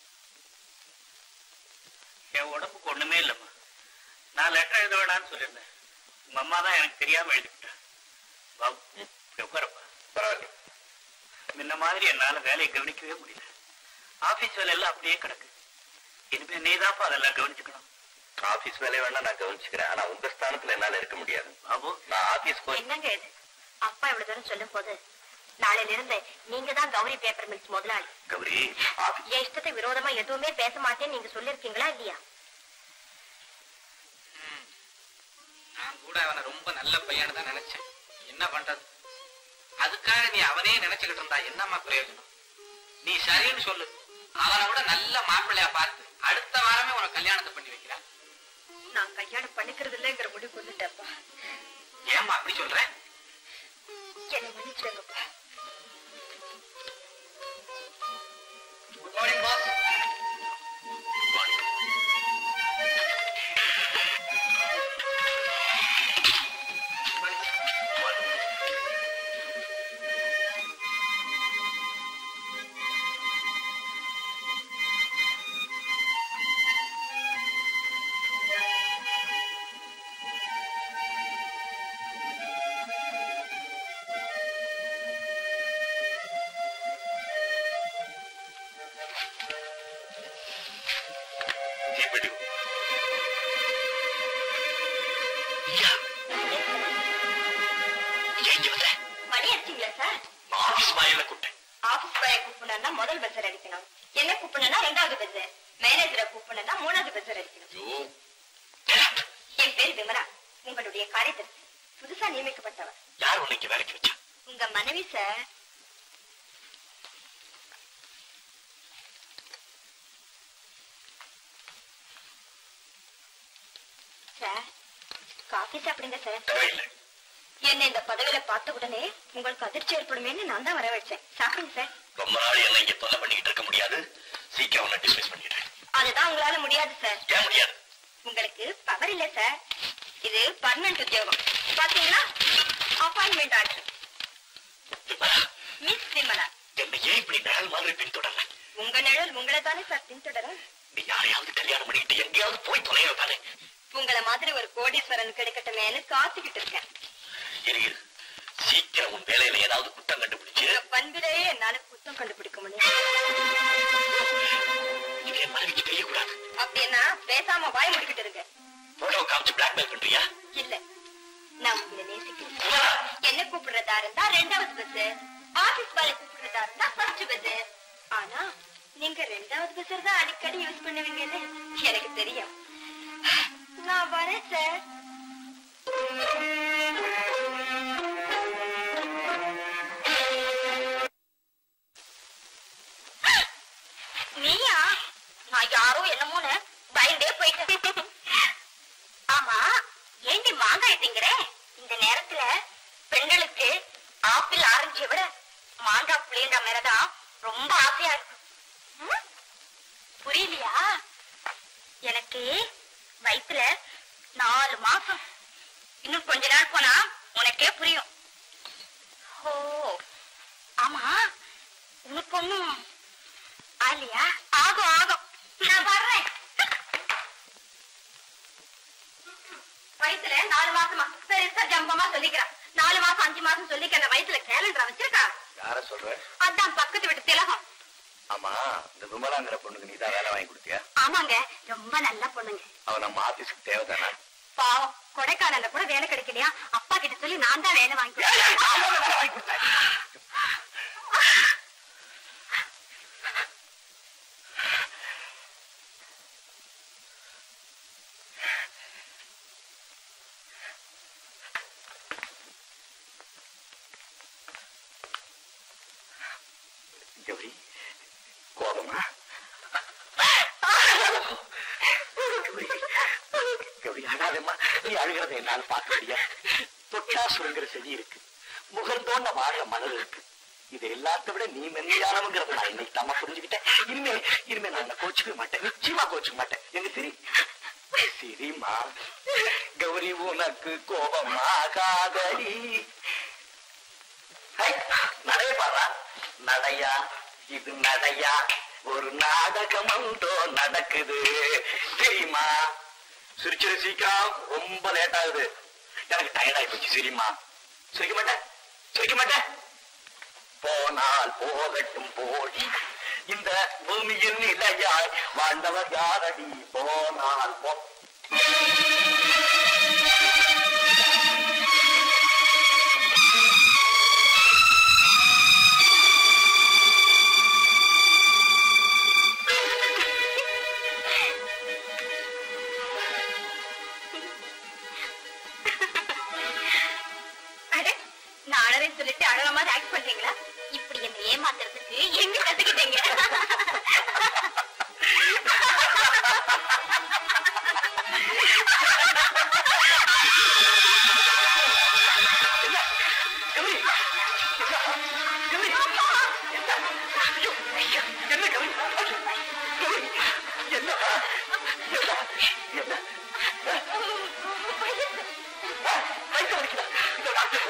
என் உடம்புக்கு ஒண்ணுமே இல்லம்மா நான் லெட்டர் எழுத வேணாம்னு சொல்லியிருந்தேன் உங்க அம்மா தான் எனக்கு தெரியாம எழுதிவிட்டேன் பாபு இப்படி உட்காரப்பா பரவாயில்ல முன்ன மாதிரி என்னால வேலையை கவனிக்கவே முடியல ஆபீஸ் வேலை எல்லாம் அப்படியே கிடக்கு இனிமே நீதாப்பா அதெல்லாம் கவனிச்சுக்கணும் ஆபீஸ் வேலையை வேணா நான் கவனிச்சுக்கிறேன் ஆனா உங்க ஸ்தானத்துல என்னால இருக்க முடியாது பாபு நான் ஆபீஸ் போய் என்னங்க இது அப்பா இவ்வளவு தூரம் சொல்லும் போது நாளையில இருந்து நீங்க தான் கௌரி பேப்பர் மில்ஸ் முதலாளி கௌரி ஆபீஸ் என் இஷ்டத்துக்கு விரோதமா எதுவுமே பேச மாட்டேன்னு நீங்க சொல்லிருக்கீங்களா இல்லையா நான் கூட அவனை ரொம்ப நல்ல பையன்னு தான் நினைச்சேன் என்ன பண்றது அதுக்காக நீ அவனே நினைச்சுக்கிட்டு இருந்தா என்னம்மா பிரயோஜனம் நீ சரின்னு சொல்லு அவனை விட நல்ல மாப்பிள்ளையா பார்த்து அடுத்த வாரமே உனக்கு கல்யாணத்தை பண்ணி வைக்கிறான் நான் கல்யாணம் பண்ணிக்கிறது இல்லைங்கிற முடிவு கொண்டுட்டேன்ப்பா ஏம்மா அப்படி சொல்ற என்னை மன்னிச்சிடுங்கப்பா குட் மார்னிங் பாஸ் தீப்பெட்டி எங்க வந்த மணி அடிச்சிங்களா சார் ஆபீஸ் வாயில கூப்பிட்டேன் ஆபீஸ் பாய கூப்பிடணும்னா முதல் பஸ்ஸர் அடிக்கணும் என்ன கூப்பிடணும்னா ரெண்டாவது பஸ் மேனேஜரை கூப்பிடணும்னா மூணாவது பஸ்ஸர் அடிக்கணும் ஐயோ get out. என் பேர் விமலா உங்களுடைய காரியதர்சி புதுசா நியமிக்கப்பட்டவர் யார் உன்னைக்கு வேலைக்கு வச்சா உங்க மனைவி சார் சார் காஃபி சாப்பிடுங்க சார் தேவையில்லை என்ன இந்த பதவியில பார்த்த உடனே உங்களுக்கு அதிர்ச்சி ஏற்படுமேன்னு நான் தான் வர வச்சேன் சாப்பிடுங்க சார் ரொம்ப நாள் என்ன இங்க தொல்லை பண்ணிக்கிட்டு இருக்க முடியாது சீக்கிரம் உன்னை டிஸ்மிஸ் பண்ணிடுறேன் அதுதான் உங்களால முடியாது சார் ஏன் முடியாது உங்களுக்கு பவர் இல்ல சார் இது பர்மனன்ட் உத்தியோகம் பாத்தீங்களா appointment order Vimala, miss Vimala என்னை ஏன் இப்படி நிழல் மாதிரி பின்தொடர்ற உங்க நிழல் உங்களை தானே சார் பின்தொடரும் நீ யாரையாவது கல்யாணம் பண்ணிக்கிட்டு எங்கேயாவது போய் தொலைற தானே உங்களை மாதிரி ஒரு கோடீஸ்வரன் கிடைக்கட்டுமேன்னு காத்துக்கிட்டு இருக்கேன் இரு இரு. சீக்கிரம் உன் வேலையில ஏதாவது குற்றம் கண்டுபிடிச்சு உங்க பண்பிலேயே என்னால குத்தம் கண்டுபிடிக்க முடியும் இது என் மனைவிக்கு தெரியக்கூடாது அப்படின்னா பேசாம வாய் முடிக்கிட்டு இருங்க போட்டோ காமிச்சு பிளாக்மெயில் பண்றியா இல்ல நான் உங்களை நேசிக்கிறேன் விமலா, என்ன கூப்பிடுறதா இருந்தா ரெண்டாவது பஸ் ஆபீஸ் வேலை கூப்பிடுறதா இருந்தா ஃபர்ஸ்ட் பஸ் ஆனா நீங்க ரெண்டாவது பஸ் தான் அடிக்கடி யூஸ் பண்ணுவீங்கன்னு எனக்கு தெரியும் நான் வரேன் சார் நீயா நான் யாரோ என்னமோன்னு பயந்தே போயிட்டேன் ஆமா ஏண்டி மாங்காய் திங்கிற இந்த நேரத்துல பெண்களுக்கு ஆப்பிள் ஆரஞ்சை விட மாங்காய் புளியன்ற மேலதான் ரொம்ப ஆசையா இருக்கு ம்? புரியலையா எனக்கு வயித்துல நாலு மாசம் இன்னும் கொஞ்ச நாள் போனா உனக்கே புரியும் ஓ ஆமா உனக்கு ஒண்ணும் ஆலியா ஆகும் ஆகும் நான் வர்றேன் வயித்துல வயசுல நாலு மாசமா பெருசா ஜம்பமா சொல்லிக்கிறான் நாலு மாசம் அஞ்சு மாசம் சொல்லிக்க அந்த வயசுல கேலண்டர் வச்சிருக்கா யார சொல்ற அதான் பக்கத்து வீட்டு திலகம் ஆமா இந்த விமலாங்கிற பொண்ணுக்கு நீதான் வேலை வாங்கி கொடுத்தியா ஆமாங்க ரொம்ப நல்ல பொண்ணுங்க அவ நம்ம ஆபீஸுக்கு தேவைதானா பாவம் கொடைக்கானல்ல கூட வேலை கிடைக்கலையா அப்பா கிட்ட சொல்லி நான் தான் வேலை வாங்கி கொடுத்தேன். கௌரி கோபமா கௌரி கௌரி அழாதம்மா நீ அழுகிறத என்னால பார்க்க முடியாது தொட்டா சுருங்கிற செடி இருக்கு முகர்ந்தோண்ட வாழ மலர் இருக்கு இது எல்லாத்த விட நீ மென்மையானவங்கிறத நான் இன்னைக்கு தாமா புரிஞ்சுக்கிட்டேன் இனிமே இனிமே நான் உன்னை கோச்சுக்க மாட்டேன் நிச்சயமா கோச்சுக்க மாட்டேன் எங்க சிரி சிரிமா கௌரி உனக்கு கோபமா காதலி ஹை, நடைய பாரா நடையா இது நடையா ஒரு நாடகம் உண்டோ நடக்குது தெரியுமா சிரிச்சிரு சீக்கிரம் ரொம்ப லேட் ஆகுது எனக்கு டயர்ட் ஆகி போச்சு சரிம்மா சிரிக்க மாட்டேன் சிரிக்க மாட்டேன் போனால் போகட்டும் போடி இந்த பூமியில் நிலையாய் வாழ்ந்தவர் யாரடி போனால் போ அட, நான் அழறேன்னு சொல்லிட்டு அழற மாதிரி ஆக்ட் பண்றீங்களா இப்படி என்ன ஏமாத்துறதுக்கு எங்க கத்துக்கிட்டீங்க கௌரி கௌரி என்ன ஐயோ, ஐயா, என்ன கௌரி ஐயோ, கௌரி என்ன என்ன என்ன வயிற்று வலிக்குதா இந்த டாக்டர்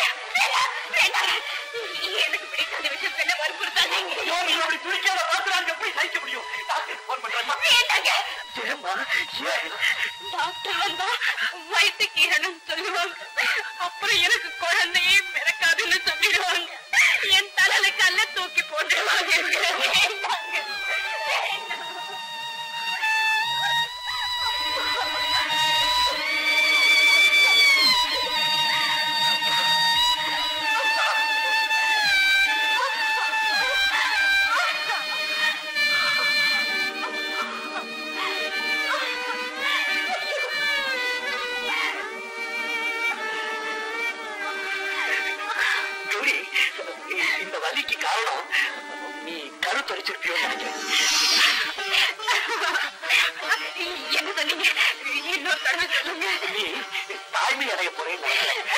எனக்கு பிடிக்காத விஷயம் என்ன வற்புறுத்தாதீங்க ஐயோ, நீ அப்படி துடிக்காத பாக்குறாங்க எப்படி சகிக்க முடியும் டாக்டர் போன் பண்றாங்க வேண்டாங்க ஏம்மா ஏன் டாக்டர் வந்தா வயிற்று கீழனும் சொல்லுவாங்க அப்புறம் எனக்கு குழந்தையே பிறக்காதுன்னு சொல்லிடுவாங்க என் தலையில கல்ல தூக்கி போட்டுருவாங்க வேண்டாங்க. கௌரி இந்த வலிக்கு காரணம் நீ கருத்தரிச்சிருப்பியோ நினைக்கிறேன் என்ன சொன்னீங்க இன்னொரு தடவை சொல்லுங்க நீ தாய்மை அடைய போறேன்னு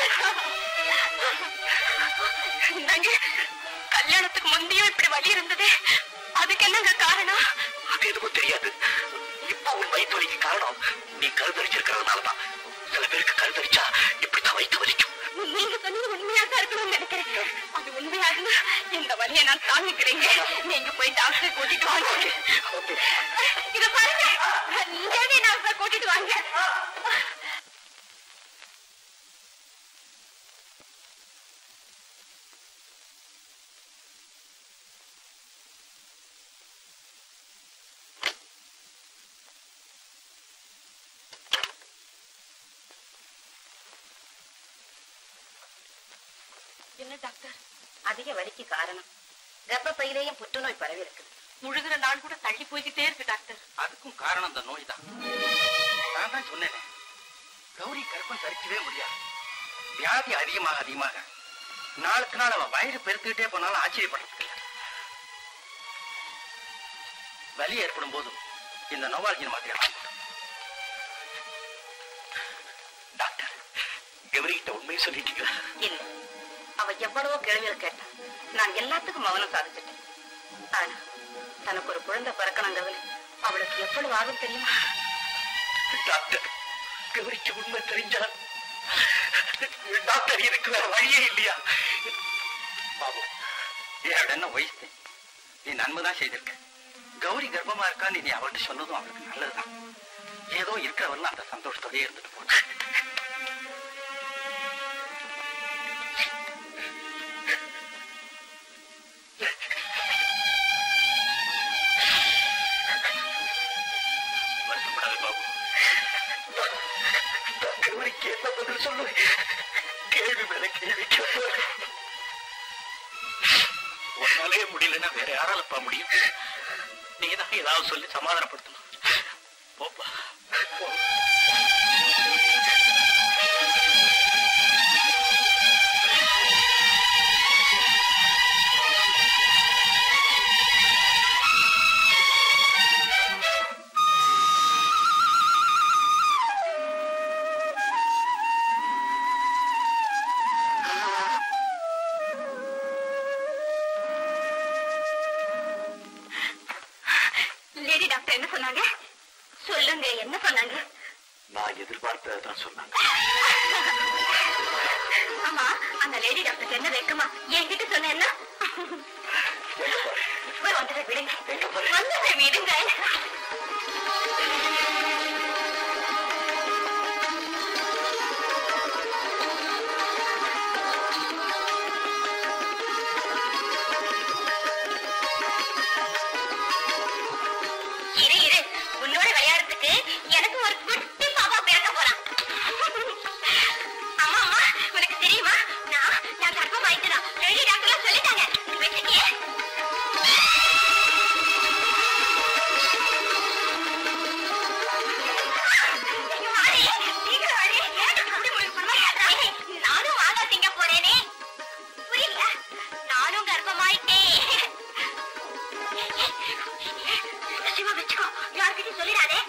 நினைக்கிறேன் நாங்க கல்யாணத்துக்கு முந்தையும் இப்படி வலி இருந்தது அதுக்கு என்னங்க காரணம் அது எதுவும் தெரியாது இப்போ உன் வயிற்று வலிக்கு காரணம் நீ கருத்தரிச்சிருக்கிறதுனாலதான் சில பேருக்கு கருத்தரிச்சா இப்படித்தான் வயிற்று வலிக்கும் நீங்க சொன்னது உண்மையா தான் இருக்கணும்னு நினைக்கிறேன் அது உண்மையா இருந்தா இந்த வலியை நான் தாங்கிக்கிறேங்க நீங்க போய் டாக்டர் கூட்டிட்டு வாங்க இத பாருங்க லேடி டாக்டர் கூட்டிட்டு வாங்க என்ன டாக்டர் அதிக வலிக்கு காரணம் கர்ப்பப்பையிலேயும் புற்றுநோய் பரவி இருக்கு முழுகிற நாள் கூட தள்ளி போய்கிட்டே இருக்கு டாக்டர் அதுக்கும் காரணம் இந்த நோய் தான் நான் தான் சொன்னேனே கௌரி கர்ப்பம் தரிக்கவே முடியாது வியாதி அதிகமாக அதிகமாக நாளுக்கு நாள் அவ வயிறு பெருத்துக்கிட்டே போனாலும் ஆச்சரியப்படுறதுக்கு இல்லை வலி ஏற்படும் போதும் இந்த நோவால்ஜின் மாதிரி டாக்டர் கௌரி கிட்ட உண்மையை சொல்லிட்டீங்களா இல்ல அவ எவ்வளவோ கேள்விகள் கேட்டா நான் எல்லாத்துக்கும் மௌனம் சாதிச்சிட்டேன் ஆனா தனக்கு ஒரு குழந்தை பிறக்கணுங்கிறதுல அவளுக்கு எவ்வளவு ஆகும் தெரியுமா டாக்டர் கௌரிக்கு உண்மை தெரிஞ்சா டாக்டர் எனக்கு வேற வழியே இல்லையா பாபு என்னோட என்ன வயசு நீ நன்மை தான் செய்திருக்க கௌரி கர்ப்பமா இருக்கான்னு நீ அவள்கிட்ட சொன்னதும் அவளுக்கு நல்லதுதான் ஏதோ இருக்கிறவரெல்லாம் அந்த சந்தோஷத்தோடயே இருந்துட்டு போச்சு உன்னாலே முடியலன்னா வேற யாராலப்பா முடியும் நீ தான் ஏதாவது சொல்லி சமாதானப்படுத்தணும் போப்பா போ. லேடி டாக்டர் என்ன சொன்னாங்க சொல்லுங்க என்ன சொன்னாங்க நான் எதிர்பார்த்ததான் சொன்னாங்க ஆமா அந்த லேடி டாக்டருக்கு என்ன வெக்கமா என்கிட்ட சொன்ன என்ன போய் வந்ததை விடுங்க வந்ததை விடுங்க இரு இரு உன்னோட விளையாடுறதுக்கு எனக்கு ஒரு குட்டி பாப்பா பிறக்க போறான் அம்மா அம்மா உனக்கு தெரியுமா நான் நான் கர்ப்பம் ஆயிட்டுதான் ரெடி டாக்டர்லாம் சொல்லிட்டாங்க வச்சுக்கியே நானும் வாங்க திங்க போறேனே புரியல நானும் கர்ப்பமாயிட்டேன் சிவா வச்சுக்கோ யார்கிட்டயும் சொல்லிடாதே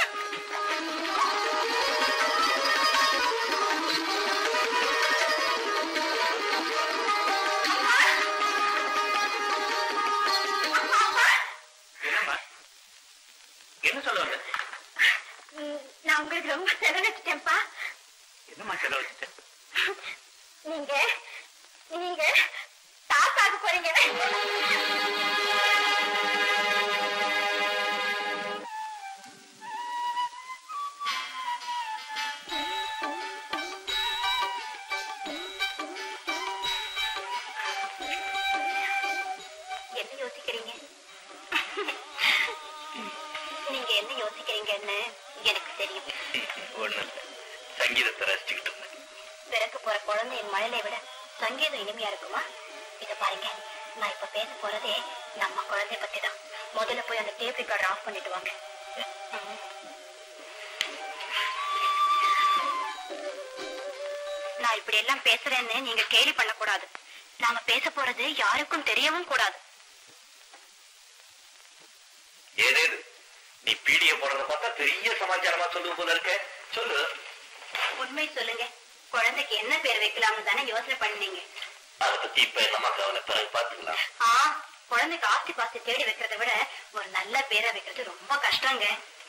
என்னம்மா என்ன சொல்ல வந்த ம், நான் உங்களுக்கு ரொம்ப செலவழிச்சிட்டேன்ப்பா என்னம்மா சொல்ல வச்சுட்டேன் நீங்க நீங்க தாத்தாக்கு போறீங்க என்ன யோசிக்கிறீங்க நீங்க என்ன யோசிக்கிறீங்கன்னு எனக்கு தெரியும் ஒண்ணு இல்ல சங்கீதத்தை ரசிச்சுக்கிட்டு இருந்தேன் பிறக்க போற குழந்தையின் மழலை விட சங்கீதம் இனிமையா இருக்குமா இத பாருங்க நான் இப்ப பேச போறதே நம்ம குழந்தை பத்தி தான் முதல்ல போய் அந்த டேப் ரெக்கார்டர் ஆஃப் பண்ணிட்டு வாங்க நான் இப்படி எல்லாம் பேசுறேன்னு நீங்க கேலி பண்ணக்கூடாது நாம பேச போறது யாருக்கும் தெரியவும் கூடாது ஏதேது நீ பீடிய போடுறத பார்த்தா பெரிய சமாச்சாரமா சொல்லுவது போல இருக்க சொல்லு உண்மை சொல்லுங்க குழந்தைக்கு என்ன பேர் வைக்கலாம்னு தானே யோசனை பண்ணீங்க அதை பத்தி இப்ப என்னமா கவலை பிறகு பாத்துக்கலாம் ஆ குழந்தைக்கு ஆஸ்தி பாஸ்தி தேடி வைக்கிறத விட ஒரு நல்ல பேரை வைக்கிறது ரொம்ப கஷ்டங்க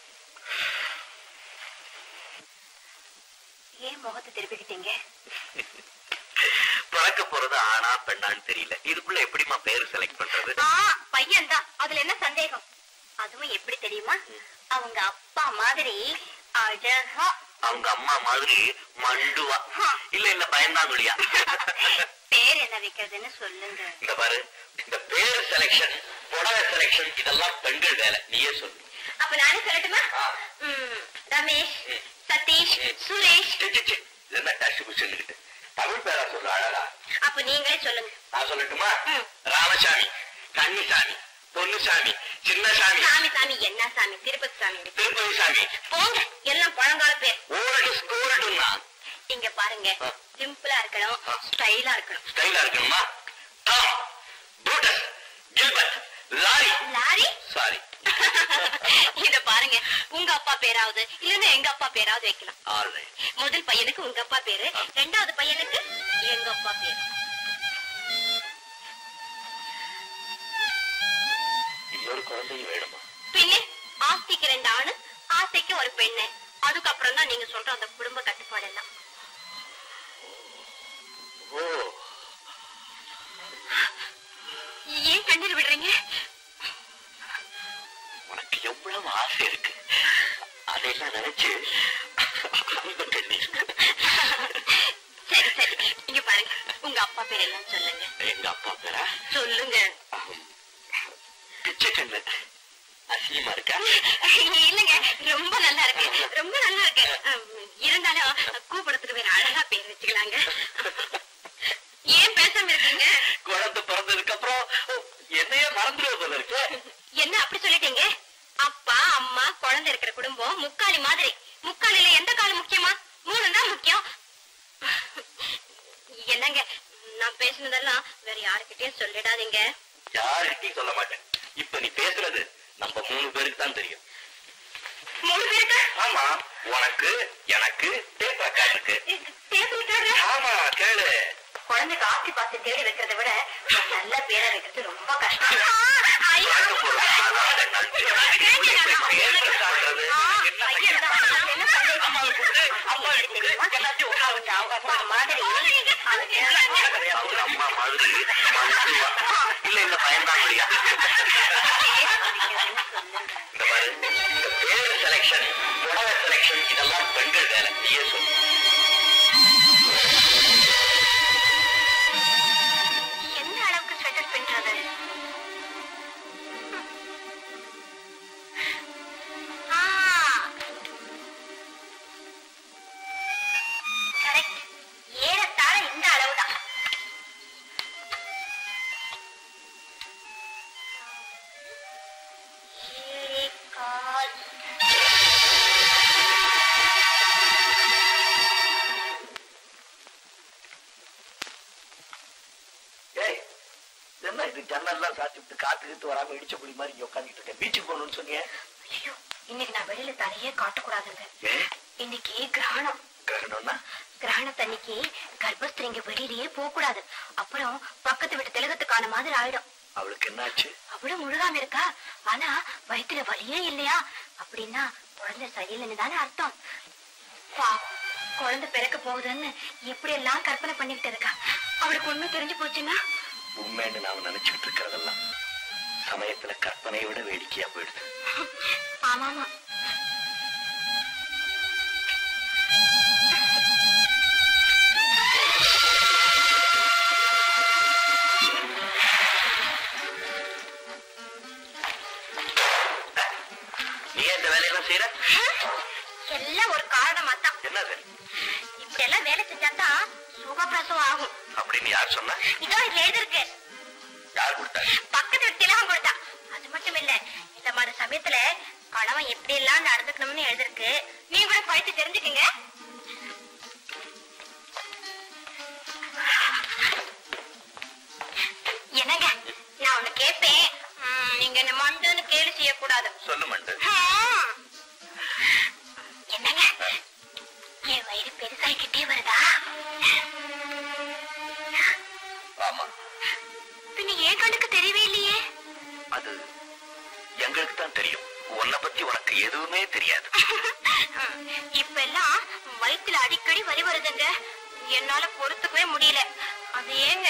ஏன் முகத்தை திருப்பிக்கிட்டீங்க பிறக்க போறது ஆனா பெண்ணான்னு தெரியல இதுக்குள்ள எப்படிமா பேர் செலக்ட் பண்றது ஆ பையன் தான் அதுல என்ன சந்தேகம் அதுவும் எப்படி தெரியுமா அவங்க அப்பா மாதிரி அழகா அவங்க அம்மா மாதிரி மண்டுவா ஆ. இல்ல இல்ல பயந்தாங்குழியா பேர் என்ன வைக்கிறதுன்னு சொல்லுங்க இந்த பாரு இந்த பேர் செலக்ஷன் புடவை செலக்ஷன் இதெல்லாம் பெண்கள் வேலை நீயே சொல்லு அப்ப நானே சொல்லட்டுமா ஆ. ம், ரமேஷ் ம். சதீஷ் ம். சுரேஷ் சி, சி, சி. இது என்ன டஷ் சொல்லிக்கிட்டு தமிழ் பேரா சொல்லு அழகா அப்ப நீங்களே சொல்லுங்க நான் சொல்லட்டுமா ம். ராமசாமி கன்னிசாமி பொன்னுசாமி சின்னசாமி சாமி சாமி என்ன சாமி திருப்பதி சாமி இருக்கு. திருப்பதி சாமி போங்க எல்லாம் பழங்கால பேர் ஓல்டு கோல்டுன்னா இங்க பாருங்க ஆ. சிம்பிளா இருக்கணும் ஆ. ஸ்டைலா இருக்கணும் ஸ்டைலா இருக்கணுமா Tom Brutus Gilbert Larry Larry sorry இத பாருங்க உங்க அப்பா பேராவது இல்லன்னா எங்க அப்பா பேராவது வைக்கலாம் ஆல்ரைட் முதல் பையனுக்கு உங்க அப்பா பேரு ரெண்டாவது பையனுக்கு எங்க அப்பா பேரு இன்னொரு குழந்தையும் வேணுமா பின்ன ஆஸ்திக்கு ரெண்டு ஆணு ஆசைக்கு ஒரு பெண்ணு அதுக்கப்புறம் தான் நீங்க சொல்ற அந்த குடும்ப கட்டுப்பாடு எல்லாம் ஓ ஏன் கண்ணீர் விடுறீங்க உனக்கு எவ்வளவு ஆசை இருக்கு அதெல்லாம் நினைச்சு அந்த கண்ணீர் சரி சரி இங்க பாருங்க உங்க அப்பா பேர் எல்லாம் சொல்லுங்க எங்க அப்பா பேரா சொல்லுங்க பிச்சை கண்ணு அசிங்கமா இருக்கா இல்லங்க ரொம்ப நல்லா இருக்கு ரொம்ப நல்லா இருக்கு அம், இருந்தாலும் கூப்பிடத்துக்கு வேற அழகா பேர் வச்சுக்கலாங்க ஏன் பேசாம இருக்கீங்க குழந்தை பிறந்ததுக்கு அப்புறம் என்னையே மறந்துடுவது போல இருக்கு என்ன அப்படி சொல்லிட்டீங்க அப்பா அம்மா குழந்தை இருக்கிற குடும்பம் முக்காலி மாதிரி முக்காலில எந்த காலம் முக்கியமா மூணு தான் முக்கியம் என்னங்க நான் பேசுனதெல்லாம் வேற யாருக்கிட்டயும் சொல்லிடாதீங்க யார்கிட்டயும் சொல்ல மாட்டேன் இப்ப நீ பேசுறது நம்ம மூணு பேருக்கு தான் தெரியும் மூணு பேருக்கு ஆமா உனக்கு எனக்கு டேப் ரெக்கார்டுக்கு பேசிட்டாரு ஆமா கேளு குழந்தைக்கு ஆஸ்தி பாஸ்தி தேடி வைக்கிறதை விட நல்ல பேரை வைக்கிறது ரொம்ப கஷ்டம் ஐயோ. அதாவது நன்றி. பேர் சாப்பிடுறது. என்ன செய்ய? என்ன சொல்றீங்க? அம்மாவை கூப்பிடு, அம்மாவை கூப்பிடு. எல்லாத்தையும் உட்கார வச்சு அவங்க அப்பா மாதிரி அவங்க அம்மா மாதிரி மனுஷுவா. இல்ல இந்த பையன்தான் முடியா இந்த பாரு இந்த பேர் செலெக்ஷன் புடவை செலெக்ஷன் இதெல்லாம் பெண்கள் வேலை நீயே சொல்லு எந்த அளவுக்கு ஸ்வெட்டர் பின்றது ஆ. Correct. ஏறத்தாழ இந்த அளவுதான் ஏழே கால். ஏய் என்ன இது ஜன்னல்லாம் சாத்தி விட்டு காத்து கீத்து வராம இடிச்ச புடி மாதிரி இங்க உட்காந்துட்டு இருக்கேன் பீச்சுக்கு போகணும்னு சொன்னீங்க ஐயோ இன்னைக்கு நான் வெளியில தலையே காட்டக்கூடாதுங்க ஏ இன்னைக்கு கிரகணம் கிரகணம்னா கிரகணத்தன்னைக்கு கர்ப்பஸ்திரிங்க வெளியிலேயே போக கூடாது அப்புறம் பக்கத்து வீட்டு திலகத்துக்கான மாதிரி ஆயிடும் அவளுக்கு என்னாச்சு அவ்வளவு முழுகாம இருக்கா ஆனா வயித்துல வலியே இல்லையா அப்படின்னா குழந்தை சரியில்லைன்னு தானே அர்த்தம் பாவம், குழந்தை பிறக்க போகுதுன்னு எப்படி எல்லாம் கற்பனை பண்ணிக்கிட்டு இருக்கா அவளுக்கு உண்மை தெரிஞ்சு போச்சுன்னா உண்மைன்னு நாம நினைச்சுக்கிட்டு இருக்கிறதெல்லாம் சமயத்துல கற்பனையை விட வேடிக்கையா போயிடுது ஆமாமா நீ ஏன் இந்த வேலையெல்லாம் செய்யற எல்லாம் ஒரு காரணமா தான் என்னது இப்படி எல்லாம் வேலை செஞ்சாதான் சுகப்பிரசவம் ஆகும் அப்படின்னு யார் சொன்னா இதோ இதுல எழுதிருக்கு யார் கொடுத்தா பக்கத்து வீட்டு திலகம் கொடுத்தா அது மட்டும் இல்ல இந்த மாதிரி சமயத்துல கணவன் எப்படி எல்லாம் நடந்துக்கணும்னு எழுதிருக்கு நீ கூட படிச்சு தெரிஞ்சுக்கங்க என்னங்க நான் ஒண்ணு கேட்பேன் ம், நீங்க என்ன மண்டுன்னு கேலி செய்யக்கூடாது சொல்லு மண்டு ஆ. என்னங்க என் வயிறு பெருசாகிக்கிட்டே வருதா ஆமா பின்ன ஏன் கண்ணுக்கு தெரியவே இல்லையே அது எங்களுக்கு தான் தெரியும் உன்னை பத்தி உனக்கு எதுவுமே தெரியாது இப்ப எல்லாம் வயித்துல அடிக்கடி வலி வருதுங்க என்னால பொறுத்துக்கவே முடியல அது ஏங்க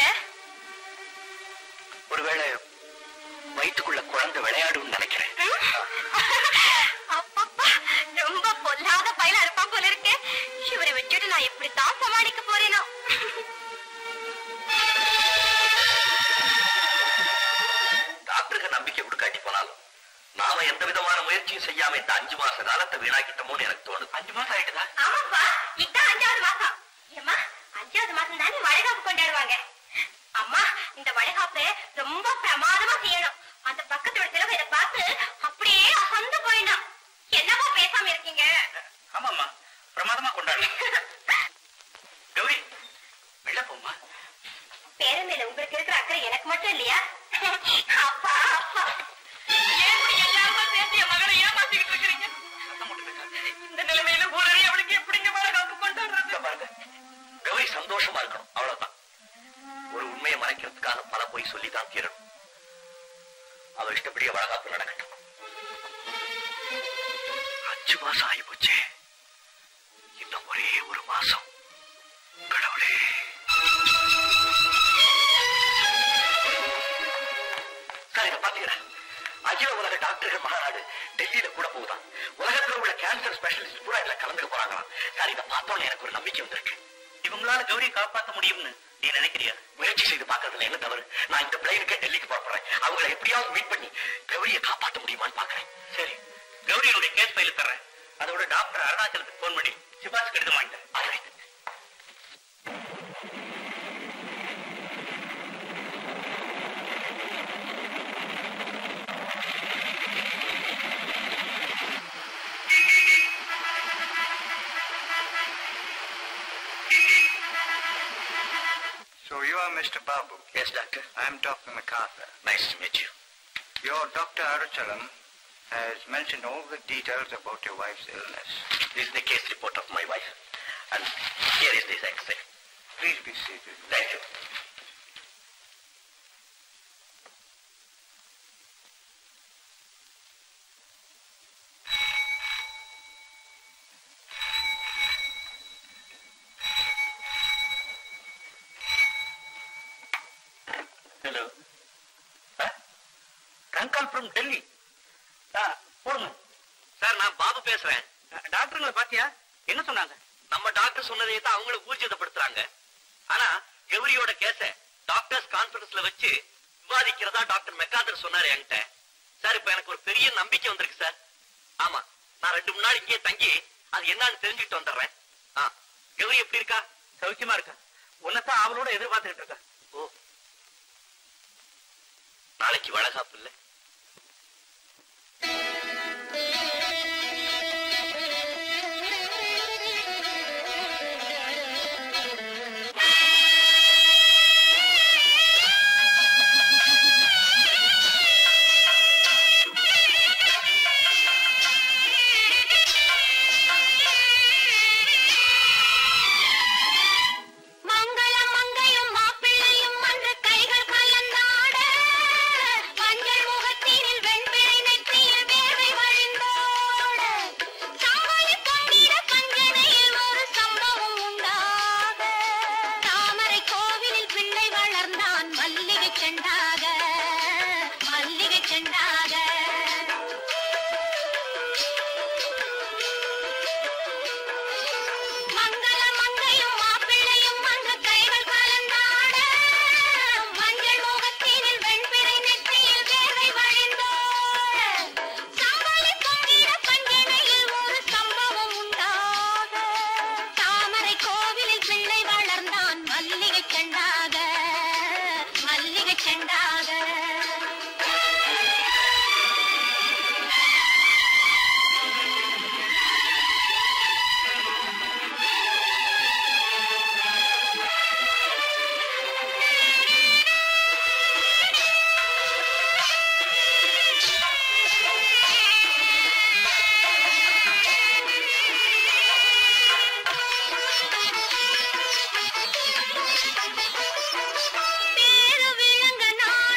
ஒருவேளை வயிற்றுக்குள்ள குழந்தை விளையாடும்னு நினைக்கிறேன் அப்பப்பா ரொம்ப பொல்லாத பயில இருப்பா போல இருக்கு இவரை வச்சுட்டு நான் எப்படித்தான் சமாளிக்க போறேனோ டாக்டருக்கு நம்பிக்கை கொடுக்காட்டி போனாலும் நாம எந்த விதமான முயற்சியும் செய்யாம இந்த அஞ்சு மாச காலத்தை வீணாக்கிட்டோமோன்னு எனக்கு தோணுது அஞ்சு மாசம் ஆயிட்டுதா ஆமாப்பா இதான் அஞ்சாவது மாசம் ஏம்மா அஞ்சாவது மாசம் தானே வளைகாப்பு கொண்டாடுவாங்க அம்மா இந்த வளைகாப்பு ரொம்ப பிரமாதமா செய்யணும் அந்த பக்கத்து இடத்துல இதை பார்த்து அப்படியே அசந்து போயிடும் என்னவோ பேசாம இருக்கீங்க ஆமாம்மா பிரமாதமா கொண்டாடு கௌரி வெளில போம்மா பேரன் மேல உங்களுக்கு இருக்கிற அக்கறை எனக்கு மட்டும் இல்லையா அப்பா அப்பா ஏன் இப்படி எல்லாருமா சேர்ந்து என் மகளை ஏமாத்திக்கிட்டு இருக்கிறீங்க இந்த நிலைமையில ஊரே அவளுக்கு எப்படிங்க வளைகாப்பு கொண்டாடுறது இங்க பாருங்க கௌரி சந்தோஷமா இருக்கணும் அவ்வளவுதான் ஒரு உண்மையை மறைக்கிறதுக்காக பல பொய் சொல்லி தான் தீரணும் அவ இஷ்டப்படியே வளகாப்பு நடக்கட்டும் அஞ்சு மாசம் ஆகி போச்சே இன்னும் ஒரே ஒரு மாசம் கடவுளே சார் இதை பாத்தீங்களா அகில உலக டாக்டர்கள் மாநாடு டெல்லியில கூட போகுதாம் உலகத்துல உள்ள கேன்சர் ஸ்பெஷலிஸ்ட் பூரா இதுல கலந்துக்க போறாங்களாம் சார் இதை பார்த்தோன்னே எனக்கு ஒரு நம்பிக்கை வந்திருக்கு இவங்களால கௌரியை காப்பாத்த முடியும்னு நீ நினைக்கிறியா முயற்சி செய்து பார்க்கறதுல என்ன தவறு நான் இந்த பிளைனுக்கே டெல்லிக்கு புறப்படுறேன் அவங்கள எப்படியாவது மீட் பண்ணி கௌரியை காப்பாற்ற முடியுமான்னு பாக்குறேன் சரி கௌரியினுடைய கேஸ் ஃபைல் தர்றேன் அதோட டாக்டர் அருணாச்சலத்துக்கு ஃபோன் பண்ணி சிபாரிசு கடிதம் வாங்கிட்டேன் அதை Babu. Yes, doctor. I'm Dr. MacArthur. Nice to meet you. Your Dr. Aruchalam has mentioned all the details about your wife's illness. This is the case report of my wife. And here is this X-ray. Please be seated. Thank you. Hello கண்கால் ஃப்ரம் டெல்லி போடுங்க சார் நான் பாபு பேசுறேன் டாக்டருங்களை பாத்தியா என்ன சொன்னாங்க நம்ம டாக்டர் சொன்னதையே தான் அவங்களும் ஊர்ஜிதப்படுத்துறாங்க ஆனா கௌரியோட கேஸ டாக்டர்ஸ் கான்ஃபரன்ஸ்ல வச்சு விவாதிக்கிறதா டாக்டர் மெக்காதர் சொன்னாரு என்கிட்ட சார் இப்ப எனக்கு ஒரு பெரிய நம்பிக்கை வந்திருக்கு சார் ஆமா நான் ரெண்டு மூணு நாள் இங்கேயே தங்கி அது என்னன்னு தெரிஞ்சுட்டு வந்துடுறேன் ஆ கௌரி எப்படி இருக்கா சௌக்கியமா இருக்கா உன்னைத்தான் அவளோட எதிர்பார்த்துக்கிட்டு இருக்கா ஓ நாளைக்கு வளகாப்பு இல்ல மங்கள மங்கையும் மாப்பிள்ளையும் அன்று கைகள் கலந்தாட மஞ்சள் முகத்தினில் வெண்பிழை நெற்றியில் வேர்வை வழிந்தோட சாவலி பொங்கிட பஞ்சனையில் ஒரு சம்பவம் உண்டாக தாமரை கோவிலில் பிள்ளை வளர்ந்தான் மல்லிகை செண்டாக மல்லிகை செண்டாக மங்கள மங்கையும் மாப்பிள்ளையும் அன்று கைகள் கலந்தாட மஞ்சள் முகத்தினில் வெண்பிறை நெற்றியில் வேர்வை வழிந்தோட சாவலி பொங்கிட பஞ்சனையில் ஒரு சம்பவம் உண்டாக தாமரை கோவிலில் பிள்ளை வளர்ந்தான் மல்லிகை செண்டாக மல்லிகை செண்டாக பேரு விளங்க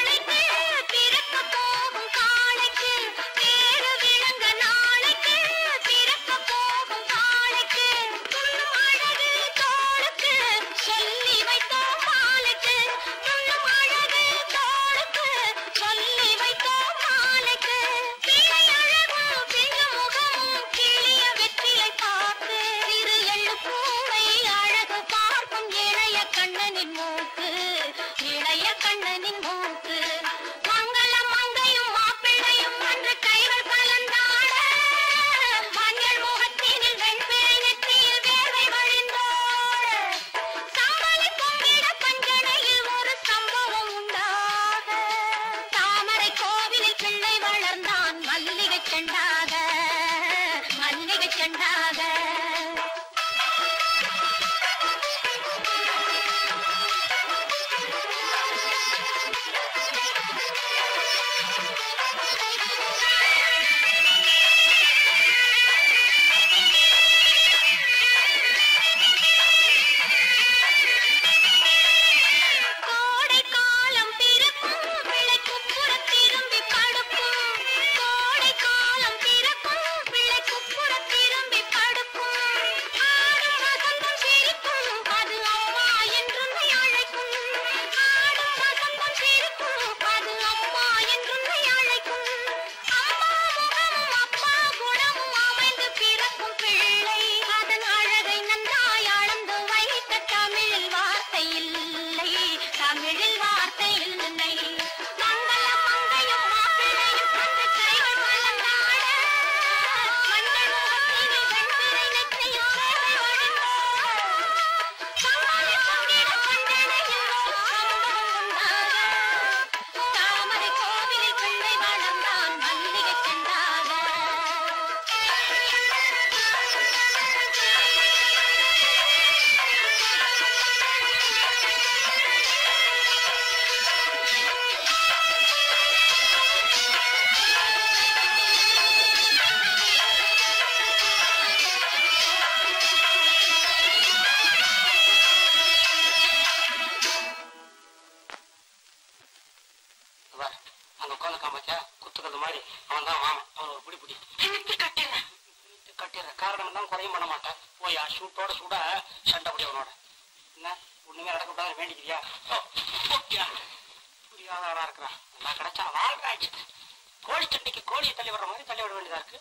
பாரு அங்க உட்காந்துருக்கான் பாத்தியா குத்துக்கிறது மாதிரி அவன் தான் மாமன் அவன் ஒரு பிடி பிடி இழுத்து கட்டிடுறேன் இழுத்து கட்டிடுறேன் காரணம் தான் குறையும் பண்ண மாட்டேன் போய் ஷூட்டோட சூட சண்டை பிடி அவனோட என்ன ஒண்ணுமே நடக்கக்கூடாது வேண்டிக்கிறியா ஓ, ஓகேயா புரியாத ஆளா இருக்கிறான் நல்லா கிடைச்சா வாழ்றாச்சு கோழி சண்டைக்கு கோழியை தள்ளி விடுற மாதிரி தள்ளி விட வேண்டியதா இருக்கு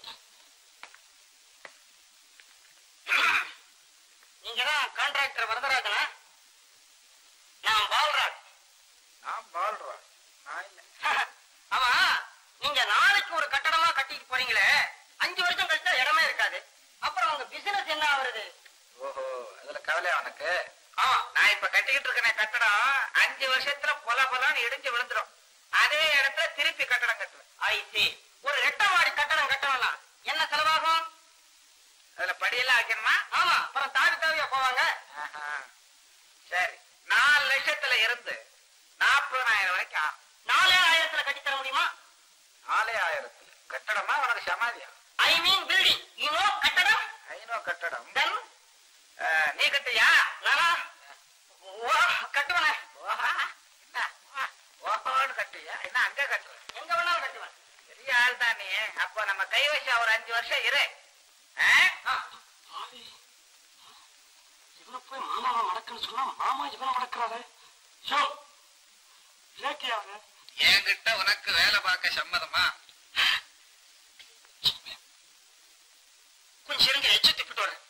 நீங்க தான் கான்ட்ராக்டர் வரதராஜனா நான் வாழ்றான் நான் வாழ்றேன் நான் இல்லை ஆமா நீங்க நாளைக்கு ஒரு கட்டடமா கட்டிட்டு போறீங்களே அஞ்சு வருஷம் கழிச்சா இடமே இருக்காது அப்புறம் உங்க பிசினஸ் என்ன ஆகுறது ஓஹோ அதுல கவலையா உனக்கு ஆமா நான் இப்ப கட்டிக்கிட்டு இருக்கிற கட்டடம் அஞ்சு வருஷத்துல பொல பொலன்னு இடிஞ்சு விழுந்துரும் அதே இடத்துல திருப்பி கட்டடம் கட்டுவேன் ஐ சி ஒரு ரெட்டை மாடி கட்டடம் கட்டணும்னா என்ன செலவாகும் அதுல படியெல்லாம் வைக்கணுமா ஆமா அப்புறம் தாவி தாவியா போவாங்க ஆஹா. சரி நாலு லட்சத்துல இருந்து நாற்பதாயிரம் வரைக்கும் ஆகும். நாலே ஆயிரத்துல கட்டி தர முடியுமா நாலே ஆயிரத்துல கட்டடமா உனக்கு சமாதியா ஐ மீன் பில்டிங் யூனோ கட்டடம் ஐநோ கட்டடம் தென் அஹ், நீ கட்டியா நானா ஓ கட்டுவனே ஓஹா. என்ன? ஓஹோன்னு கட்டியா என்ன அங்க கட்டுற எங்க வேணாலும் கட்டுவேன் பெரிய ஆள் தான் நீ அப்போ நம்ம கைவசம் ஒரு அஞ்சு வருஷம் இரு ஆ? ஆ, ஆவி. இவனை போய் மாமாவை மடக்குன்னு சொன்னா மாமா இவனை மடக்குறாரு யோ இலக்கியாவே என்கிட்ட உனக்கு வேலை பார்க்க சம்மதமா கொஞ்சம் இருங்க எச்சு திப்பிட்டு வரேன்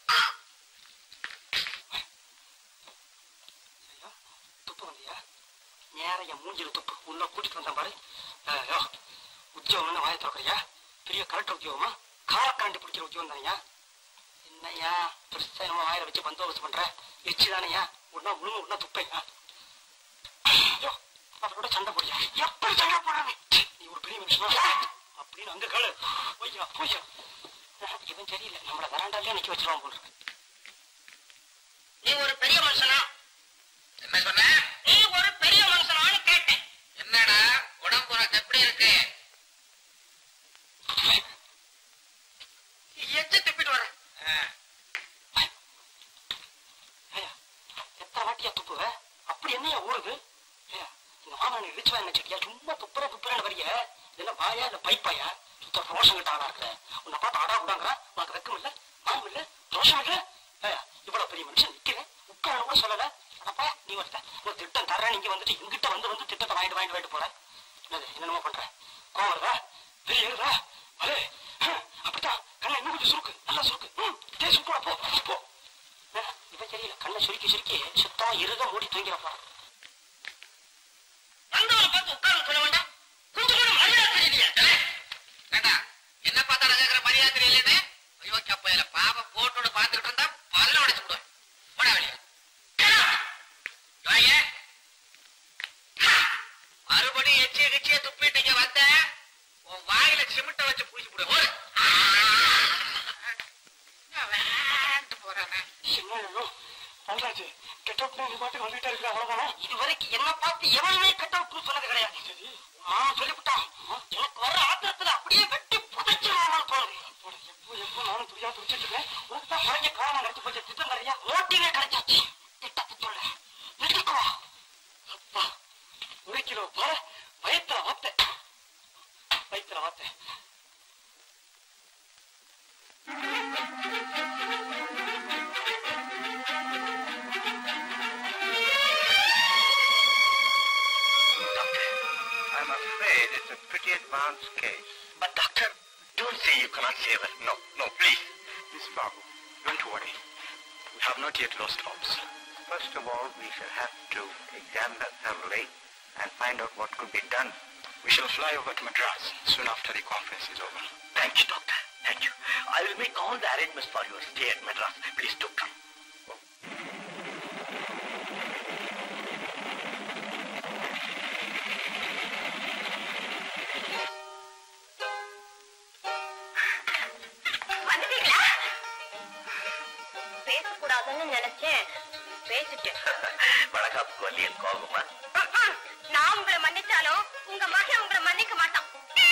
ஐயோ, துப்பு வந்தியா நேர என் மூஞ்சில துப்பு உள்ள கூட்டிட்டு வந்தேன் பாரு ஐயோ உத்தியோகம்னு வாய திறக்கறியா பெரிய கரெக்ட் உத்தியோகமா காலக்காண்டி பிடிக்கிற உத்தியோகம் தானையா என்னய்யா பெருசா நம்ம வாயில வச்சு பந்தோபஸ்து பண்ற எச்சு தானையா உடனே உழுங்க உடனே துப்பையா ஐயோ அவரோட சண்டை போடியா எப்படி சண்டை போடுறது நீ ஒரு பெரிய மனுஷனா அப்படின்னு அங்க காலு போய்யா போய்யா இவன் சரியில்லை நம்மள வராண்டாலே நிக்க வச்சிருவான் போல இருக்கு. நீ ஒரு பெரிய மனுஷனா என்ன சொன்ன நீ ஒரு பெரிய மனுஷனான்னு கேட்டேன் என்னடா உடம்பு உனக்கு எப்படி இருக்கு எச்சு திப்பிட்டு வரேன் ஆ. ஏய்யா, எத்தனை வாட்டியா துப்புவ அப்படி என்னையா ஊறுது ஏய்யா, இந்த மாமன் இழிச்சுவா என்ன செடியா சும்மா துப்புற துப்புறன்னு வரிய என்ன வாயா இல்ல பைப்பாயா சுத்த ரோஷம் கிட்ட ஆளா இருக்கிற உன்னை பார்த்து ஆடா விடாங்கிற உனக்கு வெக்கம் இல்ல மானம் இல்ல ரோஷம் இல்ல ஏய்யா, இவ்வளவு பெரிய மனுஷன் நிக்கிறேன் உட்கார கூட சொல்லல அப்பா நீ ஒருத்த ஒரு திட்டம் தர்றேன் நீங்க வந்துட்டு எங்கிட்ட வந்து வந்து திட்டத்தை வாங்கிட்டு வாங்கிட்டு வாங்கிட்டு போற என்னது என்னென்னமோ பண்ற கோவம் வருதா வெளியே ஏறுதா அது அப்படித்தான் கண்ணை இன்னும் கொஞ்சம் சுருக்கு நல்லா சுருக்கு ம் தேய்ச்சி போ போ போ ஏ, இவன் சரியில்லை கண்ணை சுருக்கி சுருக்கி சுத்தமா இருக மூடி தூங்கிட போறான் வந்தவனை பார்த்து உட்கார்ந்து சொல்ல வேண்டாம் கொஞ்சம் கூட மரியாதை தெரியலையா ஏண்டா என்ன பார்த்தா நான் கேட்கிற மரியாதை தெரியலன்னு ஐயோ சப்பையில பாவம் போட்டோட பார்த்துக்கிட்டு இருந்தா பல்ல உடைச்சு விடுவேன் போடா வெளியே வாயே. மறுபடியும் எச்சிய கிச்சிய துப்பிட்டீங்க வந்த உன் வாயில சிமிட்ட வச்சு பூசி விடு ஓடு. என்ன வேண்டு போறானே என்னையோ நல்லாச்சு கெட்டப் நீ பாட்டுக்கு வந்துட்டே இருக்கிற அவ்வளவுதானா இது வரைக்கும் என்ன பார்த்து எவனுமே கெட்டப் சொன்னது கிடையாது மாமா சொல்லிவிட்டான் எனக்கு வர ஆத்திரத்துல அப்படியே வெட்டி புதைச்சிருவாங்க போறது எப்போ எப்போ நானும் துடியா துடிச்சிட்டு இருக்கேன் உனக்கு தான் குறைஞ்ச காரணம் கிடைச்சு போச்சு திட்டம் நிறையா ஓட்டிவே கிடைச்சாச்சு திட்டத்தை சொல்ல நிறுத்திக்கோ அப்பா ஒரு கிலோ பார வயத்துல வாத்த வயித்துல வாத்த I'm afraid it's a pretty advanced case. But doctor, don't say you cannot save her. No, no, please. Miss Babu, Don't worry. We have not yet lost hopes. first of all, we shall have to examine her thoroughly and find out what could be done. We shall fly over to Madras soon after the conference is over. Thank you, doctor. Thank you. I will make all the arrangements for your stay at Madras. Please do come. வந்துட்டீங்களா பேசக்கூடாதுன்னு நினைச்சேன் பேசிட்டேன் வழக்காப்புக்கு வந்து என் கோபமா நான் உங்களை மன்னிச்சாலும் உங்க மகன் உங்களை மன்னிக்க மாட்டான்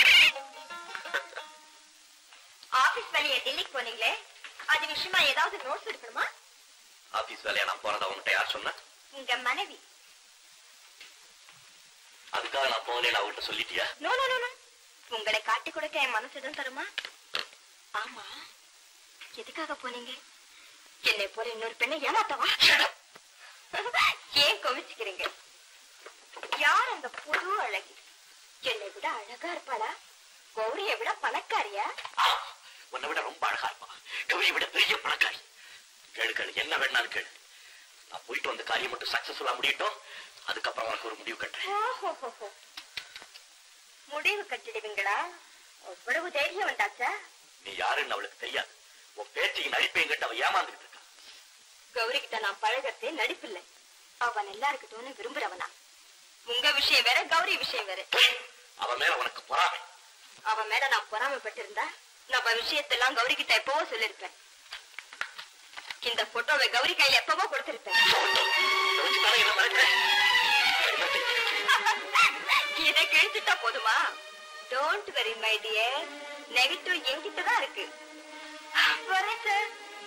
ஆபீஸ் வேலையை டெல்லிக்கு போனீங்களே அது விஷயமா ஏதாவது நோட்ஸ் எடுக்கணுமா ஆபீஸ் வேலையா நான் போறதா உங்ககிட்ட யார் சொன்னா உங்க மனைவி அதுக்காக நான் போனேன் அவங்கள்ட்ட சொல்லிட்டியா நோ நோ நோ நோ உங்களை காட்டி கொடுக்க என் மனசுதான் தருமா ஆமா எதுக்காக போனீங்க என்னை போல இன்னொரு பெண்ணை ஏமாத்தவா ஏன் கோவிச்சுக்கிறீங்க யார் அந்த புது அழகி என்னை விட அழகா இருப்பாளா கௌரியை விட பணக்காரியா ஆ, உன்னை விட ரொம்ப அழகா இருப்பா கௌரியை விட பெரிய பணக்காரி கேளு கேளு என்ன வேணாலும் கேளு நான் போயிட்டு வந்த காரியம் மட்டும் சக்சஸ்ஃபுல்லா முடியட்டும் அதுக்கப்புறம் உனக்கு ஒரு முடிவு கட்டுறேன் ஓஹோஹோஹோ. முடிவு கட்டிடுவீங்களா அவ்வளவு தைரியம் வந்தாச்சா நீ யாருன்னு அவளுக்கு தெரியாது உன் பேச்சையும் நடிப்பையும் கட்டு அவ ஏமாந்துகிட்டு இருக்கா கௌரி கிட்ட நான் பழகத்தே நடிப்பில்லை அவன் எல்லாருக்கிட்டோன்னு விரும்புறவனா உங்க விஷயம் வேற கௌரி விஷயம் வேற போய், அவ மேல உனக்கு பொறாமை அவன் மேல நான் பொறாமைப்பட்டிருந்தா நம்ம விஷயத்தெல்லாம் கௌரி கிட்ட எப்பவோ சொல்லிருப்பேன் இந்த போட்டோவை கௌரி கையில எப்பவோ கொடுத்திருப்பேன் யோசிச்சுதானே என்ன மறைக்கிறேன் இதை கிழிச்சுட்டா போதுமா don't worry my dear negative என்கிட்ட தான் இருக்கு வரேன் சார்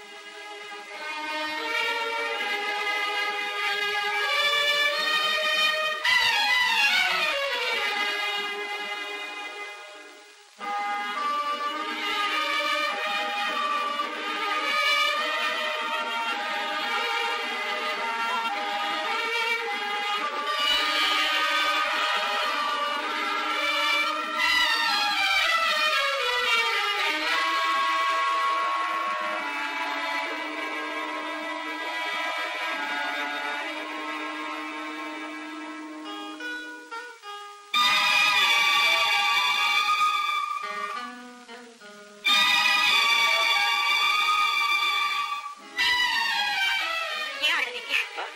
ஏன் அழுவீங்க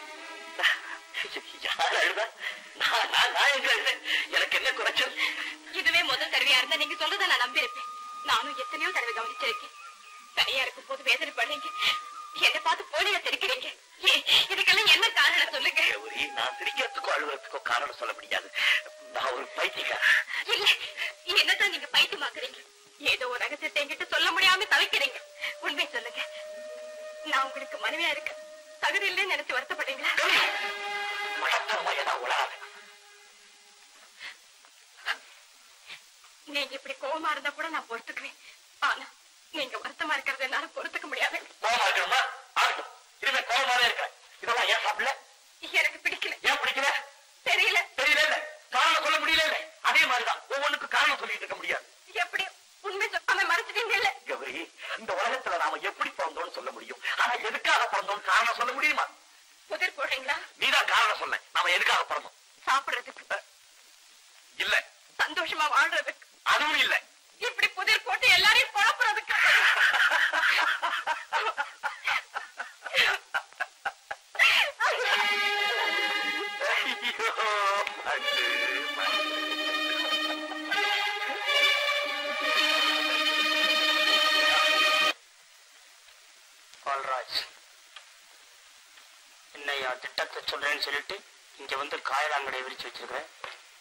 யார் அழுதா நான் நான் நான் எங்க அழுதேன் எனக்கு என்ன குறைச்சல் இதுவே முதல் தடவையா இருந்தா நீங்க சொல்றத நான் நம்பியிருப்பேன் நானும் எத்தனையோ தடவை கவனிச்சிருக்கேன் தனியா இருக்கும் போது வேதனைப்படுறீங்க என்னை பார்த்து போலியா சிரிக்கிறீங்க ஏன், இதுக்கெல்லாம் என்ன காரணம் சொல்லுங்க கௌரி நான் சிரிக்கிறதுக்கோ அழுகிறதுக்கோ காரணம் சொல்ல முடியாது நான் ஒரு பைத்தியக்காரன் இல்ல என்னதான் நீங்க பைத்தியமாக்குறீங்க ஏதோ ஒரு ரகசியத்தை என்கிட்ட சொல்ல முடியாம தவிக்கிறீங்க உண்மை சொல்லுங்க நான் உங்களுக்கு மனைவியா இருக்க தகுதி இல்லைன்னு நினைச்சு வருத்தப்படுறீங்களா மடத்தரமா ஏதாவது உளராது நீங்க இப்படி கோவமா இருந்தா கூட நான் பொறுத்துக்குவேன் ஆனா நீங்க வருத்தமா இருக்கிறது என்னால பொறுத்துக்க முடியாது கோவமா இருக்கணுமா ஆகட்டும் இனிமே கோவமாவே இருக்கிறேன் இதெல்லாம் ஏன் சாப்பிடல எனக்கு பிடிக்கல ஏன் பிடிக்கல தெரியல தெரியல இல்ல காரணம் சொல்ல முடியல இல்ல அதே மாதிரிதான் ஒவ்வொன்றுக்கும் காரணம் சொல்லிட்டு இருக்க முடியாது எப்படி உண்மை சொல்லாம மறைச்சிட்டீங்க இல்ல கௌரி இந்த உலகத்துல நாம எப்படி பிறந்தோம்னு சொல்ல முடியும் ஆனா எதுக்காக பிறந்தோம்னு காரணம் சொல்ல முடியுமா புதிர் போடுறீங்களா நீதான் காரணம் சொன்ன நாம எதுக்காக பிறந்தோம் சாப்பிடுறதுக்கு இல்ல சந்தோஷமா வாழ்றதுக்கு அதுவும் இல்ல இப்படி புதிர் போட்டு எல்லாரையும் குழப்புறதுக்கு ஐயோ, மண்டு, மண்டு. பால்ராஜ் என்னையா திட்டத்தை சொல்றேன்னு சொல்லிட்டு இங்க வந்து காயலாங்கடை விரிச்சு வச்சிருக்கிறேன்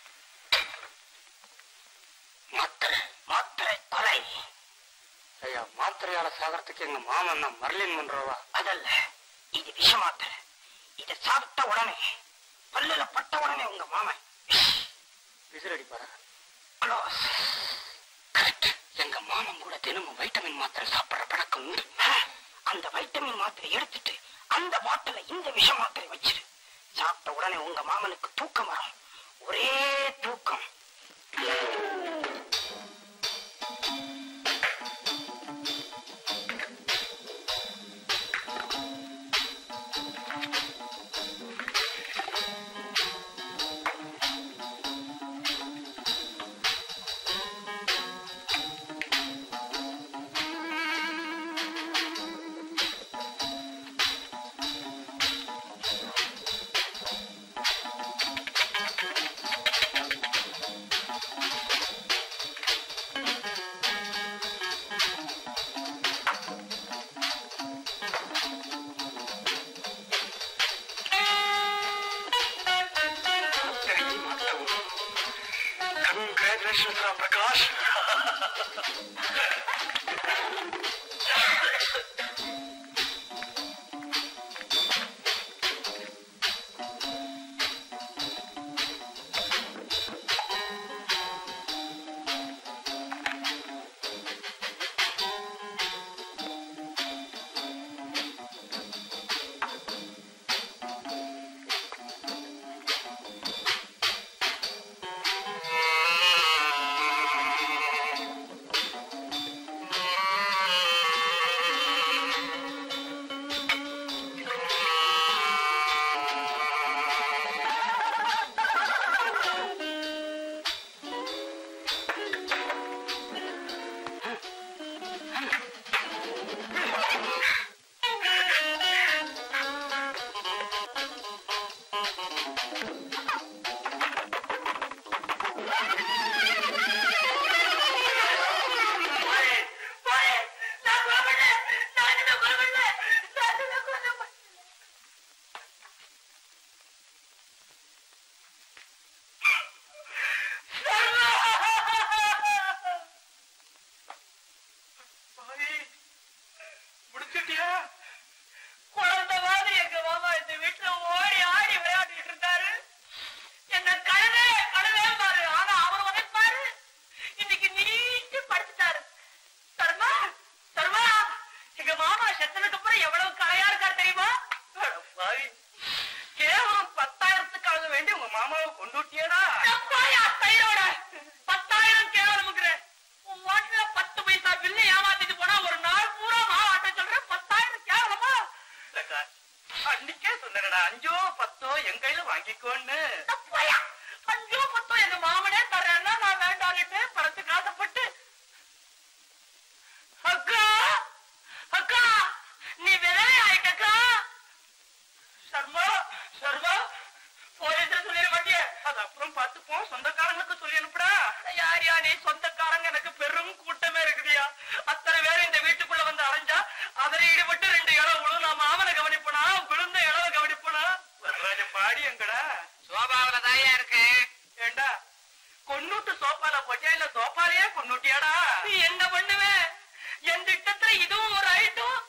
மாத்திரை மாத்திரை கொலை ஐயா மாத்திரையால சாகறதுக்கு எங்க மாமன் தான் மர்லின் மன்றோவா அதல்ல இது விஷ மாத்திரை இத சாப்பிட்ட உடனே பல்லுல பட்ட உடனே உங்க மாமன் விசிறடிப்பாரா ஹலோ கரெக்ட் எங்க மாமன் கூட தினமும் வைட்டமின் மாத்திரை சாப்பிடுற பழக்கம் உண்டு அந்த வைட்டமின் மாத்திரை எடுத்துட்டு அந்த பாட்டில இந்த விஷ மாத்திரை வச்சிரு சாப்பிட்ட உடனே உங்க மாமனுக்கு தூக்கம் வரும் ஒரே தூக்கம் Congratulations, Ram Prakash. வாங்கிக்கோன்னு ஐயோ பத்தம் எங்க மாமனே தர்றேன்னா நான் வேண்டான்னுட்டு பணத்துக்கு ஆசைப்பட்டு அக்கா அக்கா நீ விதவை ஆயிட்டக்கா சர்மா சர்மா போலீஸ்ல சொல்லிட மாட்டிய அது அப்புறம் பார்த்துப்போம் சொந்தக்காரங்களுக்கு சொல்லி அனுப்புடா யார் யா நீ சொந்தக்காரங்க எனக்கு பெரும் கூட்டமே இருக்குதியா அத்தனை பேர் இந்த வீட்டுக்குள்ள வந்து அலைஞ்சா அதில் ஈடுபட்டு ரெண்டு இடம் விழும் நான் மாமனை கவனிப்பனா விழுந்த இளவ கவனிப்பனா வரராஜ பாடி எங்கடா சோபாவில தாயா இருக்கு ஏண்டா கொன்னுட்டு சோப்பால போட்டியா இல்ல சோப்பாலேயே கொன்னுட்டியாடா நீ என்ன பண்ணுவே என் திட்டத்துல இதுவும் ஒரு ஐட்டம்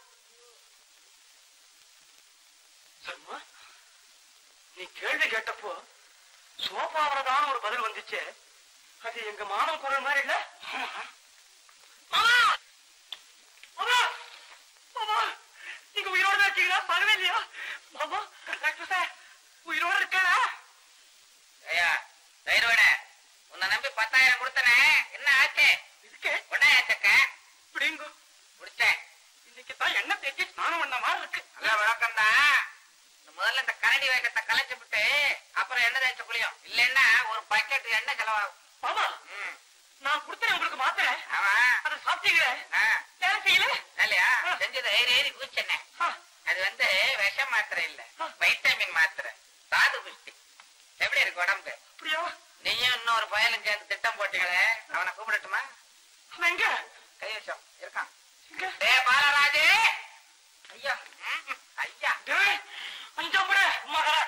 சர்மா நீ கேள்வி கேட்டப்போ சோபாவிலதான் ஒரு பதில் வந்துச்சு அது எங்க மாமன் குரல் மாதிரி இல்ல மாமா மாமா மாமா நீங்க உயிரோட தான் இருக்கீங்களா பரவே இல்லையா மாமா டாக்டர் சார் உயிரோட இருக்கா ஐயா தைரோட உன்னை நம்பி பத்தாயிரம் கொடுத்தனே என்ன ஆச்சு இதுக்கு உடனே ஆச்சக்க இப்படிங்க முடிச்சேன் இன்னைக்கு தான் எண்ணெய் தேய்ச்சி ஸ்நானம் பண்ண மாதிரி இருக்கு நல்ல விளக்கம் தான் முதல்ல இந்த கரடி வேகத்தை கலைச்சு விட்டு அப்புறம் எண்ணெய் தேய்ச்ச குளியும் இல்லைன்னா ஒரு பக்கெட் எண்ணெய் செலவாகும் மாமா ம். நான் கொடுத்தேன் உங்களுக்கு மாத்திரை அவன் அதை சாப்பிட்டீங்களே ஆ, வேலை செய்யல இல்லையா செஞ்சது ஏறி ஏறி குதிச்சேனே ஆ, அது வந்து விஷ மாத்திரை இல்ல ஆ. வைட்டமின் மாத்திரை சாது புஷ்டி எப்படி இருக்கு உடம்பு அப்படியா நீயும் இன்னொரு பயலும் சேர்ந்து திட்டம் போட்டீங்களே அவனை கூப்பிடட்டுமா அவன் எங்க கை வச்சோம் இருக்கான் எங்க ஏ பாலராஜு ஐயா ம், ம், ஐயா டேய், அஞ்சா முறை மகளா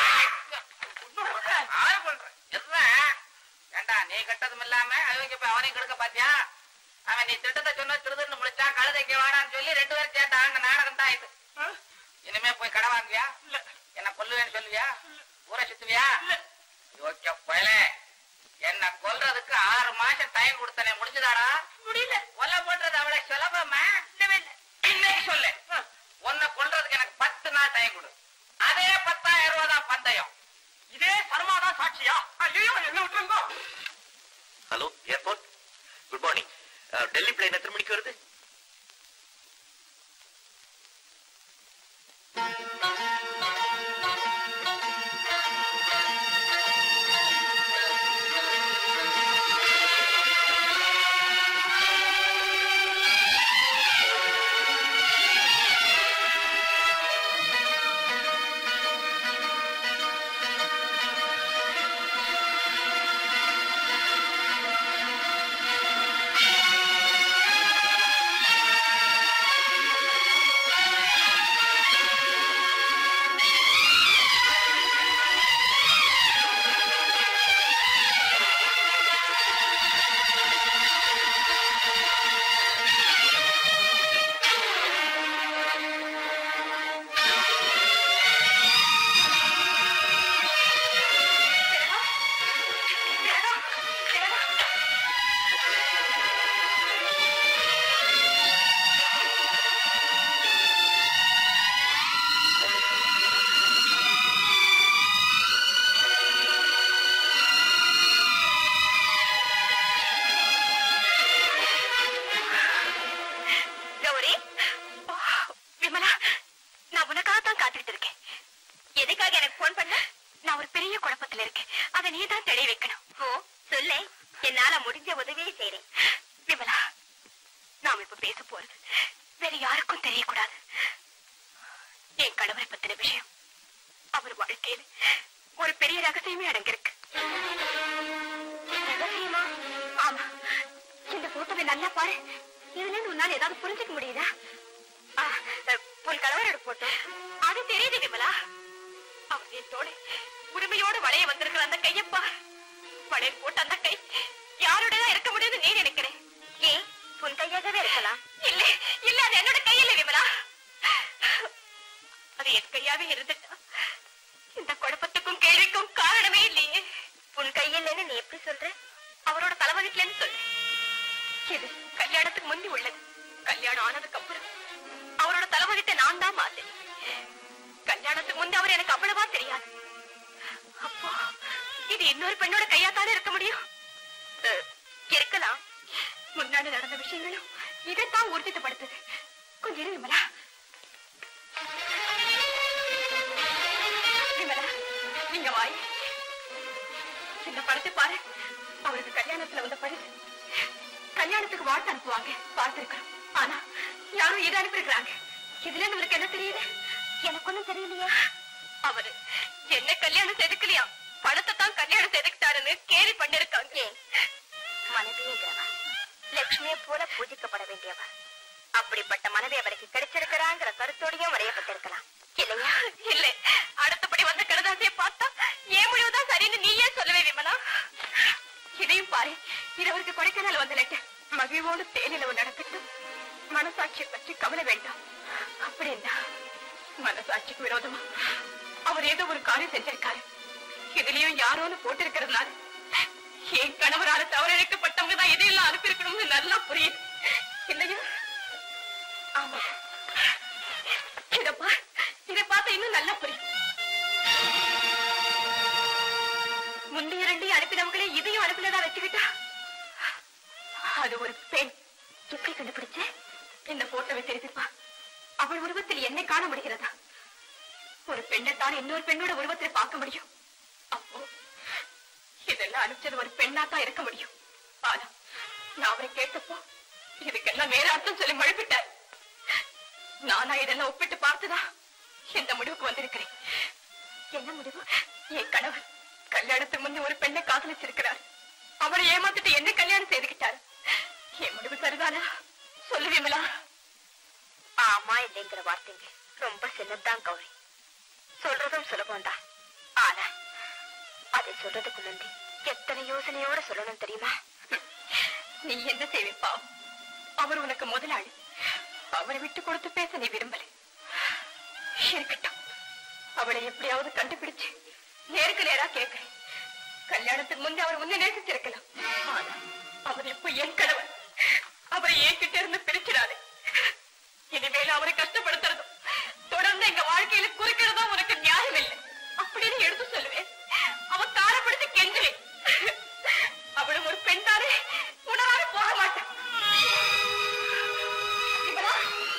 ஆளு பண்றேன் எதுதான் ஏண்டா நீ கெட்டதும் இல்லாம அவங்க போய் அவனையும் கெடுக்க பாத்தியா அவன் நீ திட்டத்தை சொன்ன திருதுன்னு முடிச்சா கழுதைக்கு வாடான்னு சொல்லி ரெண்டு பேரும் சேர்த்தா அந்த நாடகம் தான் இது இனிமே போய் கடை வாங்குவியா இல்ல என்ன கொல்லுவேன்னு சொல்லுவியா ஊரை சுத்துவியா ஓகே போயல என்ன கொல்றதுக்கு ஆறு மாசம் டைம் கொடுத்தனே முடிஞ்சுதாடா முடியல கொலை பண்றது அவ்வளவு சுலபமா இன்னைக்கு சொல்லு உன்னை கொல்றதுக்கு எனக்கு பத்து நாள் டைம் கொடு அதே பத்தாயிரம் ரூபாய் தான் பந்தயம் இதே சர்மாதான் சாட்சியா ஐயோ என்ன விட்டுருங்கோ hello airport good morning Delhi plane எத்தனை மணிக்கு வருது கௌரி விமலா நான் உனக்காக தான் காத்துட்டு இருக்கேன் எதுக்காக எனக்கு போன் பண்ண நான் ஒரு பெரிய குழப்பத்துல இருக்கேன் அதை நீ தான் தெளிய வைக்கணும் ஓ சொல்லே என்னால முடிஞ்ச உதவியை செய்றேன் விமலா நாம இப்ப பேச போறது வேற யாருக்கும் தெரியக்கூடாது என் கணவரை பத்தின விஷயம் அவர் வாழ்க்கையில ஒரு பெரிய ரகசியமே அடங்கியிருக்கு ரகசியமா ஆமா இந்த போட்டோவை நல்லா பாரு இதுல இருந்து உன்னால ஏதாவது புரிஞ்சுக்க முடியுதா ஆ, அஹ், உன் கணவரோட போட்டோ அது தெரியுது விமலா அவர் என் தோடு உரிமையோடு வளைய வந்திருக்கிற அந்த கையப்பா வளையல் போட்ட அந்த கை யாரோடதான் இருக்க முடியுது நீ நினைக்கிறேன் ஏன் உன் கையாகவே இருக்கலாம் இல்ல இல்ல அது என்னோட கை இல்ல விமலா அது என் கையாவே இருந்துட்டா இந்த குழப்பத்துக்கும் கேள்விக்கும் காரணமே இல்லையே உன் கையில்லைன்னு நீ எப்படி சொல்ற அவரோட தலைவகிட்டலன்னு சொல்லு இது கல்யாணத்துக்கு முந்தி உள்ளது கல்யாணம் ஆனதுக்கு அப்புறம் அவரோட தலைவகிட்ட நான் தான் மாத்தேன் கல்யாணத்துக்கு முந்தி அவர் எனக்கு அவ்வளவா தெரியாது அப்போ இது இன்னொரு பெண்ணோட கையாத்தானே இருக்க முடியும் அஹ், இருக்கலாம் முன்னாடி நடந்த விஷயங்களும் இதைத்தான் ஊர்ஜிதப்படுத்துது கொஞ்சம் இரு விமலா விமலா நீங்க வா இந்த படத்தை பாரு அவருக்கு கல்யாணத்துல வந்த பரிசு கல்யாணத்துக்கு வாழ்த்து அனுப்புவாங்க பார்த்திருக்கிறோம் ஆனா யாரும் இதை அனுப்பியிருக்கிறாங்க இதுல இருந்து இவருக்கு என்ன தெரியுது எனக்கு ஒண்ணும் தெரியலையே அவரு என்ன கல்யாணம் செதுக்கலையா பணத்தை தான் கல்யாணம் செதுக்கிட்டாருன்னு கேலி பண்ணிருக்காங்க மனைவிங்கிறவ லட்சுமியை போல பூஜிக்கப்பட வேண்டியவ அப்படிப்பட்ட மனைவி அவருக்கு கிடைச்சிருக்கிறாங்கிற கருத்தோடையும் வரையப்பட்டிருக்கலாம் இல்லையா இல்ல அடுத்தபடி வந்த கடுதாசியை பார்த்தா ஏன் முடிவுதான் சரின்னு நீயே சொல்லவே விமலா இதையும் பாரு இது அவருக்கு கொடைக்கானல் வந்த லெட்டர் மகிழ்வோடு தேனிலவு நடக்கட்டும் மனசாட்சியை பற்றி கவலை வேண்டாம் அப்படின்னா மனசாட்சிக்கு விரோதமா அவர் ஏதோ ஒரு காரியம் செஞ்சிருக்காரு இதுலயும் யாரோன்னு போட்டிருக்கிறதுனால என் கணவரால தவறிழைக்கப்பட்டவங்க தான் இதையெல்லாம் அனுப்பியிருக்கணும்னு நல்லா புரியுது இல்லையா ஆமா இதப்பா இதை பார்த்தா இன்னும் நல்லா புரியும் முந்தைய ரெண்டையும் அனுப்பினவங்களே இதையும் அனுப்பினதா வச்சுக்கிட்டா அது ஒரு பெண் எப்படி கண்டுபிடிச்ச இந்த போட்டோவை தெரிஞ்சுப்பா அவள் உருவத்தில் என்னை காண முடிகிறதா ஒரு பெண்ணைத்தான் இன்னொரு பெண்ணோட உருவத்தில் பார்க்க முடியும் அப்போ இதெல்லாம் அனுப்பிச்சது ஒரு பெண்ணா தான் இருக்க முடியும் ஆனா நான் அவரை கேட்டப்போ இதுக்கெல்லாம் வேற அர்த்தம் சொல்லி மழுப்பிட்டார் நானா இதெல்லாம் ஒப்பிட்டு பார்த்துதா இந்த முடிவுக்கு வந்திருக்கிறேன் என்ன முடிவு என் கணவர் கல்யாணத்துக்கு முன்னே ஒரு பெண்ணை காதலிச்சிருக்கிறார் அவரை ஏமாத்திட்டு என்ன கல்யாணம் செய்துக்கிட்டார் என் முடிவு சரிதானா சொல்லு விமலா ஆமா இல்லைங்கிற வார்த்தைங்க ரொம்ப சின்னதுதான் கௌரி சொல்றதும் சுலபம்தான் ஆனா அதை சொல்றதுக்கு முந்தி எத்தனை யோசனையோட சொல்லணும் தெரியுமா நீ என்ன செய்விப்பா அவர் உனக்கு முதலாளி அவரை விட்டு கொடுத்து பேச நீ விரும்பல இருக்கட்டும் அவளை எப்படியாவது கண்டுபிடிச்சு நேருக்கு நேரா கேட்கிறேன் கல்யாணத்துக்கு முந்தைய அவர் முன்னே நேசிச்சிருக்கலாம் ஆனா அவர் எப்ப என் கணவர் அவரை என்கிட்ட இருந்து பிரிச்சிடாதே இனிமேல் அவரை கஷ்டப்படுத்துறதும் தொடர்ந்து எங்க வாழ்க்கையில குறுக்கிறதும் உனக்கு நியாயம் இல்லை அப்படின்னு எடுத்து சொல்லுவேன் அவன் காரப்படுத்தி கெஞ்சுவேன் அவளும் ஒரு பெண் தானே உணராக போக மாட்டான் விமலா?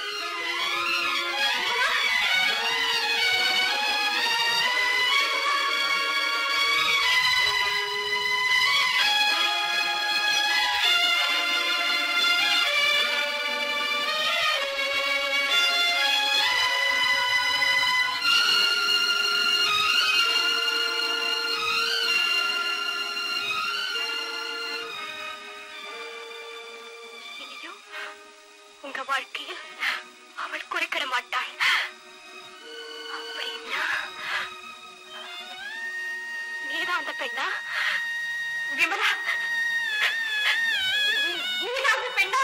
இனியும் உங்க வாழ்க்கையில் அவள் குறுக்கிட மாட்டாள் அப்படின்னா நீதான் அந்த பெண்ணா விமலா நீ- நீதான் அந்த பெண்ணா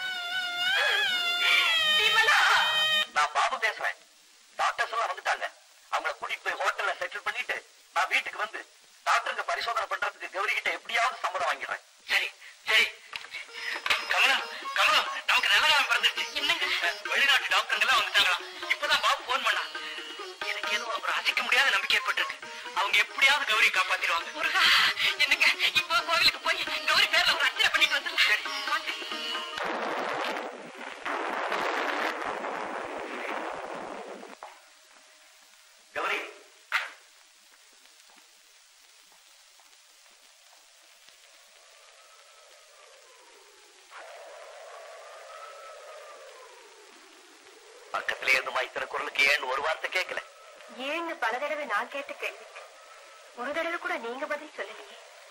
விமலா நான் பாபு பேசுறேன் டாக்டர்ஸ் எல்லாம் வந்துட்டாங்க அவங்கள கூட்டிட்டு போய் ஹோட்டல்ல செட்டில் பண்ணிட்டு நான் வீட்டுக்கு வந்து டாக்டருக்கு பரிசோதனை பண்றதுக்கு கௌரி கிட்ட எப்படியாவது சம்மதம் வாங்கிடுறேன் சரி சரி கமலம் கமலம் நமக்கு நல்ல காலம் பிறந்துருச்சு என்னங்க வெளிநாட்டு டாக்டருங்க எல்லாம் வந்துட்டாங்களாம் இப்பதான் பாபு போன் பண்ணா எனக்கு ஏதோ ஒரு அசைக்க முடியாத நம்பிக்கை ஏற்பட்டிருக்கு அவங்க எப்படியாவது கௌரி காப்பாத்திடுவாங்க முருகா என்னங்க இப்போ கோவிலுக்கு போய் கௌரி பேர்ல ஒரு அர்ச்சனை பண்ணிட்டு வந்துடலாம் வாங்க. கௌரி பக்கத்துல இருந்து மைத்திர குரலுக்கு ஏன்னு ஒரு வார்த்தை கேட்கல ஏன்னு பல தடவை நான் கேட்ட கேள்வி ஒரு தடவை கூட நீங்க பதில் சொல்லலையே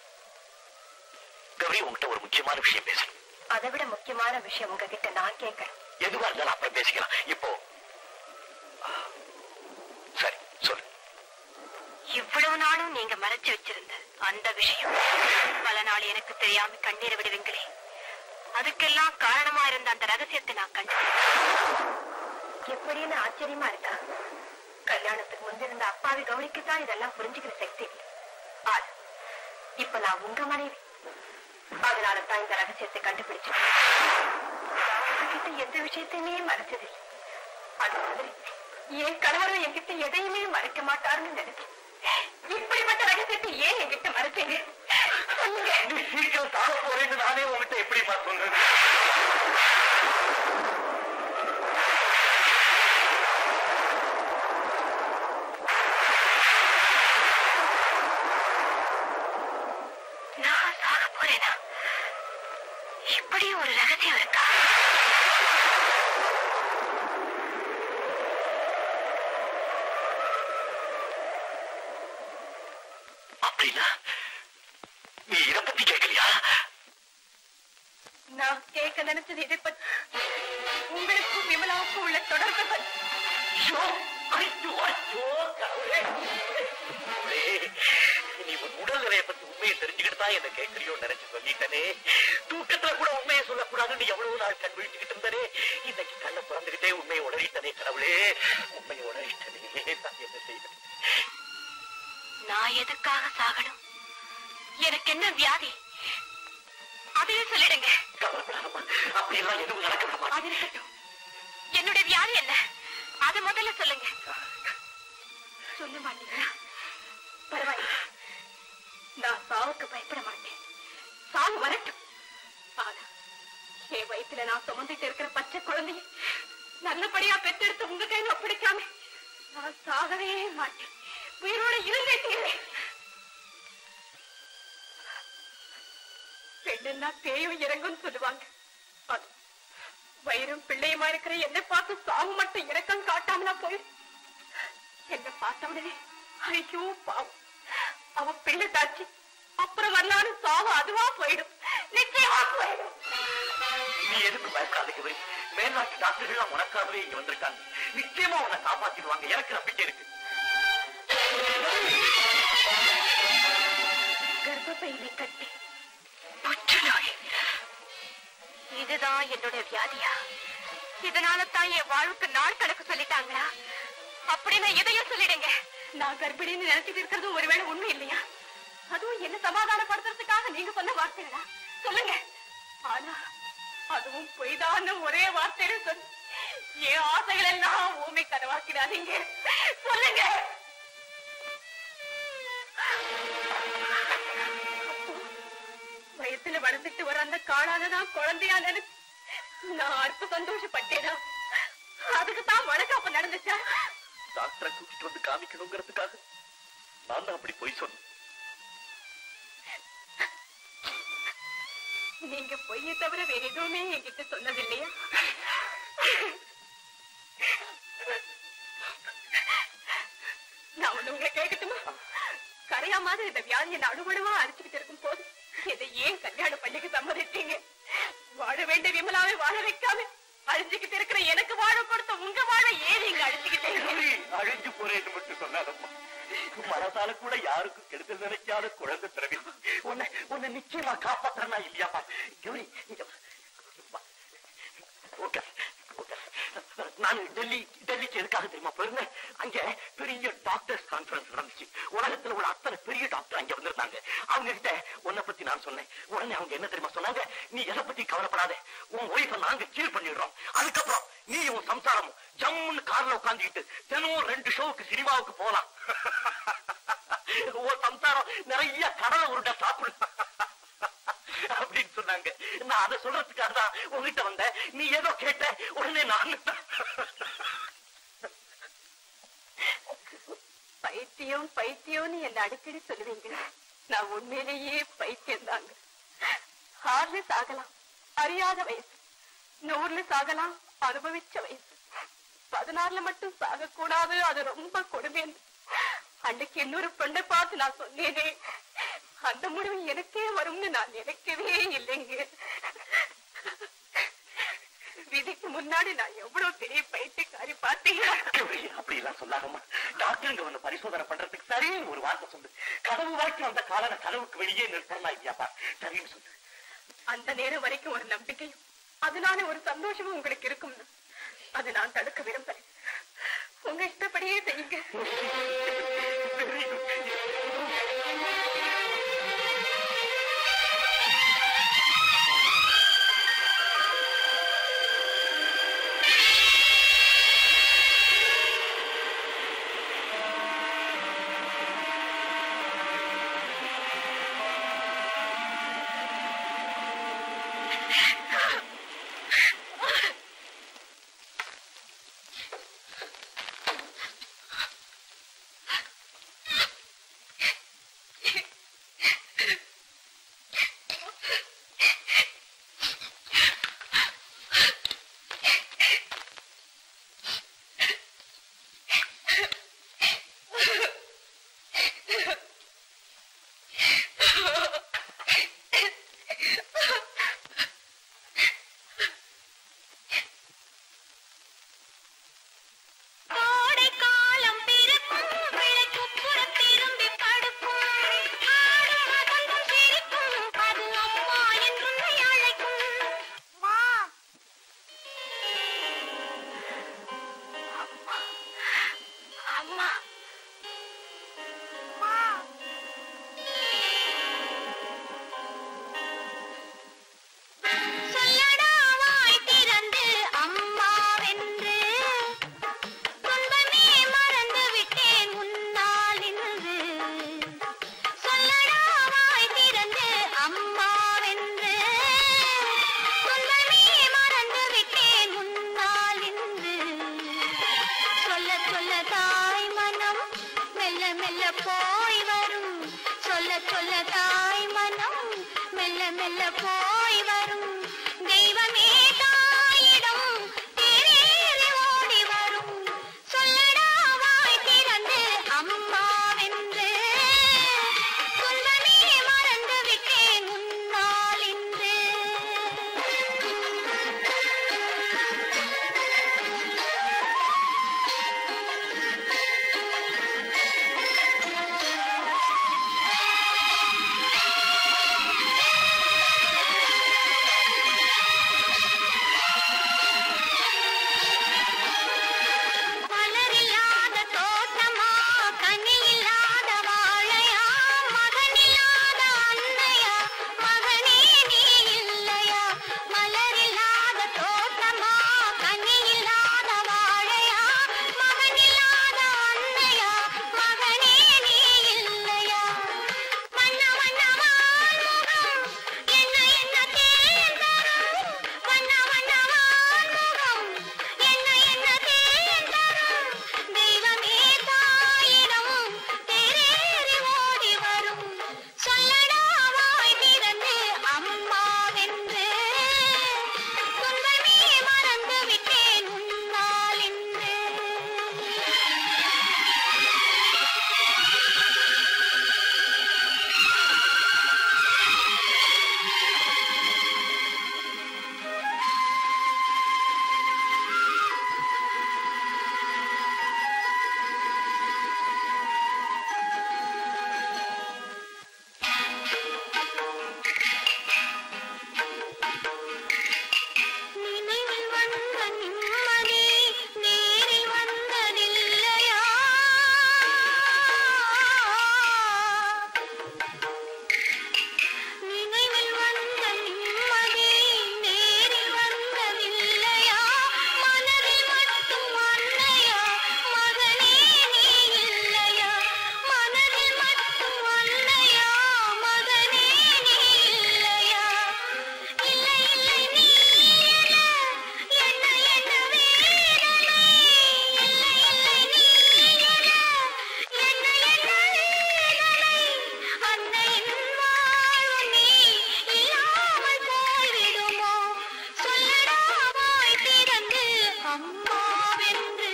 கௌரி உங்ககிட்ட ஒரு முக்கியமான விஷயம் பேசணும் அதை விட முக்கியமான விஷயம் உங்ககிட்ட நான் கேட்கறேன் எதுவா இருந்தாலும் அப்புறம் பேசிக்கலாம் இப்போ ஆ, சரி சொல்லு இவ்வளவு நாளும் நீங்க மறைச்சு வச்சிருந்த அந்த விஷயம் பல நாள் எனக்கு தெரியாம கண்ணீர் விடுவீங்களே அதுக்கெல்லாம் காரணமா இருந்த அந்த ரகசியத்தை நான் கண்டேன் எப்படின்னு ஆச்சரியமா இருக்கா கல்யாணத்துக்கு முந்திருந்த அப்பாவி கௌரிக்குத்தான் இதெல்லாம் புரிஞ்சுக்கிற சக்தி இல்லை. ஆனா இப்ப நான் உங்க மனைவி அதனால தான் இந்த ரகசியத்தை கண்டுபிடிச்சேன் நான் உங்ககிட்ட எந்த விஷயத்தையுமே மறைச்சதில்லை அது மாதிரி என் கணவரும் என்கிட்ட எதையுமே மறைக்க மாட்டாருன்னு நினைச்சேன் இப்படிப்பட்ட ரகசியத்தை ஏன் என்கிட்ட மறைச்சீங்க சொல்லுங்க நீ சீக்கிரம் சாக போறேன்னு நானே உங்ககிட்ட எப்படிமா சொன்னது தூக்குறேனா இப்படி ஒரு ரகசியம் இருக்கா அப்படின்னா நீ இதை பத்தி கேட்கலையா நான் கேட்க நினைச்சது இதை பற்றி உங்களுக்கும் விமலாவுக்கும் உள்ள தொடர்பு பற்றி ஐயோ, ஐயோ, ஐயோ, கடவுளே. கடவுளே, நீ உன் உடல் நிலையை பத்தி உண்மையை தெரிஞ்சுக்கிட்டு தான் என்ன கேட்கறியோ நினைச்சு சொல்லிட்டனே தூக்கத்துல கூட உண்மையை சொல்லக்கூடாதுன்னு எவ்வளவு நாள் கண் விழிச்சுக்கிட்டு இருந்தனே இன்னைக்கு கண்ணை திறந்துகிட்டே உண்மையை உணரிட்டனே கடவுளே உண்மையை உணரிட்டனே நான் என்ன செய்வேன் நான் எதுக்காக சாகணும் எனக்கு என்ன வியாதி அதையும் சொல்லிடுங்க கவலைப்படாதம்மா அப்படியெல்லாம் எதுவும் நடக்கலாமா அது இருக்கட்டும் என்னுடைய வியாதி என்ன அது முதல்ல சொல்லுங்க சொல்ல மாட்டீங்களா பரவாயில்ல நான் சாவுக்கு பயப்பட மாட்டேன் சாவு வரட்டும் ஆனா என் வயித்துல நான் சுமந்துட்டு இருக்கிற பச்சை குழந்தைய நல்லபடியா பெற்றெடுத்து உங்க கையில ஒப்படைக்காம நான் சாகவே மாட்டேன் உயிரோட இருந்தே தீரேன் பெண்ணுன்னா பேயும் இறங்கும்னு சொல்லுவாங்க அது வயிறும் பிள்ளையுமா இருக்கிற என்ன பார்த்து சாவு மட்டும் இறக்கம் காட்டாமலா போய் என்ன பார்த்த உடனே ஐயோ பாவம் அவ பிள்ளை தாச்சு அப்புறம் வந்தாலும் சாவு அதுவா போயிடும் நிச்சயமா போயிடும் நீ எதுக்கு பயப்படாத கௌரி மேல்நாட்டு டாக்டர்கள் உனக்காகவே இங்க வந்திருக்காங்க நிச்சயமா உன்னை காப்பாத்திடுவாங்க எனக்கு நம்பிக்கை இருக்கு கர்ப்பப்பையிலே கட்டி புற்றுநோய் இதுதான் என்னோட வியாதியா இதனால தான் என் வாழ்வுக்கு நாள் கணக்கு சொல்லிட்டாங்களா அப்படின்னா இதையும் சொல்லிடுங்க நான் கர்ப்பிணின்னு நினைச்சிட்டு இருக்கிறது ஒருவேளை உண்மை இல்லையா அதுவும் என்ன சமாதானப்படுத்துறதுக்காக நீங்க சொன்ன வார்த்தைகளா சொல்லுங்க ஆனா அதுவும் பொய்தான்னு ஒரே வார்த்தையில சொல்லி என் ஆசைகள் எல்லாம் ஊமை கனவாக்கிறாதீங்க சொல்லுங்க வயசுல வளர்ந்துட்டு வர அந்த காளானதான் குழந்தையா நினைச்சு நான் அற்ப சந்தோஷப்பட்டேனா அதுக்கு தான் வழக்காப்ப நடந்துச்சா டாக்டரை கூட்டிட்டு வந்து காமிக்கணுங்கிறதுக்காக நான் தான் அப்படி போய் சொன்னேன் நீங்க பொய்யை தவிர வேற எதுவுமே என்கிட்ட சொன்னதில்லையா நான் ஒண்ணு உங்களை கேட்கட்டுமா கரையா மாதிரி இந்த வியாதியை நடுவடுவா அடிச்சுக்கிட்டு இருக்கும் போது இதை ஏன் கல்யாணம் பண்ணிக்க சம்மதிச்சீங்க வாழ வேண்டிய விமலாவை வாழ வைக்காம அழிஞ்சுக்கிட்டு இருக்கிற எனக்கு வாழ கொடுத்த உங்க வாழ ஏன் நீங்க அழிச்சுக்கிட்டீங்க கௌரி, அழிஞ்சு போறேன்னு மட்டும் சொல்லாதம்மா மனசால கூட யாருக்கும் கெடுதல் நினைக்காத குழந்தை பிறவி உன்னை உன்னை நிச்சயமா காப்பாத்தனா இல்லையாப்பா கௌரி இங்க வா. வா. உட்கார், உட்கார். நான் டெல்லி டெல்லிக்கு எதுக்காக தெரியுமா போயிருந்தேன் அங்க பெரிய டாக்டர்ஸ் கான்பரன்ஸ் நடந்துச்சு உலகத்துல உள்ள அத்தனை பெரிய டாக்டர் அங்க வந்திருந்தாங்க அவங்க கிட்ட உன்னை பத்தி நான் சொன்னேன் உடனே அவங்க என்ன தெரியுமா சொன்னாங்க நீ எதை பத்தி கவலைப்படாத உன் ஒய்ஃபை நாங்க கீழ் பண்ணிடுறோம் அதுக்கப்புறம் நீ உன் சம்சாரமும் ஜம்முன்னு கார்ல உட்காந்துக்கிட்டு தினமும் ரெண்டு ஷோவுக்கு சினிமாவுக்கு போலாம் உன் சம்சாரம் நிறைய கடலை உருண்டை சாப்பிடு அப்படின்னு சொன்னாங்க நான் அதை சொல்றதுக்காக தான் உங்ககிட்ட வந்தேன் நீ ஏதோ கேட்ட உடனே நான் பைத்தியம் பைத்தியம்னு என்ன அடிக்கடி சொல்லுவீங்க நான் உண்மையிலேயே பைத்தியம் தாங்க ஆறுல சாகலாம் அறியாத வயசு நூறுல சாகலாம் அனுபவிச்ச வயசு பதினாறுல மட்டும் சாகக்கூடாது அது ரொம்ப கொடுமைன்னு அன்னைக்கு இன்னொரு பெண்ணை பார்த்து நான் சொன்னேனே அந்த முடிவு எனக்கே வரும்னு நான் நினைக்கவே இல்லைங்க விதிக்கு முன்னாடி நான் எவ்வளவு பெரிய பைத்தியக்காரி பார்த்தீங்களா அப்படி எல்லாம் சொல்லாதம்மா டாக்டருங்க ஒண்ணு பரிசோதனை பண்றதுக்கு சரின்னு ஒரு வார்த்தை சொல்லு கதவு வரைக்கும் அந்த காலன கதவுக்கு வெளியே நிறுத்தமா இல்லையாப்பா சரின்னு சொல்லு அந்த நேரம் வரைக்கும் ஒரு நம்பிக்கையும் அதனால ஒரு சந்தோஷமும் உங்களுக்கு இருக்கும் அது நான் தடுக்க விரும்புறேன் உங்க இஷ்டப்படியே செய்யுங்க Very good. மெல்ல போய் வரும் தெய்வமே தாயிடம் தேரேறி ஓடி வரும் சொல்லடா வாய் திறந்து அம்மாவென்று சொல்வனே மறந்து விட்டேன் உன்னால் இன்று மலரில்லாத தோட்டமா கனியில்லாத வாழையா மகனில்லாத அன்னையா மகனே நீ இல்லையா மலரில்லாத தோட்டமா கனியில்லாத வாழையா மகனில்லாத அன்னையா மகனே நீ இல்லையா வண்ண வண்ணமானுகம் என்ன என்ன தேர்ந்தரும் வண்ண வண்ணமானுகம் என்ன என்ன தேர்ந்தரும் தெய்வமே தாயிடம் தேரேறி ஓடி வரும் சொல்லடா வாய் திறந்து அம்மாவென்று சொல்வனே மறந்து விட்டேன் உன்னால் என்று நினைவில் வந்த நிம்மதி நேரில் வந்ததில்லையா நினைவில் வந்த நிம்மதி நேரில் வந்ததில்லையா மனதில் மட்டும் அன்னையா மகனே நீ இல்லையா மனதில் மட்டும் அன்னையா மகனே நீ இல்லையா இல்லை இல்லை நீ என்ன என்ன வேதனை இல்லை இல்லை நீ என்ன என்ன வேதனை அன்னையின் வாழ்வு நீ இல்லாமல் போய்விடுமோ சொல்லடா வாய் திறந்து அம்மாவென்று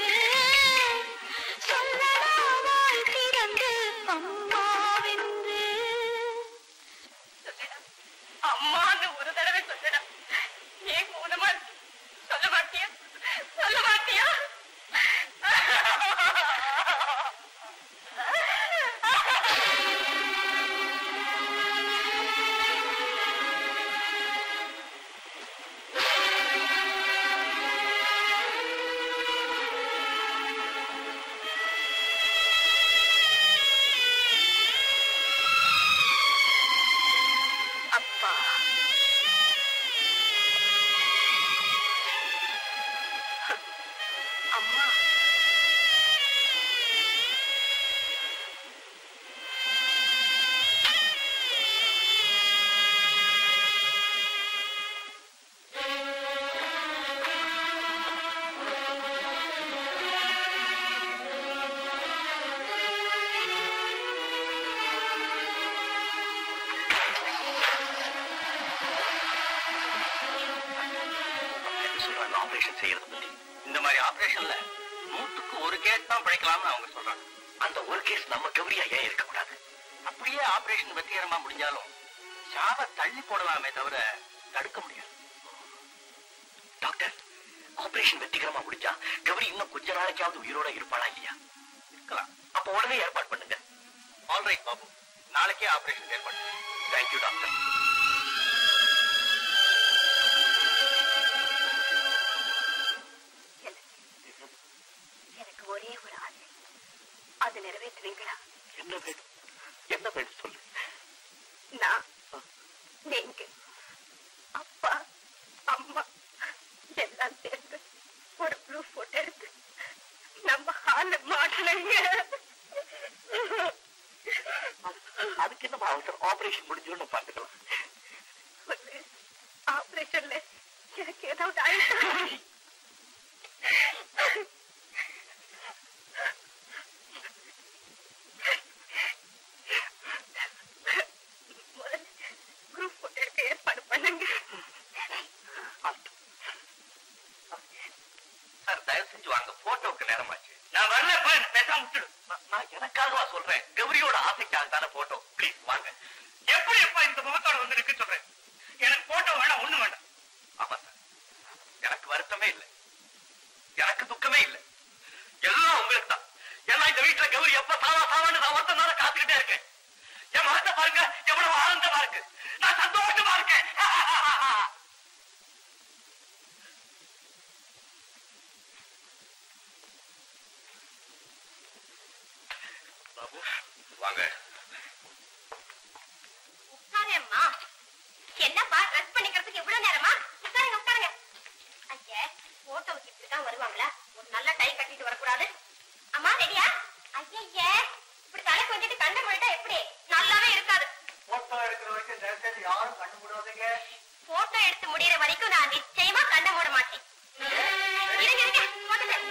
சொல்லடா வாய் திறந்து அம்மாவென்று அம்மான்னு ஒரு தடவை சொல்லடா ஏன் மௌனமா இருக்க? சொல்ல மாட்டியா சொல்ல மாட்டியா அப்பா அம்மா என்ன சொல்றாங்க ஆபரேஷன் செய்யறது பத்தி இந்த மாதிரி ஆபரேஷன்ல நூத்துக்கு ஒரு கேஸ் தான் பிழைக்கலாம்னு அவங்க சொல்றாங்க அந்த ஒரு கேஸ் நம்ம கௌரியா ஏன் இருக்கக்கூடாது அப்படியே ஆபரேஷன் வெற்றிகரமா முடிஞ்சாலும் சாவ தள்ளி போடலாமே தவிர தடுக்க முடியாது டாக்டர் ஆபரேஷன் வெற்றிகரமா முடிஞ்சா கௌரி இன்னும் கொஞ்ச நாளைக்காவது உயிரோட இருப்பாளா இல்லையா இருக்கலாம் அப்ப உடனே ஏற்பாடு பண்ணுங்க ஆல்ரைட் பாபு நாளைக்கே ஆபரேஷன் ஏற்பாடு தேங்க்யூ டாக்டர் எனக்கு ஒரே ஒரு ஆசை அது நிறைவேற்றுவீங்களா என்ன வேணும் என்ன வேணும் சொல்லு நான் நீங்க அப்பா அம்மா எல்லாம் சேர்ந்து ஒரு ப்ளூ போட்டோ எடுத்து நம்ம ஹால மாட்டலைங்க அதுக்கு என்ன அவசரம் ஆபரேஷன் முடிஞ்சோன்னு பார்த்துக்கலாம் ஆபரேஷன்ல எனக்கு ஏதாவது ஆயிடுச்சு முதல்ல குரூப் போட்டோ எடுக்க ஏற்பாடு நேரமாச்சு நான் வரலப்பா என்ன பேசாம விட்டுடு நான்- நான் எனக்காகவா சொல்றேன் கௌரியோட ஆசைக்காக தானே போட்டோ ப்ளீஸ் வாங்க எப்படி எப்பா இந்த முகத்தோட வந்து நிக்க சொல்றேன் எனக்கு போட்டோ வேணாம் ஒண்ணு வேண்டாம் ஆமா சார் எனக்கு வருத்தமே இல்லை எனக்கு துக்கமே இல்லை எல்லாம் உங்களுக்கு தான் ஏன்னா இந்த வீட்டுல கௌரி எப்ப சாவா சாவான்னு நான் ஒருத்த நாள காத்துக்கிட்டே இருக்கேன் என் மகத்தை பாருங்க எவ்வளவு ஆனந்தமா இருக்கு நான் சந்தோஷமா இருக்கேன் பாபு வாங்க உட்காரேம்மா என்னப்பா ட்ரெஸ் பண்ணிக்கிறதுக்கு இவ்வளவு நேரமா உட்காருங்க உட்காருங்க ஐயா போட்டோவுக்கு இப்படிதான் வருவாங்களா ஒரு நல்ல டை கட்டிட்டு வரக்கூடாது அம்மா ரெடியா ஐயா இப்படி தலை கொஞ்சிட்டு கண்ணை மூடிட்டா எப்படி நல்லாவே இருக்காது போட்டோ எடுக்கிற வரைக்கும் தயவுசெய்து யாரும் கண்ணு மூடாதீங்க போட்டோ எடுத்து முடியற வரைக்கும் நான் நிச்சயமா கண்ணை மூட மாட்டேன் இருங்க இருங்க போட்டுட்டேன்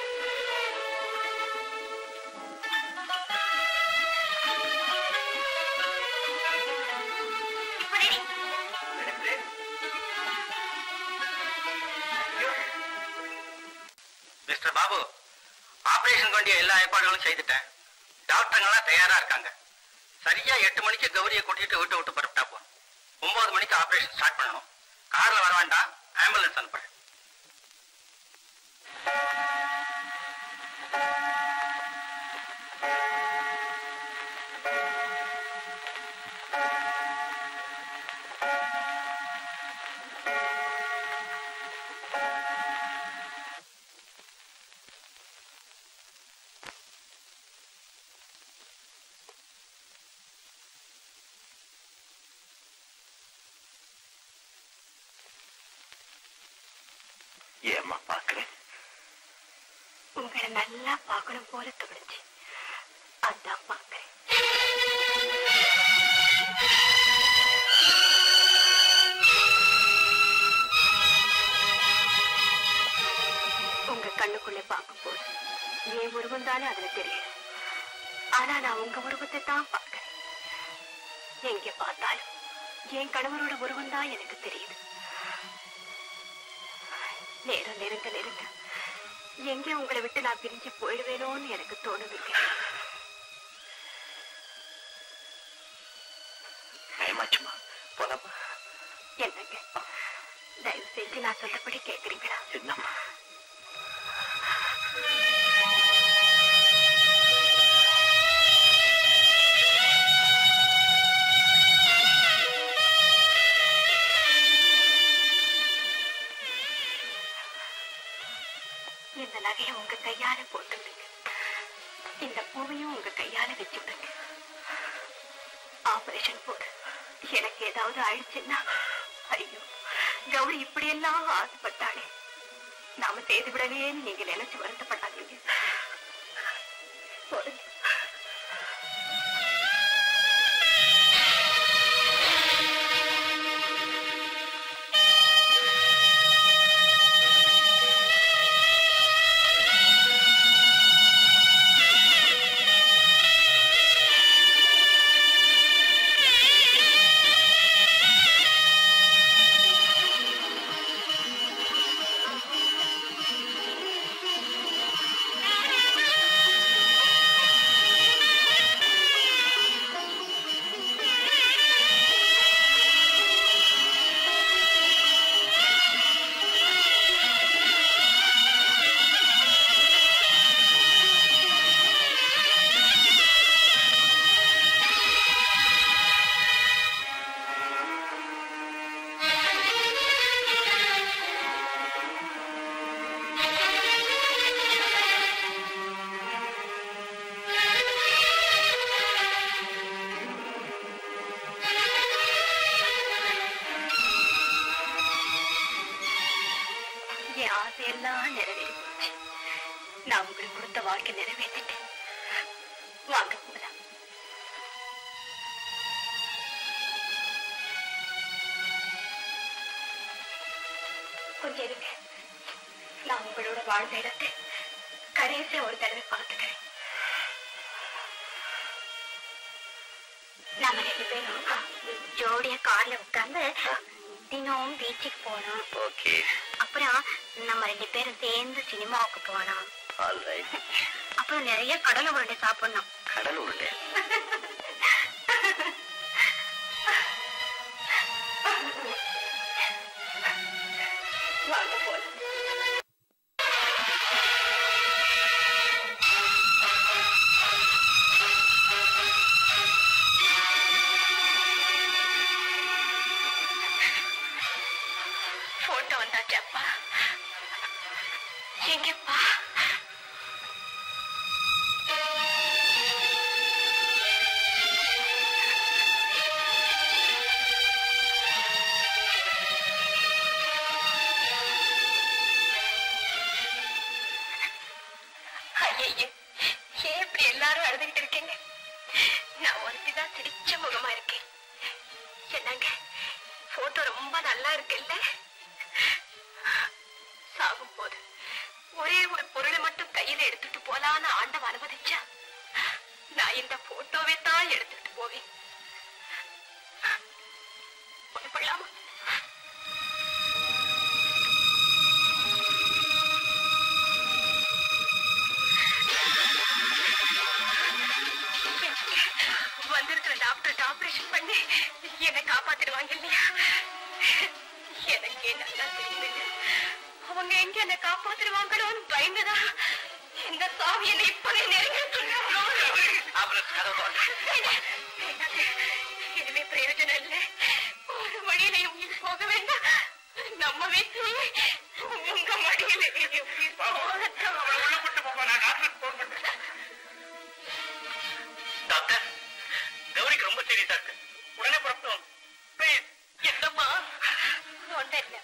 இப்போ ரெடி மிஸ்டர் பாபு ஆபரேஷன் வேண்டிய எல்லா ஏற்பாடுகளும் செய்துட்டேன் டாக்டருங்கெல்லாம் தயாரா இருக்காங்க சரியா எட்டு மணிக்கு கௌரியை கூட்டிட்டு வீட்டை விட்டு புறப்பட்டா போதும் ஒன்பது மணிக்கு ஆபரேஷன் ஸ்டார்ட் பண்ணணும் கார்ல வர வேண்டாம் ஆம்புலன்ஸ் அனுப்புறேன் ஏம்மா பாக்குறேன் உங்களை நல்லா பார்க்கணும் போல தோணுச்சு அதான் பார்க்கிறேன் உங்க கண்ணுக்குள்ள பார்க்கும்போது என் உருவம் தானே அதுல தெரியும் ஆனா நான் உங்க உருவத்தை தான் பார்க்கிறேன் எங்க பார்த்தாலும் என் கணவரோட உருவம் தான் எனக்கு தெரியுது நேரம் நெருங்க நெருங்க எங்கே உங்களை விட்டு நான் பிரிஞ்சு போயிடுவேனோன்னு எனக்கு தோணுதுங்க டைமாச்சுமா போலாமா என்னங்க தயவு செஞ்சு நான் சொல்லபடி கேக்குறீங்களா என்னம்மா இந்த நகையை உங்க கையால போட்டுடுங்க இந்த பூவையும் உங்க கையால வச்சு விடுங்க ஆபரேஷன் போடு எனக்கு ஏதாவது ஆயிடுச்சுன்னா ஐயோ கௌரி இப்படியெல்லாம் ஆசைப்பட்டாளே நாம செய்து விடவேன்னு நீங்க நினைச்சு வருத்தப்படாதீங்க போடுங்க என் ஆசையெல்லாம் நிறைவேறி போச்சு நான் உங்களுக்கு கொடுத்த வாழ்க்கை நிறைவேற்றிட்டேன் வாங்க போலாம் கொஞ்சம் இருங்க நான் உங்களோட வாழ்ந்த இடத்தை கடைசியா ஒரு தடவை பார்த்துக்கிறேன் நாம ரெண்டு பேரும் ஜோடியா கார்ல உட்கார்ந்து தினமும் பீச்சுக்கு போனோம் ஓகே அப்புறம் நம்ம ரெண்டு பேரும் சேர்ந்து சினிமாவுக்கு போனோம் ஆல்ரைட் அப்புறம் நிறைய கடலை உருண்டை சாப்பிடணும் கடல் உருண்டை போட்டோ வந்தாச்சப்பா எங்கப்பா ஐயையே ஏன் இப்படி எல்லாரும் அழுதுகிட்டு இருக்கீங்க நான் ஒருத்திதான் சிரிச்ச முகமா இருக்கேன் என்னங்க போட்டோ ரொம்ப நல்லா இருக்குல்ல சாகும் போது ஒரே ஒரு பொருளை மட்டும் கையில எடுத்துட்டு போலான்னு ஆண்டவன் அனுமதிச்சா நான் இந்த போட்டோவை தான் எடுத்துட்டு போவேன் புறப்படலாமா வந்திருக்கிற டாக்டர் ஆபரேஷன் பண்ணி என்னை காப்பாத்திடுவாங்க இல்லையா எனக்கே நல்லா தெரியுதுங்க அவங்க எங்க என்ன காப்பாத்திடுவாங்களோன்னு பயந்துதான் இந்த சாவி என்னை இப்பவே நெருங்கிட்டு இனிமே பிரயோஜனம் இல்லை ஒரு வழியிலையும் உயிர் போக வேண்டாம் நம்ம வீட்டிலேயே உங்க மடியிலே உயிர் போகட்டும் டாக்டர் கௌரிக்கு ரொம்ப சரி டாக்டர் உடனே புறப்படும் ப்ளீஸ் என்னம்மா ஒன்றும் இல்லை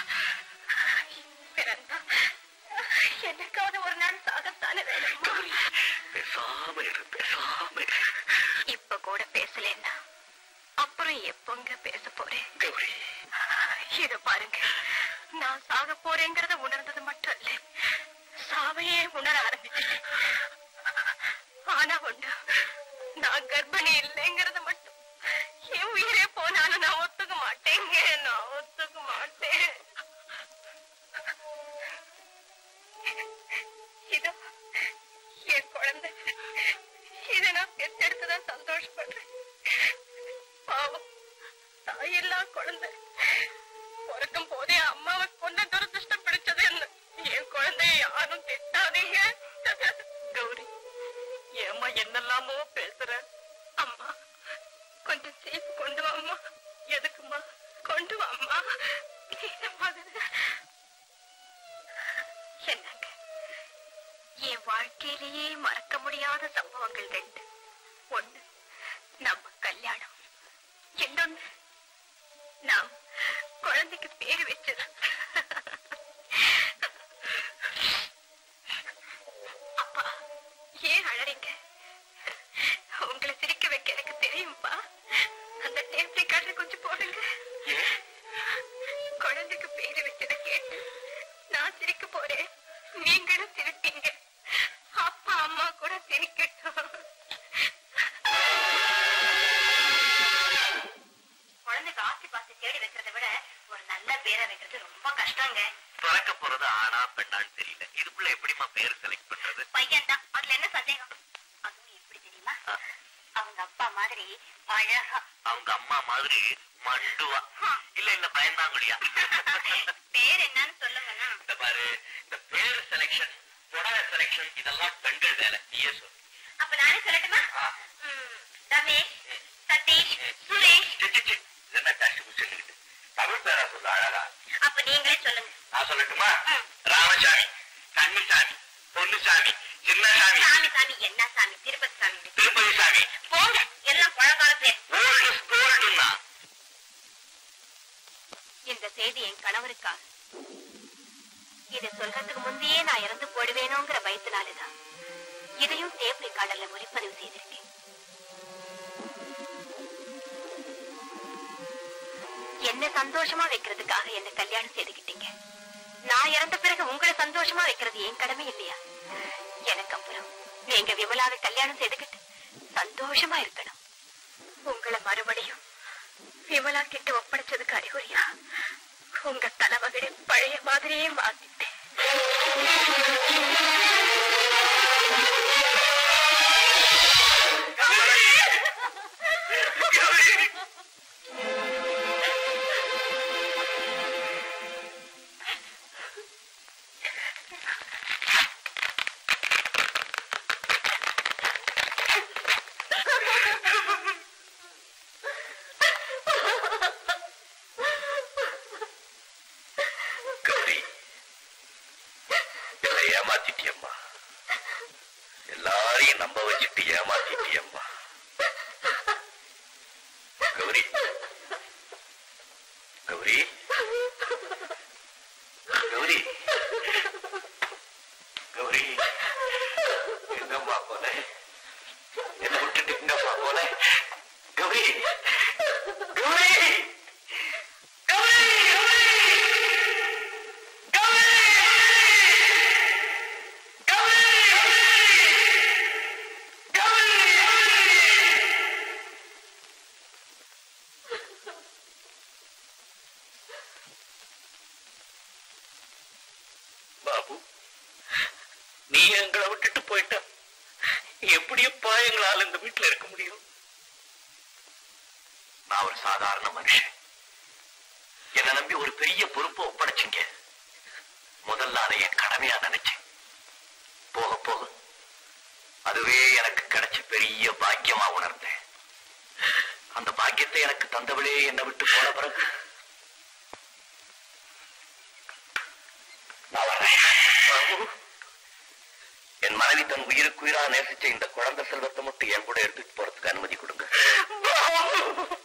பிறந்தா எனக்காவது ஒரு நாள் சாகத்தானே வேணும் பேசாம இரு பேசாம இரு இப்ப கூட பேசலன்னா அப்புறம் எப்பங்க பேச போறேன் கௌரி இத பாருங்க நான் சாக போறேங்கிறத உணர்ந்தது மட்டும் இல்ல சாவையே உணர ஆரம்பிச்சிட்டேன் ஆனா ஒண்ணு நான் கர்ப்பிணி இல்லைங்கிறது மட்டும் என் உயிரே போனாலும் நான் ஒத்துக்க மாட்டேங்க நான் ஒத்துக்க மாட்டேன் இதோ என் குழந்தை இதை நான் பெற்றெடுத்துதான் சந்தோஷப்படுறேன் பாவம் தாயெல்லாம் குழந்தை பிறக்கும் போதே அம்மாவை கொண்டு துரதிருஷ்டம் பிடிச்சது என்ன என் குழந்தைய யாரும் திட்டாதீங்க கௌரி ஏம்மா என்னெல்லாமோ பேசுற அம்மா கொஞ்சம் சீப்பு கொண்டு வாம்மா எதுக்குமா கொண்டு வாம்மா என்னங்க என் வாழ்க்கையிலேயே மறக்க முடியாத சம்பவங்கள் ரெண்டு ஒண்ணு நம்ம கல்யாணம் இன்னொன்னு நாம் குழந்தைக்கு பேரு வச்சது அப்பா ஏன் அழறீங்க உங்களை சிரிக்க வைக்க எனக்கு தெரியும்பா அந்த டேப் ரெக்கார்டர் கொஞ்சம் போடுங்க குழந்தைக்கு பேரு வச்சதை கேட்டு நான் சிரிக்க போறேன் நீங்களும் சிரிப்பீங்க அப்பா அம்மா கூட சிரிக்கட்டும் குழந்தைக்கு ஆஸ்தி பாஸ்தி தேடி வைக்கிறத விட ஒரு நல்ல பேரை வைக்கிறது ரொம்ப கஷ்டங்க பிறக்க போறது ஆனா பெண்ணான்னு தெரியல இதுக்குள்ள எப்படிம்மா பேர் செலக்ட் பண்றது பையன் தான் அதுல என்ன சந்தேகம் அதுவும் எப்படி தெரியுமா அவங்க அப்பா மாதிரி அழகா அவங்க அம்மா மாதிரி மண்டுவா இல்ல இந்த பயந்தாங்குடியா பேர் என்னன்னு சொல்லுங்கன்னா இந்த பாரு இந்த பேர் செலக்ஷன் புடவை செலக்ஷன் இதெல்லாம் பெண்கள் வேலை நீயே சொல்லு அப்ப நானே சொல்லட்டுமா ஆ. ம், ரமேஷ் சதீஷ் சுரேஷ் சி, சி, சி. இது என்ன கஷ்டி முடிச்சுக்கிட்டு தமிழ் பேரா சொல்லு அழகா அப்ப நீங்களே சொல்லுங்க நான் சொல்லட்டுமா ம். ராமசாமி கன்னிசாமி பொன்னுசாமி சின்னசாமி சாமி சாமி என்ன சாமி திருப்பதி சாமி திருப்பதி சாமி போங்க எல்லாம் பழங்கால பேர் ஓல்டு ஸ்கோல்டுன்னா இந்த செய்தி என் கணவருக்காக இதை சொல்றதுக்கு முந்தையே நான் இறந்து போடுவேனோங்கிற பயத்தினாலதான் இதையும் டேப் ரெக்கார்டர்ல ஒளிப்பதிவு செய்திருக்கேன் என்ன சந்தோஷமா வைக்கிறதுக்காக என்ன கல்யாணம் செய்துக்கிட்டீங்க நான் இறந்த பிறகு உங்களை சந்தோஷமா வைக்கிறது என் கடமை இல்லையா எனக்கு அப்புறம் நீங்க விமலாவை கல்யாணம் செய்துக்கிட்டு சந்தோஷமா இருக்கணும் உங்களை மறுபடியும் விமலா கிட்ட ஒப்படைச்சதுக்கு அறிகுறியா உங்க தலைமகளை பழைய மாதிரியே மாத்திட்டேன் ஏமாத்திட்டியம்மா எல்லாரையும் நம்ப வச்சுட்டு ஏமாத்திட்டியம்மா கௌரி கௌரி கௌரி கௌரி எங்கம்மா போன என்ன விட்டுட்டு எங்கம்மா போன கௌரி கௌரி கௌரி பாபு நீ எங்களை விட்டுட்டு போயிட்ட எப்படியப்பா எங்களால இந்த வீட்டுல இருக்க முடியும் நான் ஒரு சாதாரண மனுஷன் என்ன நம்பி ஒரு பெரிய பொறுப்பை ஒப்படைச்சிங்க முதல்ல அதை என் கடமையா நினைச்சேன் போக போக அதுவே எனக்கு கிடைச்ச பெரிய பாக்கியமா உணர்ந்தேன் அந்த பாக்கியத்தை எனக்கு தந்தவளே என்னை விட்டு போன பிறகு நான் வர்றேன். பாபு, என் மனைவி தன் உயிருக்குயிரா நேசிச்ச இந்த குழந்தை செல்வத்தை மட்டும் என் கூட எடுத்துட்டு போறதுக்கு அனுமதி கொடுங்க